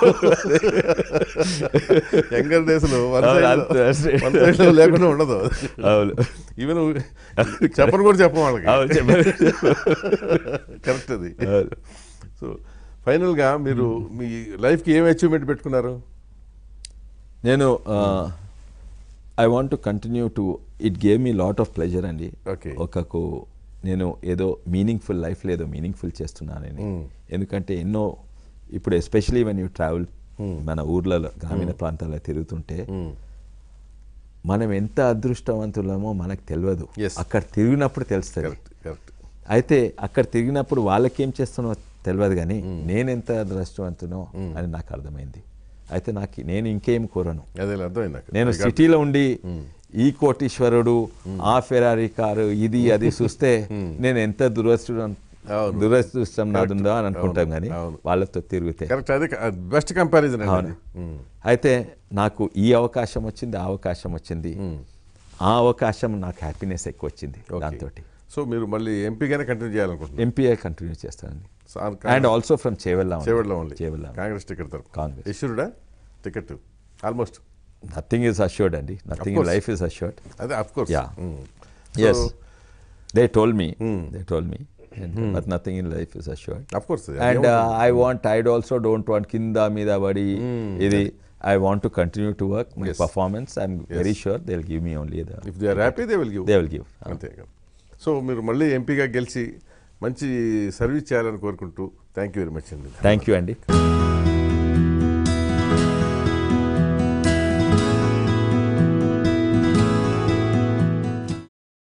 యంగర్ డేస్ లో వన్ అవును, సైడ్ అంతే. వన్ సైడ్ లో లేకుండా ఉండదు అవును ఈవెన్ చెప్పను కూడా చెప్పం వాళ్ళకి అవును చెప్పండి కరెక్ట్ అది అవును. సో ఫైనల్ గా మీరు మీ లైఫ్ కి ఏం అచీవ్మెంట్ పెట్టుకున్నారు నేను I want to continue to it gave me lot of pleasure అండి Okay. ఒకకు నేను ఏదో మీనింగ్ఫుల్ లైఫ్లో ఏదో మీనింగ్ఫుల్ చేస్తున్నానని ఎందుకంటే ఎన్నో ఇప్పుడు ఎస్పెషలీ వెన్ యూ ట్రావెల్ మన ఊర్లలో గ్రామీణ ప్రాంతాల్లో తిరుగుతుంటే మనం ఎంత అదృష్టవంతులమో మనకు తెలియదు Yes. అక్కడ తిరిగినప్పుడు తెలుస్తుంది కరెక్ట్ కరెక్ట్ అయితే అక్కడ తిరిగినప్పుడు వాళ్ళకేం చేస్తున్నో తెలియదు కానీ నేను ఎంత అదృష్టవంతునో అని నాకు అర్థమైంది అయితే నాకు నేను ఇంకేం కోరను అదే అర్థమైంది నాకు నేను సిటీలో ఉండి ఈ కోటీశ్వరుడు ఆ ఫెరారీ కారు ఇది అది చూస్తే నేను ఎంత దురదృష్టం అవును. దురదృష్టం నాదుందో అని అనుకుంటాం కానీ అవును. వాళ్ళతో తిరిగితే కరెక్ట్ అది బెస్ట్ కంపారిజన్ అవును అయితే నాకు ఈ అవకాశం వచ్చింది ఆ అవకాశం వచ్చింది ఆ అవకాశం నాకు హ్యాపీనెస్ ఎక్కువ వచ్చింది దాంతో సో మీరు మళ్ళీ ఎంపీగానే కంటిన్యూ చేయాలనుకుంటున్నారు ఎంపీఐ కంటిన్యూ చేస్తానండి sir and also from Chevella చేవడ్లో ఓన్లీ చేవెల్లా కాంగ్రెస్ టికెట్ తరపు కాంగ్రెస్. ఇష్యూడా ticket almost nothing is assured అండి nothing in course. Life is assured అదే of course Yeah. Yes they told me they told me but nothing in life is assured of course and I want I also don't want కింద మీద పడి ఇది I want to continue to work my Yes. Performance I'm very sure they will give me only the if they are happy they will give they will give అంతే సో మీరు మళ్ళీ ఎంపీగా గెలిచి మంచి సర్వీస్ చేయాలని కోరుకుంటూ థ్యాంక్ యూ వెరీ మచ్ అండి థ్యాంక్ యూ అండి